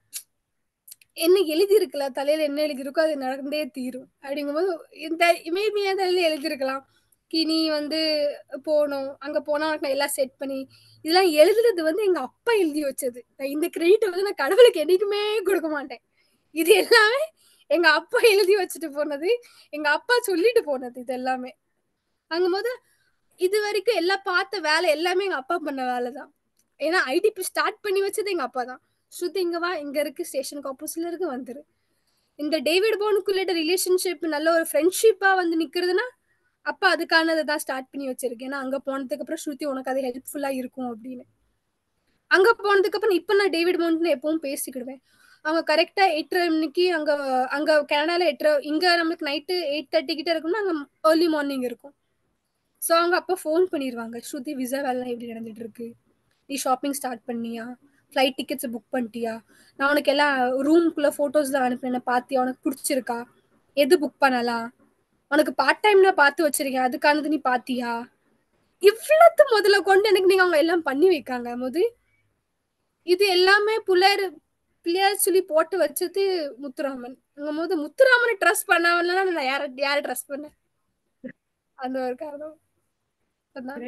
Speaker 3: என்ன எழுதி இருக்கல தலையில என்ன எழுதி இருக்கோ அது நடந்தே தீரும் அப்படிங்கும்போது இந்த மேபி என் தலையில எழுதியிருக்கலாம் கி நீ வந்து போகணும் அங்க போனா உனக்கு நான் எல்லாம் செட் பண்ணி இதெல்லாம் எழுதுறது வந்து எங்க அப்பா எழுதி வச்சது நான் இந்த கிரெடிட் வந்து நான் கடவுளுக்கு என்னைக்குமே கொடுக்க மாட்டேன் இது எல்லாமே எங்க அப்பா எழுதி வச்சுட்டு போனது எங்க அப்பா சொல்லிட்டு போனது இது எல்லாமே அங்கும்போது இது வரைக்கும் எல்லாம் பார்த்த வேலை எல்லாமே எங்க அப்பா பண்ண வேலை தான் ஏன்னா ஐடிபி ஸ்டார்ட் பண்ணி வச்சது எங்க அப்பா தான் ஸ்ருதி இங்க வா இங்க இருக்கு ஸ்டேஷனுக்கு ஆப்போசிட்ல இருக்கு வந்துரு இந்த டேவிட் போனுக்குள்ள ரிலேஷன்ஷிப் நல்ல ஒரு ஃப்ரெண்ட்ஷிப்பா வந்து நிக்கிறதுனா அப்பா அதுக்கானதை தான் ஸ்டார்ட் பண்ணி வச்சிருக்கேன் ஏன்னா அங்க போனதுக்கு அப்புறம் ஸ்ருதி உனக்கு அது ஹெல்ப்ஃபுல்லா இருக்கும் அப்படின்னு அங்க போனதுக்கு அப்புறம் இப்ப நான் டேவிட் மவுண்டன் எப்பவும் பேசிக்கிடுவேன் அவங்க கரெக்டா எட்டரை மணிக்கு அங்க அங்க கனடால எட்டரை இங்க நம்மளுக்கு நைட்டு எயிட் தேர்ட்டி கிட்ட இருக்கும்னா அங்க ஏர்லி மார்னிங் இருக்கும் ஸோ அவங்க அப்பா ஃபோன் பண்ணிடுவாங்க ஸ்ருதி விசா வேலை எப்படி நடந்துட்டு இருக்கு நீ ஷாப்பிங் ஸ்டார்ட் பண்ணியா ஃப்ளைட் டிக்கெட்ஸ் புக் பண்ணிட்டியா நான் உனக்கு எல்லாம் ரூம்குள்ள ஃபோட்டோஸ் தான் அனுப்புனேன் பார்த்தியா உனக்கு பிடிச்சிருக்கா எது புக் பண்ணலாம் உனக்கு பார்ட் டைம் நான் பார்த்து வச்சிருக்கேன் அதுக்கானது நீ பாத்தியா இவ்வளவு முதல்ல கொண்டு எனக்கு நீங்க அவங்க எல்லாம் பண்ணி வைக்காங்க போது இது எல்லாமே புலர் பிள்ளையார் சொல்லி போட்டு வச்சது முத்துராமன் அங்கும் போது முத்துராமனை ட்ரஸ்ட் பண்ணாமலாம் நான் யார யார ட்ரஸ்ட் பண்ணேன் அந்த ஒரு காரணம் அதான்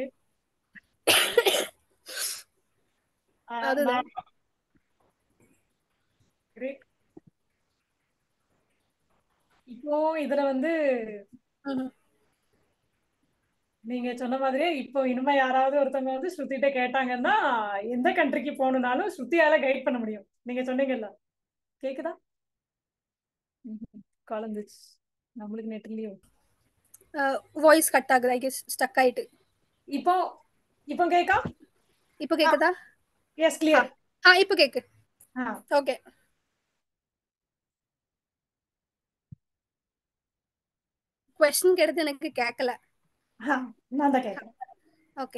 Speaker 3: அதுதான்.
Speaker 1: Great. இப்போ இதுல வந்து
Speaker 3: ம்ஹும்.
Speaker 1: நீங்க சொன்ன மாதிரியே இப்போ இனிமே யாராவது ஒருத்தவங்க வந்து ஸ்ருதிட்ட கேட்டாங்கன்னா எந்த கண்ட்ரிக்கு போகணும்னாலும் ஸ்ருதியால கைட் பண்ண முடியும் நீங்க சொன்னீங்கல்ல கேக்குதா கலந்துச்சு நம்மளுக்கு நெட் இல்லையோ
Speaker 3: வாய்ஸ் கட் ஆகுது ஐ கெஸ் ஸ்டக் ஆயிட்டு
Speaker 1: இப்போ இப்போ கேக்கா
Speaker 3: இப்போ கேக்குதா
Speaker 1: எஸ் கிளியர்
Speaker 3: ஆ இப்போ கேக்கு ஓகே கொஸ்டின் கேட்டது எனக்கு கேட்கல
Speaker 1: நான் தான் கேட்கறேன்
Speaker 3: ஓகே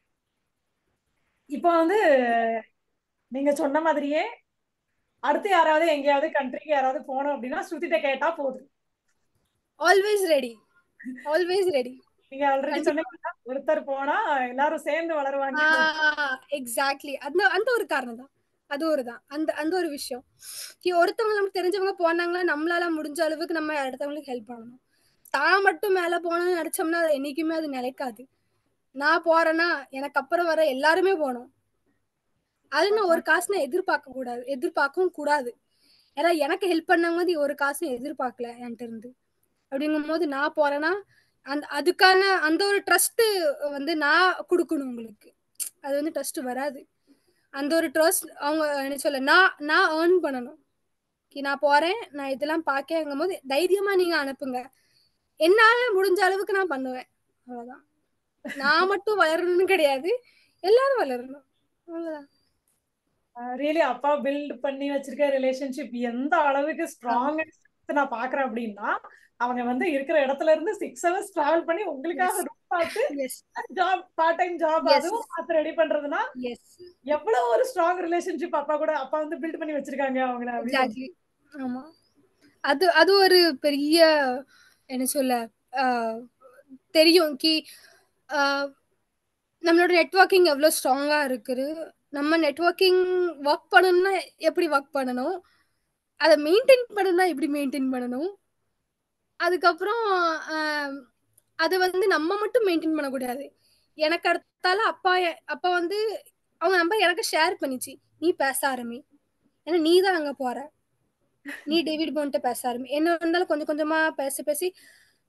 Speaker 1: இப்போ வந்து நீங்க சொன்ன மாதிரியே அடுத்து யாராவது எங்கேயாவது கண்ட்ரிக்கு யாராவது போனோம் அப்படின்னா ஸ்ருதிட்ட கேட்டா போதும்
Speaker 3: ஆல்வேஸ் ரெடி ஆல்வேஸ் ரெடி
Speaker 1: நீங்க ஆல்ரெடி சொன்னீங்க ஒருத்தர் போனா எல்லாரும் சேர்ந்து வளருவாங்க
Speaker 3: எக்ஸாக்ட்லி அந்த அந்த ஒரு காரணம் தான் அது ஒரு தான் அந்த அந்த ஒரு விஷயம் இ- ஒருத்தவங்க நமக்கு தெரிஞ்சவங்க போனாங்களா நம்மளால முடிஞ்ச அளவுக்கு நம்ம அடுத்தவங்களுக்கு ஹெல்ப் பண்ணணும் தான் மட்டும் மேல போகணும்னு நினைச்சோம்னா அது என்னைக்குமே அது நிலைக்காது நான் போறேன்னா எனக்கு அப்புறம் வர எல்லாருமே போகணும் அது நான் ஒரு காசு நான் எதிர்பார்க்க கூடாது எதிர்பார்க்கவும் கூடாது ஏன்னா எனக்கு ஹெல்ப் பண்ணவங்க ஒரு காசும் எதிர்பார்க்கல என்கிட்ட இருந்து அப்படிங்கும் போது நான் போறேன்னா அந்த அதுக்கான அந்த ஒரு ட்ரஸ்ட் வந்து நான் கொடுக்கணும் உங்களுக்கு அது வந்து ட்ரஸ்ட் வராது அந்த ஒரு ட்ரஸ்ட் அவங்க என்ன சொல்ல நான் நான் ஏர்ன் பண்ணணும் Okay, நான் போறேன் நான் இதெல்லாம் பார்க்கங்கும் போது தைரியமா நீங்க அனுப்புங்க என்னால முடிஞ்ச அளவுக்கு நான் பண்ணுவேன் அவ்வளவுதான் நான் மட்டும் வளரணும்னு கிடையாது எல்லாரும் வளரணும் அவ்வளவுதான்
Speaker 1: ரியலி அப்பா பில்ட் பண்ணி வச்சிருக்க ரிலேஷன்ஷிப் எந்த அளவுக்கு ஸ்ட்ராங் நான் பாக்குறேன் அப்படின்னா அவங்க வந்து இருக்கிற இடத்துல இருந்து சிக்ஸ் ஹவர்ஸ் டிராவல் பண்ணி உங்களுக்காக ரூம் பார்த்து
Speaker 3: yes
Speaker 1: job part time job
Speaker 3: Yes.
Speaker 1: அதுவும் பார்த்து ரெடி பண்றதுன்னா
Speaker 3: எஸ்
Speaker 1: எவ்வளவு ஒரு ஸ்ட்ராங் ரிலேஷன்ஷிப் அப்பா கூட அப்பா வந்து பில்ட் பண்ணி வச்சிருக்காங்க அவங்கள அப்படின்னு
Speaker 3: எக்ஸாக்ட்லி ஆமா அது அது ஒரு பெரிய என்ன சொல்ல ஆஹ், தெரியும் கி ஆஹ், நம்மளோட நெட்வொர்க்கிங் எவ்வளோ ஸ்ட்ராங்கா இருக்குது நம்ம நெட்வொர்க்கிங் ஒர்க் பண்ணணும்னா எப்படி ஒர்க் பண்ணணும் அதை மெயின்டைன் பண்ணணும்னா எப்படி மெயின்டைன் பண்ணணும் அதுக்கப்புறம் ஆஹ், அதை வந்து நம்ம மட்டும் மெயின்டைன் பண்ணக்கூடாது எனக்கு அடுத்தால அப்பா எ- அப்பா வந்து அவங்க நம்பர் எனக்கு ஷேர் பண்ணிச்சு நீ பேச ஆரம்பி ஏன்னா நீ தான் அங்க போற நீ டேவிட் போன்ட்ட பேச ஆரம்பி என்ன இருந்தாலும் கொஞ்சம் கொஞ்சமா பேசி பேசி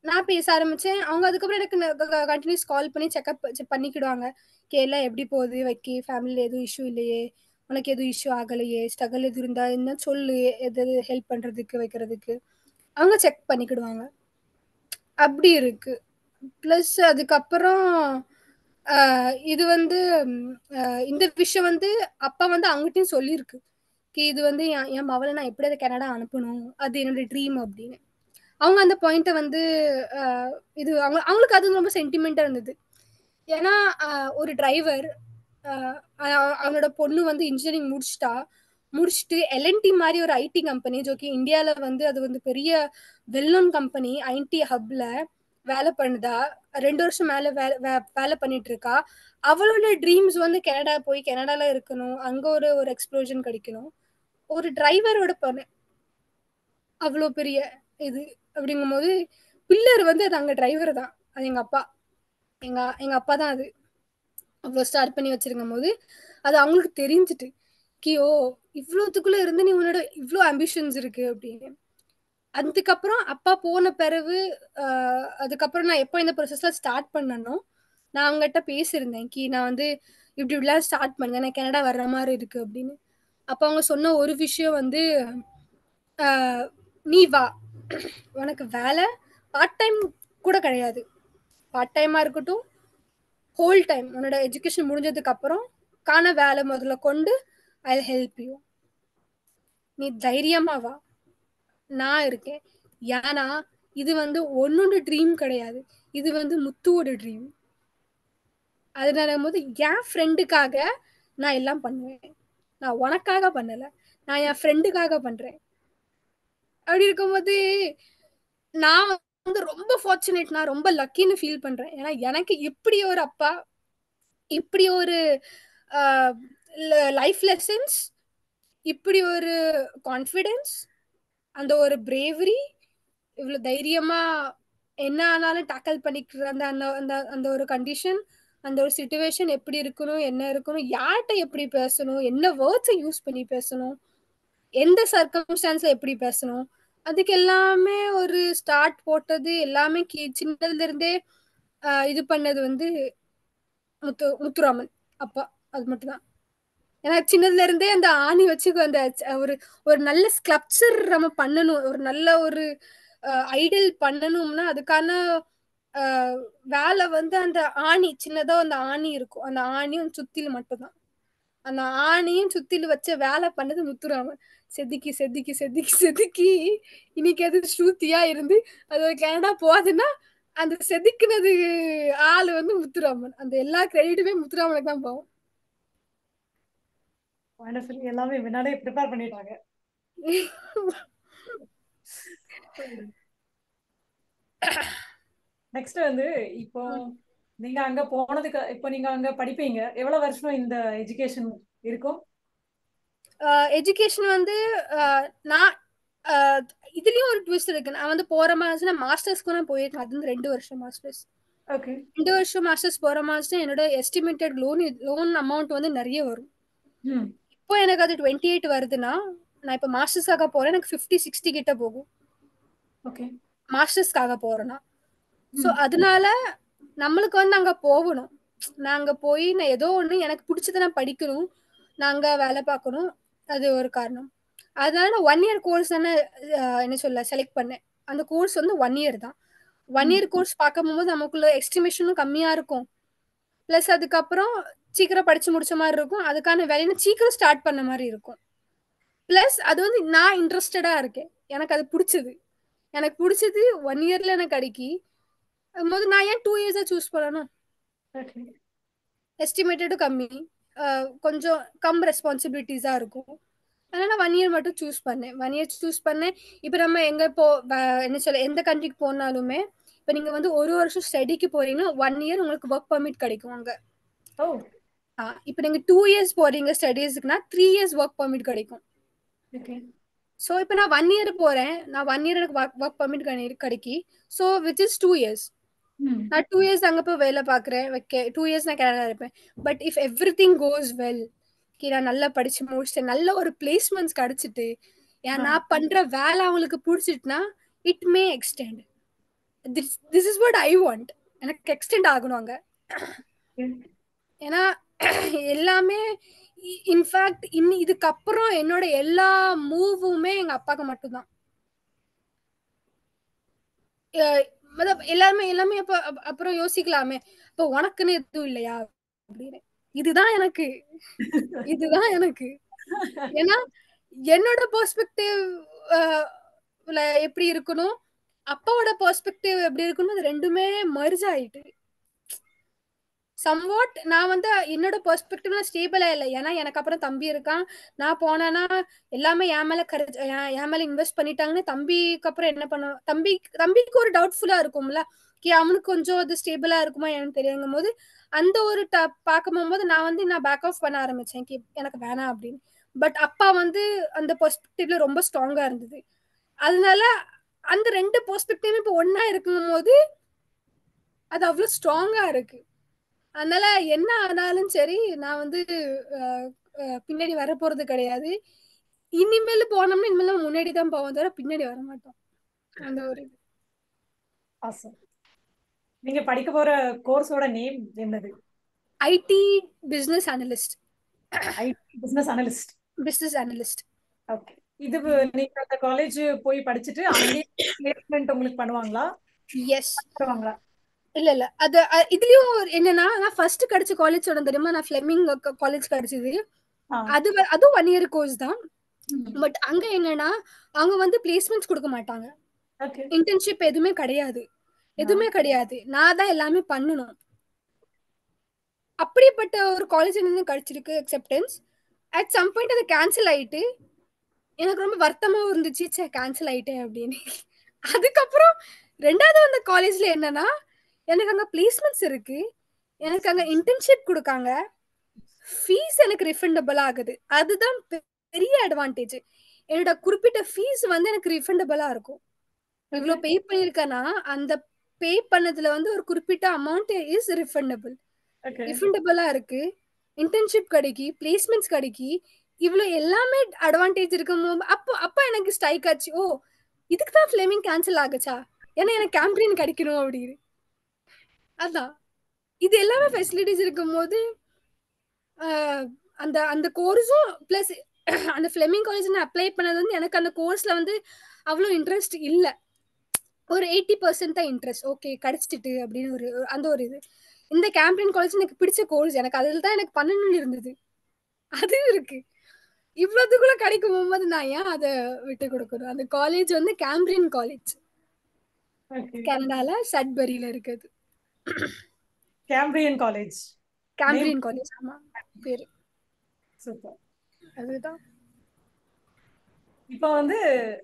Speaker 3: நான் பேச ஆரம்பிச்சேன் அவங்க அதுக்கப்புறம் எனக்கு கண்டினியூஸ் கால் பண்ணி செக்அப் பண்ணிக்கிடுவாங்க கே எல்லாம் எப்படி போகுது வைக்கி ஃபேமிலியில் எதுவும் இஷ்யூ இல்லையே உனக்கு எதுவும் இஷ்யூ ஆகலையே ஸ்ட்ரகிள் எதுவும் இருந்தா என்ன சொல்லு எது ஹெல்ப் பண்றதுக்கு வைக்கிறதுக்கு அவங்க செக் பண்ணிக்கிடுவாங்க அப்படி இருக்கு ப்ளஸ் அதுக்கப்புறம் ஆஹ் இது வந்து ம், ஆஹ் இந்த விஷயம் வந்து அப்பா வந்து அவங்ககிட்டயும் சொல்லியிருக்கு கி இது வந்து என் என் மவளை நான் எப்படி அதை கனடா அனுப்பணும் அது என்னோட ட்ரீம் அப்படின்னு அவங்க அந்த பாயிண்ட்டை வந்து ஆஹ் இது அவங்க அவங்களுக்கு அது ரொம்ப சென்டிமெண்டா இருந்தது ஏன்னா ஆஹ் ஒரு டிரைவர் அவனோட பொண்ணு வந்து இன்ஜினியரிங் முடிச்சிட்டா முடிச்சுட்டு எல்என்டி மாதிரி ஒரு ஐடி கம்பெனி ஜோக்கி இந்தியாவில் வந்து அது வந்து பெரிய வெல் நோன் கம்பெனி ஐடி ஹப்ல வேலை பண்ணுதா ரெண்டு வருஷம் மேல வேலை வே- வேலை பண்ணிட்டு இருக்கா அவளோட ட்ரீம்ஸ் வந்து கனடா போய் கனடால இருக்கணும் அங்க ஒரு ஒரு எக்ஸ்ப்ளோஷன் கிடைக்கணும் ஒரு டிரைவரோட பொண்ணு அவ்வளோ பெரிய இது அப்படிங்கும்போது பில்லர் வந்து அது அங்க டிரைவர் தான் அது எங்க அப்பா எங்க எங்க அப்பா தான் அது அவ்வளோ ஸ்டார்ட் பண்ணி வச்சிருக்கும் போது அது அவங்களுக்கு தெரிஞ்சுட்டு கியோ இவ்வளோத்துக்குள்ள இருந்து நீ உன்னோட இவ்வளோ அம்பிஷன்ஸ் இருக்கு அப்படின்னு அதுக்கப்புறம் அப்பா போன பிறகு ஆஹ் அதுக்கப்புறம் நான் எப்போ இந்த ப்ரொசஸ்ல ஸ்டார்ட் பண்ணனோ நான் அவங்ககிட்ட பேசியிருந்தேன் கி நான் வந்து இப்படி இப்படிலாம் ஸ்டார்ட் பண்ணேன் நான் கனடா வர்ற மாதிரி இருக்கு அப்படின்னு அப்போ அவங்க சொன்ன ஒரு விஷயம் வந்து ஆஹ் நீ வா உனக்கு வேலை பார்ட் டைம் கூட கிடையாது பார்ட் டைமா இருக்கட்டும் ஹோல் டைம் உன்னோட எஜுகேஷன் முடிஞ்சதுக்கு அப்புறம் காண வேலை முதல்ல கொண்டு ஐ ஹெல்ப் யூ நீ தைரியமா வா நான் இருக்கேன் ஏன்னா இது வந்து ஒன்னொன்று ட்ரீம் கிடையாது இது வந்து முத்துவோட ட்ரீம் அதனால போது என் ஃப்ரெண்டுக்காக நான் எல்லாம் பண்ணுவேன் நான் உனக்காக பண்ணல நான் என் ஃப்ரெண்டுக்காக பண்றேன் அப்படி இருக்கும்போது நான் வந்து ரொம்ப ஃபார்ச்சுனேட் நான் ரொம்ப லக்கின்னு ஃபீல் பண்றேன் ஏன்னா எனக்கு இப்படி ஒரு அப்பா இப்படி ஒரு லைஃப் லெசன்ஸ் இப்படி ஒரு கான்ஃபிடென்ஸ் அந்த ஒரு பிரேவரி இவ்வளோ தைரியமா என்ன ஆனாலும் டேக்கல் பண்ணிக்கிற அந்த அந்த அந்த அந்த ஒரு கண்டிஷன் அந்த ஒரு சுச்சுவேஷன் எப்படி இருக்கணும் என்ன இருக்கணும் யார்கிட்ட எப்படி பேசணும் என்ன வேர்ட்ஸை யூஸ் பண்ணி பேசணும் எந்த சர்க்கம்ஸ்டான்ஸ்ல எப்படி பேசணும் அதுக்கு எல்லாமே ஒரு ஸ்டார்ட் போட்டது எல்லாமே கி சின்னதுல இருந்தே ஆஹ் இது பண்ணது வந்து முத்து முத்துராமன் அப்பா அது மட்டும்தான் ஏன்னா சின்னதுல இருந்தே அந்த ஆணி வச்சு அந்த ச- ஒரு ஒரு நல்ல ஸ்கல்ப்சர் நம்ம பண்ணணும் ஒரு நல்ல ஒரு ஐடல் பண்ணணும்னா அதுக்கான ஆஹ் வேலை வந்து அந்த ஆணி சின்னதா அந்த ஆணி இருக்கும் அந்த ஆணியும் சுத்தில மட்டும்தான் அந்த ஆணியும் சுத்தில வச்ச வேலை பண்ணது முத்துராமன் செதுக்கி செதுக்கி செதுக்கி செதுக்கி இன்னைக்கு அது ஸ்ருதியா இருந்து அது ஒரு கனடா போகுதுன்னா அந்த செதுக்குனது ஆளு வந்து முத்துராமன் அந்த எல்லா கிரெடிட்டுமே முத்துராமனுக்கு தான் போகும்
Speaker 1: வண்டர்ஃபுல் எல்லாமே முன்னாடியே ப்ரிப்பேர் பண்ணிட்டாங்க நெக்ஸ்ட் வந்து இப்போ நீங்க அங்க போனதுக்கு இப்போ நீங்க அங்க படிப்பீங்க எவ்வளவு வருஷம் இந்த எஜுகேஷன் இருக்கும்
Speaker 3: எஜுகேஷன் வந்து ஆஹ் நான் ஆஹ் இதுலயும் ஒரு ட்விஸ்ட் இருக்கு நான் வந்து போற மாதிரி நான் மாஸ்டர்ஸ்க்கு நான் போயிருக்கேன் அது வந்து ரெண்டு வருஷம் மாஸ்டர்ஸ்
Speaker 1: ஓகே
Speaker 3: ரெண்டு வருஷம் மாஸ்டர்ஸ் போற மாதிரி என்னோட எஸ்டிமேட்டட் லோன் லோன் அமௌண்ட் வந்து நிறைய வரும்
Speaker 1: ம்
Speaker 3: இப்போ எனக்கு அது டுவெண்ட்டி எயிட் வருதுன்னா நான் இப்போ மாஸ்டர்ஸ்க்காக போறேன் எனக்கு ஃபிஃப்டி சிக்ஸ்டி கிட்ட போகும்
Speaker 1: ஓகே
Speaker 3: மாஸ்டர்ஸ்க்காக போறேன்னா ஸோ அதனால நம்மளுக்கு வந்து அங்க போகணும் நாங்க போய் நான் ஏதோ ஒண்ணு எனக்கு பிடிச்சதை நான் படிக்கணும் நாங்க வேலை பார்க்கணும் அது ஒரு காரணம் அதனால நான் ஒன் இயர் கோர்ஸ் தானே அஹ், என்ன சொல்ல செலக்ட் பண்ணேன் அந்த கோர்ஸ் வந்து ஒன் இயர் தான் ஒன் இயர் கோர்ஸ் பார்க்கும்போது நமக்குள்ள எஸ்டிமேஷனும் கம்மியா இருக்கும் ப்ளஸ் அதுக்கப்புறம் சீக்கிரம் படிச்சு முடிச்ச மாதிரி இருக்கும் அதுக்கான வேலையை சீக்கிரம் ஸ்டார்ட் பண்ண மாதிரி இருக்கும் ப்ளஸ் அது வந்து நான் இன்ட்ரெஸ்டடா இருக்கேன் எனக்கு அது பிடிச்சது எனக்கு பிடிச்சது ஒன் இயர்ல எனக்கு கிடைக்கி போது நான் ஏன் டூ இயர்ஸா சூஸ் பண்ணணும்
Speaker 1: ஓகே
Speaker 3: எஸ்டிமேட்டடும் கம்மி அஹ் கொஞ்சம் கம் ரெஸ்பான்சிபிலிட்டிஸாக இருக்கும் அதனால ஒன் இயர் மட்டும் சூஸ் பண்ணேன் ஒன் இயர் சூஸ் பண்ணேன் இப்போ நம்ம எங்கே போ வ- என்ன சொல்ல எந்த கண்ட்ரிக்கு போனாலுமே இப்போ நீங்கள் வந்து ஒரு வருஷம் ஸ்டடிக்கு போறீங்கன்னா ஒன் இயர் உங்களுக்கு ஒர்க் பர்மிட் கிடைக்கும் அங்கே
Speaker 1: ஓ
Speaker 3: இப்போ நீங்கள் டூ இயர்ஸ் போறீங்க ஸ்டடீஸ்க்குனா த்ரீ இயர்ஸ் ஒர்க் பர்மிட் கிடைக்கும்
Speaker 1: ஓகே
Speaker 3: ஸோ இப்போ நான் ஒன் இயர் போகிறேன் நான் ஒன் இயர் எனக்கு ஒர்க் பர்மிட் கிடைக்கி so which is two years
Speaker 1: ம்
Speaker 3: நான் டூ இயர்ஸ் அங்கே போய் வேலை பார்க்குறேன் வைக்க டூ இயர்ஸ் நான் கனடா இருப்பேன் but if everything goes well கி நான் நல்லா படிச்சு முடிச்சிட்டேன் நல்ல ஒரு பிளேஸ்மெண்ட்ஸ் கிடைச்சிட்டு ஏன் நான் பண்ற வேலை அவங்களுக்கு பிடிச்சிட்டுனா it may extend this this is what I want எனக்கு எக்ஸ்டெண்ட் ஆகணும் அங்க ஏன்னா எல்லாமே இன்ஃபேக்ட் இன்னி இதுக்கப்புறம் என்னோட எல்லா மூவுமே எங்க அப்பாக்கு மட்டும்தான் அஹ் மதப் எல்லாருமே எல்லாமே அப்ப அப்- அப்புறம் யோசிக்கலாமே அப்ப உனக்குன்னு எதுவும் இல்லையா அப்படின்னு இதுதான் எனக்கு இதுதான் எனக்கு ஏன்னா என்னோட பெர்ஸ்பெக்டிவ் எப்படி இருக்கணும் அப்பாவோட பெர்ஸ்பெக்டிவ் எப்படி இருக்கணும் அது ரெண்டுமே மர்ஜ் ஆயிட்டு சம்வாட் நான் வந்து என்னோட பெர்ஸ்பெக்டிவ்ல ஸ்டேபிளா இல்லை ஏன்னா எனக்கு அப்புறம் தம்பி இருக்கான் நான் போனேன்னா எல்லாமே என் மேல கரு என் என் மேல இன்வெஸ்ட் பண்ணிட்டாங்கன்னு தம்பிக்கு அப்புறம் என்ன பண்ணுவோம் தம்பி தம்பிக்கு ஒரு டவுட்ஃபுல்லா இருக்கும்ல கி அவனுக்கு கொஞ்சம் அது ஸ்டேபிளா இருக்குமா எனக்கு தெரியுங்கும் போது அந்த ஒரு ட பார்க்கும் போது நான் வந்து நான் பேக் ஆஃப் பண்ண ஆரம்பிச்சேன் கி எனக்கு வேணாம் அப்படின்னு பட் அப்பா வந்து அந்த பெர்ஸ்பெக்டிவ்ல ரொம்ப ஸ்ட்ராங்கா இருந்தது அதனால அந்த ரெண்டு பெர்ஸ்பெக்டிவும் இப்போ ஒன்னா இருக்கும் போது அது அவ்வளோ ஸ்ட்ராங்கா இருக்கு அதனால என்ன ஆனாலும் சரி நான் வந்து அஹ், அஹ், பின்னாடி வர போறது கிடையாது இனிமேல் போனோம்னா இனிமேல் முன்னாடி தான் போவோம் தவிர பின்னாடி வர மாட்டோம் அந்த ஒரு இது.
Speaker 1: Awesome. நீங்க படிக்க போற கோர்ஸோட நேம் என்னது
Speaker 3: IT business analyst
Speaker 1: business analyst
Speaker 3: business analyst
Speaker 1: okay இது நீங்க அந்த காலேஜ் போய் படிச்சுட்டு அங்கேயே பிளேஸ்மெண்ட் உங்களுக்கு பண்ணுவாங்களா
Speaker 3: எஸ்
Speaker 1: பண்ணுவாங்களா
Speaker 3: இல்ல இல்ல அது அ- இதுலயும் ஒரு என்னன்னா நான் ஃபர்ஸ்ட் கிடைச்ச காலேஜ் சொன்ன தெரியுமா நான் ஃபிளெமிங் காலேஜ் கிடைச்சது
Speaker 1: ஆ.
Speaker 3: அது வ- அதுவும் ஒன் இயர் கோர்ஸ் தான்
Speaker 1: ம்.
Speaker 3: பட் அங்க என்னன்னா அவங்க வந்து பிளேஸ்மெண்ட்ஸ் கொடுக்க மாட்டாங்க
Speaker 1: ஓகே
Speaker 3: இன்டர்ன்ஷிப் எதுவுமே கிடையாது எதுவுமே கிடையாது நான் தான் எல்லாமே பண்ணணும் அப்படிப்பட்ட ஒரு காலேஜ் இருந்து கிடைச்சிருக்கு அக்செப்டன்ஸ் அட் சம் பாயிண்ட் அது கேன்சல் ஆயிட்டு எனக்கு ரொம்ப வருத்தமாவும் இருந்துச்சு சே கேன்சல் ஆயிட்டேன் அப்படின்னு அதுக்கப்புறம் ரெண்டாவது அந்த காலேஜ்ல என்னன்னா எனக்கு அங்க பிளேஸ்மெண்ட்ஸ் இருக்கு எனக்கு அங்க இன்டர்ன்ஷிப் கொடுக்காங்க ஃபீஸ் எனக்கு ரிஃபண்டபிள் ஆகுது அதுதான் பெ- பெரிய அட்வான்டேஜ் என்னோட குறிப்பிட்ட ஃபீஸ் வந்து எனக்கு ரிஃபண்டபிளா இருக்கும் இவ்வளவு பே பண்ணிருக்கேன்னா அந்த பே பண்ணதுல வந்து ஒரு குறிப்பிட்ட அமௌண்ட் இஸ் ரிஃபண்டபிள்
Speaker 1: ஓகே
Speaker 3: ரிஃபண்டபிளா இருக்கு இன்டர்ன்ஷிப் கிடைக்கி பிளேஸ்மெண்ட்ஸ் கிடைக்கி இவ்வளவு எல்லாமே அட்வான்டேஜ் இருக்கும் போது அப்போ அப்போ எனக்கு ஸ்ட்ரைக் ஆச்சு ஓ இதுக்கு தான் ஃபிளேமிங் கேன்சல் ஆகுச்சா ஏன்னா எனக்கு கேம்பரின் கிடைக்கணும் அப்படின்னு அதான் இது எல்லாமே ஃபெசிலிட்டிஸ் இருக்கும்போது ஆஹ், அந்த அந்த கோர்ஸும் ப்ளஸ் அந்த ஃபிளெமிங் காலேஜ் நான் அப்ளை பண்ணது வந்து எனக்கு அந்த கோர்ஸ்ல வந்து அவ்வளோ இன்ட்ரெஸ்ட் இல்லை ஒரு எயிட்டி பர்சன்ட் தான் இன்ட்ரெஸ்ட் ஓகே கிடைச்சிட்டு அப்படின்னு ஒரு அந்த ஒரு இது இந்த கேம்பரின் காலேஜ் எனக்கு பிடிச்ச கோர்ஸ் எனக்கு அதில் தான் எனக்கு பண்ணணும்னு இருந்தது அது இருக்கு இவ்வளோத்துக்குள்ள கிடைக்கும் போகும்போது நான் ஏன் அதை விட்டு கொடுக்கணும் அந்த காலேஜ் வந்து கேம்பிரியன் காலேஜ்
Speaker 1: ஓகே
Speaker 3: கனடால சட்பரியில இருக்குது
Speaker 1: கேம்பிரியன் காலேஜ்
Speaker 3: கேம்பிரியன் காலேஜ் ஆமா பேரு
Speaker 1: சூப்பர்
Speaker 3: அதுதான்
Speaker 1: இப்போ வந்து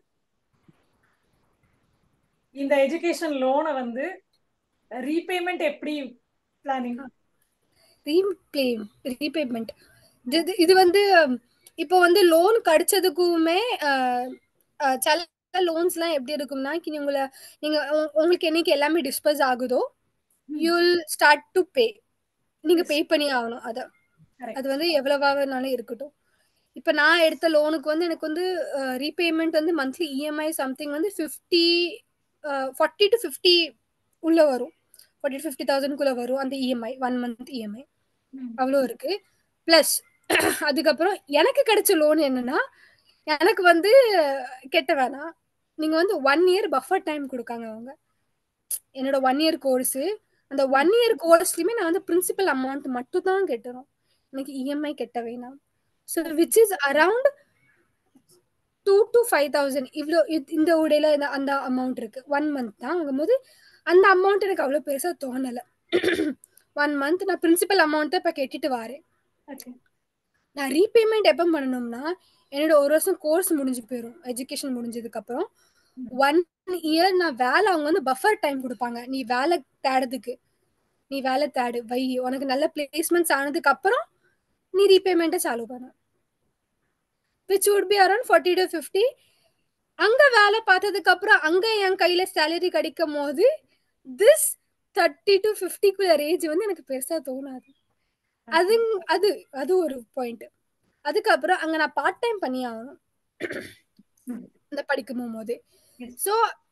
Speaker 1: இந்த எஜுகேஷன் லோனை வந்து ரீபேமெண்ட் எப்படி பிளானிங்
Speaker 3: ரீபே ரீபேமெண்ட் இது இது வந்து ஹம், இப்போ வந்து லோன் கிடைச்சதுக்குமே அஹ், அஹ், சில லோன்ஸ்லாம் எப்படி இருக்கும்னா கி- உங்களை நீங்க உ- உங்களுக்கு என்னைக்கு எல்லாமே டிஸ்பஸ் ஆகுதோ you will start to pay நீங்க பே பண்ணி ஆகணும் அத
Speaker 1: Correct.
Speaker 3: அது வந்து எவ்வளவானாலும் இருக்கட்டும் இப்போ நான் எடுத்த லோனுக்கு வந்து எனக்கு வந்து ரீபேமெண்ட் வந்து மந்த்லி இஎம்ஐ சம்திங் வந்து ஃபிஃப்டி ஃபார்ட்டி டு ஃபிஃப்டி உள்ள வரும் ஃபார்ட்டி ஃபிஃப்டி தௌசண்ட்குள்ள வரும் அந்த இஎம்ஐ ஒன் மந்த் இஎம்ஐ அவ்வளோ இருக்கு ப்ளஸ் அதுக்கப்புறம் எனக்கு கிடைச்ச லோன் என்னன்னா எனக்கு வந்து கெட்ட வேணாம் நீங்க வந்து ஒன் இயர் பஃபர் டைம் கொடுக்காங்க அவங்க என்னோட ஒன் இயர் கோர்ஸ் அந்த ஒன் இயர் கோர்ஸ்லயுமே நான் வந்து பிரின்சிபல் அமௌண்ட் மட்டும் தான் கெட்டணும் எனக்கு இஎம்ஐ கெட்ட வேணாம் so which is around two to five thousand இவ்வளோ இந்த உடையில இந்த அந்த அமௌண்ட் இருக்கு ஒன் மந்த் தான் ஆகும்போது அந்த அமௌண்ட் எனக்கு அவ்வளோ பெருசாக தோணலை ஒன் மந்த் நான் பிரின்சிபல் அமௌண்ட்டை இப்போ கெட்டிட்டு வரேன்
Speaker 1: ஓகே
Speaker 3: நான் ரீபேமெண்ட் எப்போ பண்ணணும்னா என்னோட ஒரு வருஷம் கோர்ஸ் முடிஞ்சு போயிடும் எஜுகேஷன் முடிஞ்சதுக்கு அப்புறம் ஒன் இயர் நான் வேலை அவங்க வந்து பஃபர் டைம் கொடுப்பாங்க நீ வேலை தேடுறதுக்கு நீ வேலை தேடு வை உனக்கு நல்ல பிளேஸ்மெண்ட்ஸ் ஆனதுக்கு அப்புறம் நீ ரீபேமெண்ட்டை சாலு பண்ண which would be around forty to fifty அங்க வேலை பார்த்ததுக்கு அப்புறம் அங்க என் கையில சேலரி கிடைக்கும் போது திஸ் தேர்ட்டி டு ஃபிஃப்டிக்குள்ள ரேஞ்ச் வந்து எனக்கு பெருசா தோணாது அது அது அது ஒரு பாயிண்ட் அதுக்கப்புறம் அங்க நான் பார்ட் டைம் பண்ணி ஆகணும்
Speaker 1: ம்.
Speaker 3: இந்த படிக்கும் போது
Speaker 1: Yes.
Speaker 3: ஸோ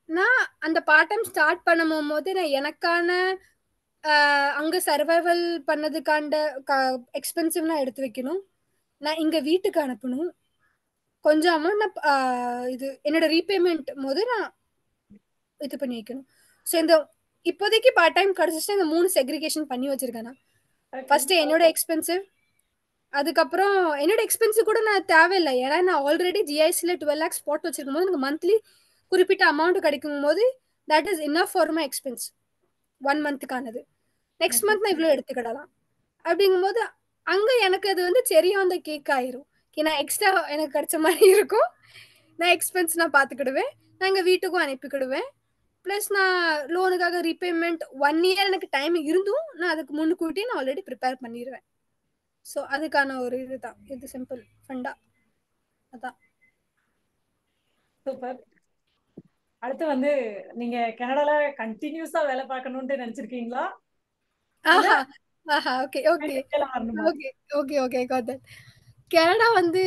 Speaker 3: நான் அந்த பார்ட் டைம் ஸ்டார்ட் பண்ணும் போது நான் எனக்கான ஆஹ், அங்க சர்வைவல் பண்ணதுக்காண்ட எக்ஸ்பென்சிவ் நான் எடுத்து வைக்கணும் நான் இங்க வீட்டுக்கு அனுப்பணும் கொஞ்சம் அமௌண்ட் நான் ஆஹ், இது என்னோட ரீபேமெண்ட் போது நான் இது பண்ணி வைக்கணும் ஸோ இந்த இப்போதைக்கு பார்ட் டைம் கிடைச்சிச்சுன்னா இந்த மூணு செக்ரிகேஷன் பண்ணி வச்சிருக்கேன் நான் ஃபர்ஸ்ட் என்னோட எக்ஸ்பென்சிவ் அதுக்கப்புறம் என்னோட எக்ஸ்பென்சிவ் கூட நான் தேவையில்லை ஏன்னா நான் ஆல்ரெடி ஜிஐசியில் டுவெல் லேக்ஸ் போட்டு வச்சிருக்கும் போது எனக்கு மந்த்லி குறிப்பிட்ட அமௌண்ட் கிடைக்கும் போது that is enough for my expense one மந்த்துக்கானது நெக்ஸ்ட் மந்த் நான் இவ்வளோ எடுத்துக்கிடலாம் அப்படிங்கும்போது அங்கே எனக்கு அது வந்து சரியா அந்த கேக் ஆயிரும் Okay, நான் எக்ஸ்ட்ரா எனக்கு கிடைச்ச மாதிரி இருக்கும் நான் எக்ஸ்பென்ஸ் நான் பார்த்துக்கிடுவேன் நான் எங்கள் வீட்டுக்கும் அனுப்பிக்கிடுவேன் ப்ளஸ் நான் லோனுக்காக ரீபேமெண்ட் ஒன் இயர் எனக்கு டைம் இருந்தும் நான் அதுக்கு முன்னுக்கூட்டி நான் ஆல்ரெடி ப்ரிப்பேர் பண்ணிடுவேன் ஸோ அதுக்கான ஒரு இதுதான் இது சிம்பிள் ஃபண்டா அதான்
Speaker 1: சூப்பர் அடுத்து வந்து நீங்க கனடால கண்டினியூஸா வேலை பார்க்கணும்னு நினைச்சிருக்கீங்களா
Speaker 3: ஆஹா ஆஹா ஓகே ஓகே
Speaker 1: இந்தியால வரணுமா
Speaker 3: okay okay okay got that Canada வந்து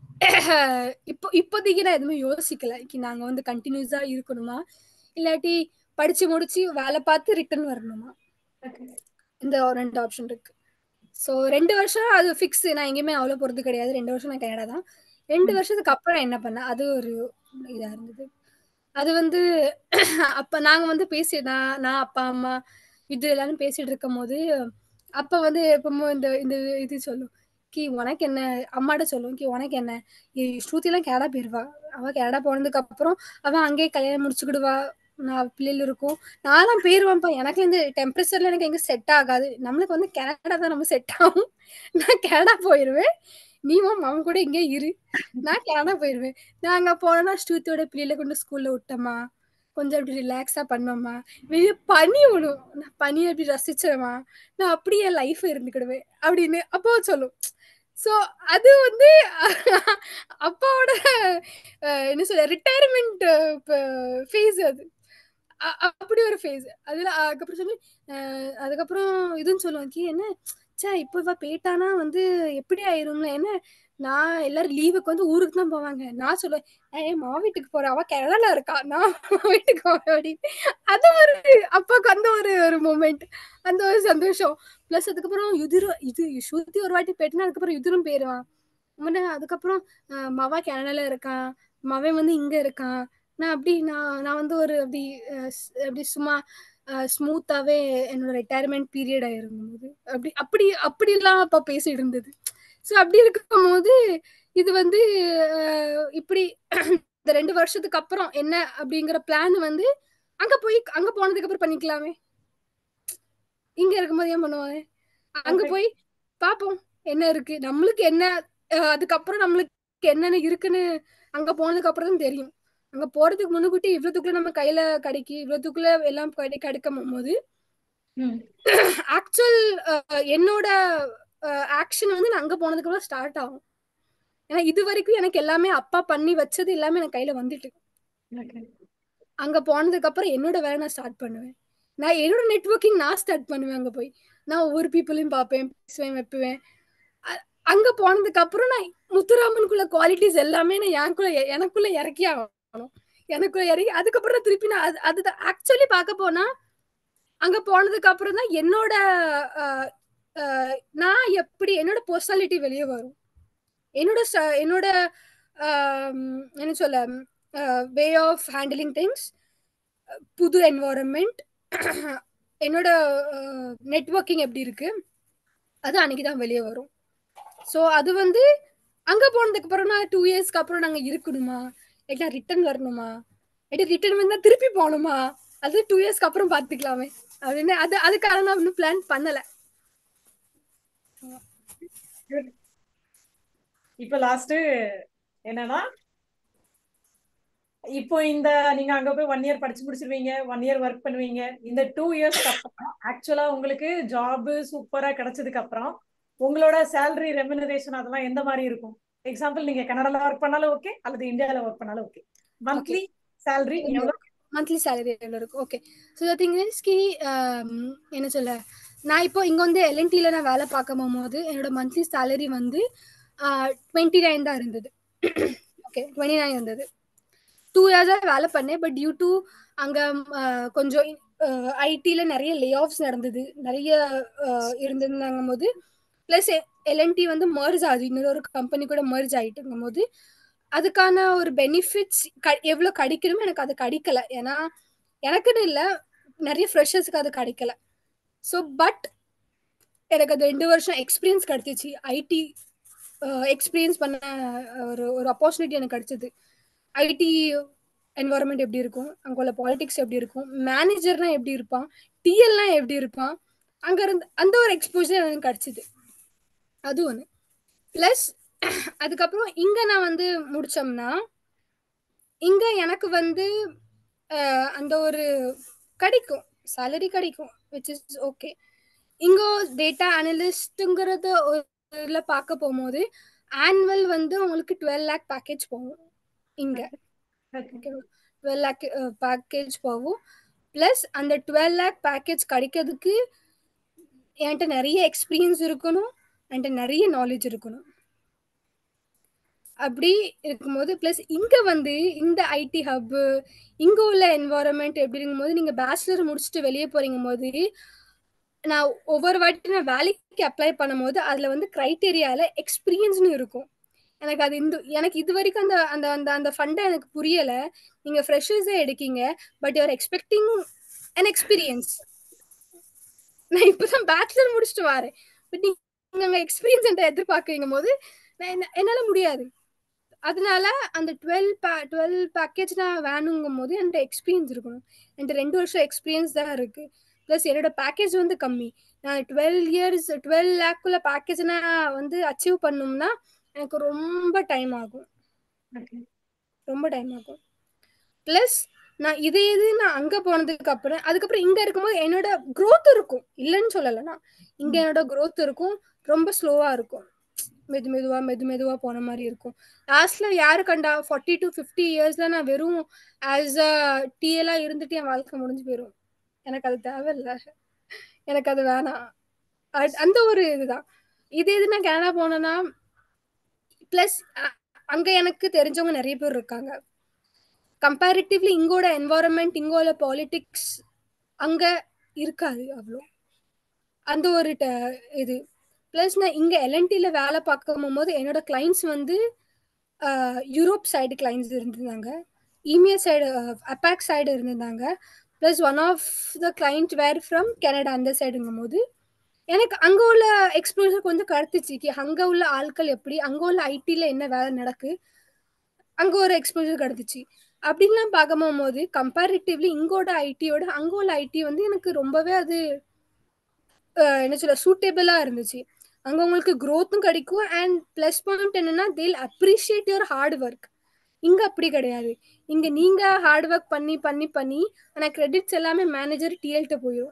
Speaker 3: இப்போ இப்போதைக்கு நான் எதுவுமே யோசிக்கல கி நாங்க வந்து கண்டினியூஸா இருக்கணுமா இல்லாட்டி படிச்சு முடிச்சு வேலை பார்த்து ரிட்டர்ன் வரணுமா
Speaker 1: Okay.
Speaker 3: இந்த ஒரு ரெண்டு ஆப்ஷன் இருக்கு ஸோ ரெண்டு வருஷம் அது ஃபிக்ஸ் நான் எங்கேயுமே அவ்வளோ போகிறது கிடையாது ரெண்டு வருஷம் நான் கனடா தான் ரெண்டு வருஷத்துக்கு அப்புறம் என்ன பண்ணேன் அது ஒரு இதாக இருந்தது அது வந்து அப்போ நாங்கள் வந்து பேசி நான் நான் அப்பா அம்மா இது எல்லாரும் பேசிட்டு இருக்கும் போது அப்போ வந்து எப்பவுமே இந்த இந்த இது சொல்லும் கி உனக்கு என்ன அம்மாட்ட சொல்லும் கி உனக்கு என்ன இ- ஸ்ருதிலாம் கனடா போயிருவா அவ கனடா போனதுக்கு அப்புறம் அவன் அங்கேயே கல்யாணம் முடிச்சுக்கிடுவா நான் பிள்ளைகள் இருக்கும் நான்லாம் போயிருவேன்ப்பா எனக்கு இந்த டெம்பரேச்சர்ல எனக்கு எங்க செட் ஆகாது நம்மளுக்கு வந்து கனடா தான் நம்ம செட் ஆகும் நான் கனடா போயிருவேன் நீவும் அவன் கூட இங்கே இரு நான் கனடா போயிருவேன் நான் அங்க போனேன்னா ஸ்ருதியோட பிள்ளைகளை கொண்டு ஸ்கூல்ல விட்டோமா கொஞ்சம் அப்படி ரிலாக்ஸா பண்ணோமா வெளியே பனி விடும் நான் பனியை அப்படி ரசிச்சேமா நான் அப்படியே என் லைஃப் இருந்துக்கிடுவேன் அப்படின்னு அப்போ சொல்லும் ஸோ அது வந்து அப்பாவோட அஹ், என்ன சொல்ல ரிட்டையர்மெண்ட் ஃபேஸ் அது அ- அப்படி ஒரு ஃபேஸ் அதுல அதுக்கப்புறம் சொல்லி அஹ், அதுக்கப்புறம் இதுன்னு சொல்லுவாங்க "கி, என்ன சே இப்போ இவ போயிட்டானா வந்து எப்படி ஆயிரும்ல என்ன நான் எல்லாரும் லீவுக்கு வந்து ஊருக்கு தான் போவாங்க நான் சொல்லுவேன் "நான் என் மா வீட்டுக்கு போறேன் அவ கேரளால இருக்கா நான் மா வீட்டுக்கு போறேன் அப்படின்னு அது ஒரு அப்பாவுக்கு அந்த ஒரு ஒரு மூமெண்ட் அந்த ஒரு சந்தோஷம் ப்ளஸ் அதுக்கப்புறம் யுதிர இது ஸ்ருதி ஒரு வாட்டி போயிட்டுனா அதுக்கப்புறம் யுதிரும் போயிருவான் முன்ன அதுக்கப்புறம் அஹ், மவா கேனடால இருக்கான் மவன் வந்து இங்க இருக்கான் நான் அப்படி நான் நான் வந்து ஒரு அப்படி அஹ், ஸ்- அப்படி சும்மா ஸ்மூத்தாவே என்னோட ரிட்டையர்மெண்ட் பீரியட் ஆயிருந்தது அப்படி அப்படி அப்படிலாம் அப்பா பேசிட்டு இருந்தது ஸோ அப்படி இருக்கும்போது இது வந்து அஹ், இப்படி இந்த ரெண்டு வருஷத்துக்கு அப்புறம் என்ன அப்படிங்கிற பிளான் வந்து அங்க போய் அங்க போனதுக்கு அப்புறம் பண்ணிக்கலாமே இங்க இருக்கும்போது ஏன் பண்ணுவாங்க அங்க
Speaker 1: Okay.
Speaker 3: போய் பாப்போம் என்ன இருக்கு நம்மளுக்கு என்ன அஹ், அதுக்கப்புறம் நம்மளுக்கு என்னென்ன இருக்குன்னு அங்க போனதுக்கு அப்புறம் தான் தெரியும் அங்க போறதுக்கு முன்னுக்கூட்டி இவ்வளவுக்குள்ள நம்ம கையில கிடைக்கி இவ்வளவுக்குள்ள எல்லாம் கிடை- கிடைக்கும் போது
Speaker 1: ம்.
Speaker 3: ஆக்சுவல் என்னோட ஆக்ஷன் வந்து நான் அங்க போனதுக்கு அப்புறம் ஸ்டார்ட் ஆகும் ஏன்னா இது வரைக்கும் எனக்கு எல்லாமே அப்பா பண்ணி வச்சது எல்லாமே எனக்கு கையில வந்துட்டு
Speaker 1: Okay.
Speaker 3: அங்க போனதுக்கு அப்புறம் என்னோட வேலை நான் ஸ்டார்ட் பண்ணுவேன் நான் என்னோட நெட்வொர்க்கிங் நான் ஸ்டார்ட் பண்ணுவேன் அங்க போய் நான் ஒவ்வொரு பீப்புளையும் பார்ப்பேன் பேசுவேன் வைப்புவேன் அ- அங்க போனதுக்கு அப்புறம் நான் முத்துராமனுக்குள்ள குவாலிட்டிஸ் எல்லாமே நான் எனக்குள்ள எ- எனக்குள்ள இறக்கி ஆகணும் எனக்குள்ள இறக்கி அதுக்கப்புறம் நான் திருப்பி நான் அது அதுதான் ஆக்சுவலி பார்க்க போனா அங்க போனதுக்கு அப்புறம் தான் என்னோட அஹ், அஹ், நான் எப்படி என்னோட பர்சனாலிட்டி வெளியே வரும் என்னோட ச- என்னோட ஆம், என்ன சொல்ல வே ஆஃப் ஹேண்டிலிங் திங்ஸ் புது என்வாரன்மெண்ட் என்னோட நெட்வொர்க்கிங் எப்படி இருக்கு அது அன்னைக்கு தான் வெளியே வரும் ஸோ அது வந்து அங்க போனதுக்கு அப்புறம் நான் டூ இயர்ஸ்க்கு அப்புறம் நாங்க இருக்கணுமா இல்லை ரிட்டர்ன் வரணுமா இல்லை ரிட்டர்ன் வந்தா திருப்பி போகணுமா அது டூ இயர்ஸ்க்கு அப்புறம் பார்த்துக்கலாமே அப்படின்னு அது அதுக்காக நான் இன்னும் பிளான் பண்ணல
Speaker 1: இப்ப லாஸ்ட் என்னன்னா இப்போ இந்த நீங்க அங்க போய் ஒன் இயர் படிச்சு முடிச்சிருவீங்க ஒன் இயர் ஒர்க் பண்ணுவீங்க இந்த டூ இயர்ஸ்க்கு அப்புறம் ஆக்சுவலா உங்களுக்கு ஜாப் சூப்பரா கிடைச்சதுக்கு அப்புறம் உங்களோட சேலரி ரெமினரேஷன் அதெல்லாம் எந்த மாதிரி இருக்கும் எக்ஸாம்பிள் நீங்க கனடால ஒர்க் பண்ணாலும் ஓகே அல்லது இந்தியால ஒர்க் பண்ணாலும் ஓகே மந்த்லி சேலரி எவ்வளவு
Speaker 3: மந்த்லி சேலரி எவ்வளோ இருக்கும் okay so the thing is கி என்ன சொல்ல நான் இப்போ இங்கே வந்து எல்என்டியில் நான் வேலை பார்க்க போகும்போது என்னோட மந்த்லி சேலரி வந்து டுவெண்ட்டி நைன் தான் இருந்தது ஓகே டுவெண்ட்டி நைன் இருந்தது டூ இயர்ஸா வேலை பண்ணேன் பட் டியூ டு அங்க அஹ், கொஞ்சம் ஐடில நிறைய லே ஆஃப்ஸ் நடந்தது நிறைய அஹ், இருந்திருந்தாங்கும் போது பிளஸ் எல்என்டி வந்து மர்ஜ் ஆகுது இன்னொரு கம்பெனி கூட மர்ஜ் ஆயிட்டுங்கும் போது அதுக்கான ஒரு பெனிஃபிட்ஸ் எவ்வளோ கிடைக்கணுமோ எனக்கு அது கிடைக்கல ஏன்னா எனக்குன்னு இல்லை நிறைய ஃப்ரெஷர்ஸ்க்கு அது கிடைக்கல ஸோ பட் எனக்கு அது ரெண்டு வருஷம் எக்ஸ்பீரியன்ஸ் கிடைச்சிச்சு ஐடி எக்ஸ்பீரியன்ஸ் பண்ண ஒரு ஒரு ஆப்பர்ச்சுனிட்டி எனக்கு கிடைச்சது ஐடி என்வரன்மெண்ட் எப்படி இருக்கும் அங்கே உள்ள பாலிடிக்ஸ் எப்படி இருக்கும் மேனேஜர்னா எப்படி இருப்பான் டிஎல்னா எப்படி இருப்பான் அங்க இருந்து அந்த ஒரு எக்ஸ்போஜர் எனக்கு கிடைச்சிது அது ஒன்று ப்ளஸ் அதுக்கப்புறம் இங்க நான் வந்து முடிச்சோம்னா இங்க எனக்கு வந்து அஹ், அந்த ஒரு கிடைக்கும் சேலரி கிடைக்கும் விச் இஸ் ஓகே இங்க டேட்டா அனலிஸ்ட்டுங்கிறத ஒரு இதுல பார்க்க போகும்போது ஆனுவல் வந்து உங்களுக்கு டுவெல் லேக் பேக்கேஜ் போகும் இங்க டுவெல் லேக் பேக்கேஜ் போகும் ப்ளஸ் அந்த டுவெல் லேக் பேக்கேஜ் கிடைக்கிறதுக்கு என்கிட்ட நிறைய எக்ஸ்பீரியன்ஸ் இருக்கணும் என்கிட்ட நிறைய நாலேஜ் இருக்கணும் அப்படி இருக்கும்போது ப்ளஸ் இங்க வந்து இந்த ஐடி ஹப்பு இங்க உள்ள என்வாயரன்மெண்ட் எப்படி இருக்கும்போது நீங்க பேச்சுலர் முடிச்சுட்டு வெளியே போறீங்க போது நான் ஒவ்வொரு வாட்டி நான் வேலைக்கு அப்ளை பண்ணும்போது அதுல வந்து கிரைட்டேரியால எக்ஸ்பீரியன்ஸ்னு இருக்கும் எனக்கு அது இந்த எனக்கு இது வரைக்கும் அந்த அந்த அந்த அந்த ஃபண்டை எனக்கு புரியல நீங்க ஃப்ரெஷர்ஸே எடுக்கீங்க but you're expecting an experience நான் இப்பதான் பேச்சுலர் முடிச்சுட்டு வரேன் பட் நீங்க அங்க எக்ஸ்பீரியன்ஸ் என்ற எதிர்பார்க்குறீங்க போது நான் என்ன- என்னால முடியாது அதனால அந்த டுவெல் பே டுவெல் பேக்கேஜ் நான் வேணுங்கும் போது என்கிட்ட எக்ஸ்பீரியன்ஸ் இருக்கணும் என்கிட்ட ரெண்டு வருஷம் எக்ஸ்பீரியன்ஸ் தான் இருக்கு ப்ளஸ் என்னோட பேக்கேஜ் வந்து கம்மி நான் டுவெல் இயர்ஸ் டுவெல் லேக்குள்ள பேக்கேஜ் நான் வந்து அச்சீவ் பண்ணணும்னா எனக்கு ரொம்ப டைம் ஆகும் ரொம்ப டைம் ஆகும் ப்ளஸ் நான் இதே இது நான் அங்க போனதுக்கு அப்புறம் அதுக்கப்புறம் இங்க இருக்கும்போது என்னோட growth இருக்கும் இல்லைன்னு சொல்லலை நான் இங்க என்னோட growth இருக்கும் ரொம்ப ஸ்லோவா இருக்கும் மெது மெதுவா மெது மெதுவா போன மாதிரி இருக்கும் லாஸ்ட்ல யாரு கண்டா ஃபார்ட்டி டு ஃபிஃப்டி இயர்ஸ்ல நான் வெறும் ஆஸ் அ டிஎலா இருந்துட்டு என் வாழ்க்கை முடிஞ்சு போயிடும் எனக்கு அது தேவையில்ல எனக்கு அது வேணாம் அ- அந்த ஒரு இதுதான் இதே இது நான் கனடா போனேன்னா ப்ளஸ் அங்க எனக்கு தெரிஞ்சவங்க நிறைய பேர் இருக்காங்க கம்பேரிட்டிவ்லி இங்கோட என்வாயரன்மெண்ட் இங்கோட பாலிடிக்ஸ் அங்க இருக்காது அவ்வளோ அந்த ஒரு ட- இது ப்ளஸ் நான் இங்க எல்என்டில வேலை பார்க்கும் போது என்னோட கிளைண்ட்ஸ் வந்து யூரோப் சைடு கிளைண்ட்ஸ் இருந்திருந்தாங்க இமியா சைடு அப்பாக் சைடு இருந்திருந்தாங்க plus one of the client were from Canada அந்த சைடுங்கும் போது எனக்கு அங்க உள்ள எக்ஸ்போசர் கொஞ்சம் கருத்துச்சு கி அங்க உள்ள ஆட்கள் எப்படி அங்க உள்ள ஐடில என்ன வேலை நடக்கு அங்க ஒரு எக்ஸ்போசர் கிடைச்சிச்சு அப்படின்லாம் பார்க்கும் போது கம்பேரிட்டிவ்லி இங்கோட ஐடியோட அங்க உள்ள ஐடி வந்து எனக்கு ரொம்பவே அது அஹ், என்ன சொல்ல சூட்டபிளா இருந்துச்சு அங்க உங்களுக்கு growth-ம் கிடைக்கும் அண்ட் ப்ளஸ் பாயிண்ட் என்னன்னா தேல் அப்ரிஷியேட் யுவர் ஹார்ட் ஒர்க் இங்க அப்படி கிடையாது இங்க நீங்க ஹார்ட் ஒர்க் பண்ணி பண்ணி பண்ணி ஆனா கிரெடிட்ஸ் எல்லாமே மேனேஜர் டிஎல்கிட்ட போயிடும்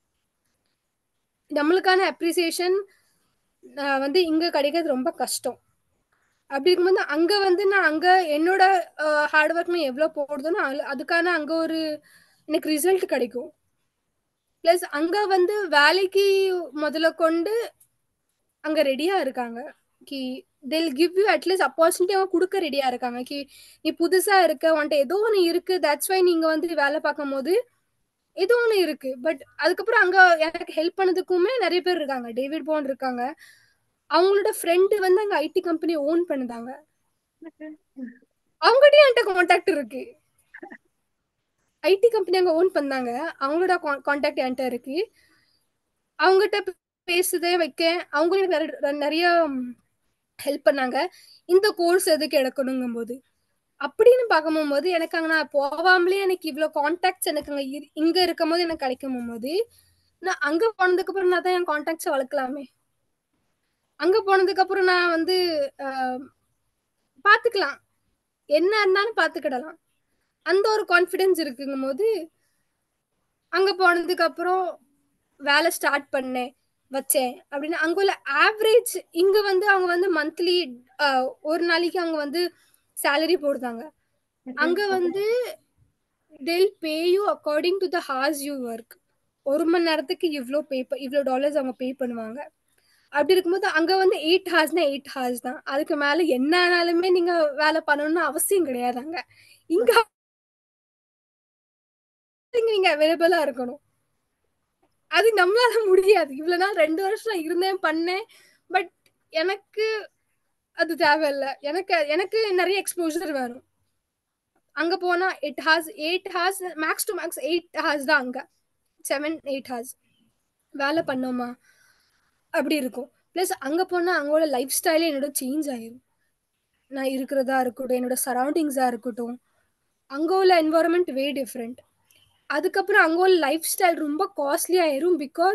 Speaker 3: நம்மளுக்கான அப்ரிசியேஷன் வந்து இங்க கிடைக்கிறது ரொம்ப கஷ்டம் அப்படி இருக்கும்போது அங்க வந்து நான் அங்க என்னோட ஹார்ட் ஒர்க் நான் எவ்வளவு போடுதோ அதுக்கான அங்க ஒரு எனக்கு ரிசல்ட் கிடைக்கும் ப்ளஸ் அங்க வந்து வேலைக்கு முதல்ல கொண்டு அங்க ரெடியா இருக்காங்க கி தில் கிவ் யூ அட்லீஸ்ட் ஆப்பர்ச்சுனிட்டி அவங்க கொடுக்க ரெடியா இருக்காங்க கி நீ புதுசா இருக்க உன்ட்ட ஏதோ ஒன்று இருக்கு தட்ஸ் வை நீங்க வந்து வேலை பார்க்கும் போது ஏதோ ஒன்று இருக்கு பட் அதுக்கப்புறம் அங்க எனக்கு ஹெல்ப் பண்ணதுக்குமே நிறைய பேர் இருக்காங்க டேவிட் போன் இருக்காங்க அவங்களோட ஃப்ரெண்டு வந்து அங்க ஐடி கம்பெனி ஓன் பண்ணுதாங்க அவங்ககிட்டயும் என்கிட்ட காண்டாக்ட் இருக்கு ஐடி கம்பெனி அங்க ஓன் பண்ணாங்க அவங்களோட காண்டாக்ட் என்கிட்ட இருக்கு அவங்ககிட்ட பேசுதே வைக்க அவங்களும் எனக்கு நிறைய நிறைய ஹெல்ப் பண்ணாங்க இந்த கோர்ஸ் எதுக்கு எடுக்கணுங்கும் போது அப்படின்னு பார்க்கும் போது எனக்கு அங்க நான் போகாமலே எனக்கு இவ்வளோ காண்டாக்ட்ஸ் எனக்கு அங்க இரு- இங்க இருக்கும் போது எனக்கு கிடைக்கும் போது நான் அங்க போனதுக்கு அப்புறம் நான் தான் என் காண்டாக்ட்ஸை வளர்க்கலாமே அங்க போனதுக்கு அப்புறம் நான் வந்து ஆஹ், பாத்துக்கலாம் என்ன இருந்தாலும் பாத்துக்கிடலாம் அந்த ஒரு கான்ஃபிடென்ஸ் இருக்குங்கும் போது அங்க போனதுக்கு அப்புறம் வேலை ஸ்டார்ட் பண்ணேன் வச்சேன் அப்படின்னு அங்க உள்ள ஆவரேஜ் இங்க வந்து அவங்க வந்து மந்த்லி ஒரு நாளைக்கு அவங்க வந்து சேலரி போடுதாங்க அங்க வந்து they'll pay you according to the hours you work ஒரு மணி நேரத்துக்கு இவ்வளோ பே இவ்வளோ டாலர்ஸ் அவங்க பே பண்ணுவாங்க அப்படி இருக்கும்போது அங்க வந்து எயிட் ஹார்ஸ்னா எயிட் ஹார்ஸ் தான் அதுக்கு மேல என்ன ஆனாலுமே நீங்க வேலை பண்ணணும்னு அவசியம் கிடையாது அங்க இங்க இங்க நீங்க அவைலபிளா இருக்கணும் அது நம்மளால முடியாது இவ்வளவு நாள் ரெண்டு வருஷம் இருந்தேன் பண்ணேன் பட் எனக்கு அது தேவையில்ல எனக்கு எனக்கு நிறைய எக்ஸ்போஜர் வேணும் அங்க போனா eight hours eight hours max to max eight hours தான் அங்க செவன் எயிட் ஹார்ஸ் வேலை பண்ணோமா அப்படி இருக்கும் ப்ளஸ் அங்க போனா அங்கோட லைஃப் ஸ்டைலே என்னோட சேஞ்ச் ஆயிரும் நான் இருக்கிறதா இருக்கட்டும் என்னோட சரௌண்டிங்ஸா இருக்கட்டும் அங்க உள்ள என்வாயர்மெண்ட் வே டிஃப்ரெண்ட் அதுக்கப்புறம் அங்க உள்ள லைஃப் ஸ்டைல் ரொம்ப காஸ்ட்லி ஆயிரும் பிகாஸ்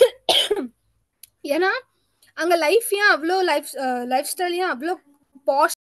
Speaker 3: ஏன்னா அங்க லைஃப் ஏன் அவ்வளோ லைஃப் லைஃப் ஸ்டைல் ஏன் அவ்வளோ பாஷ்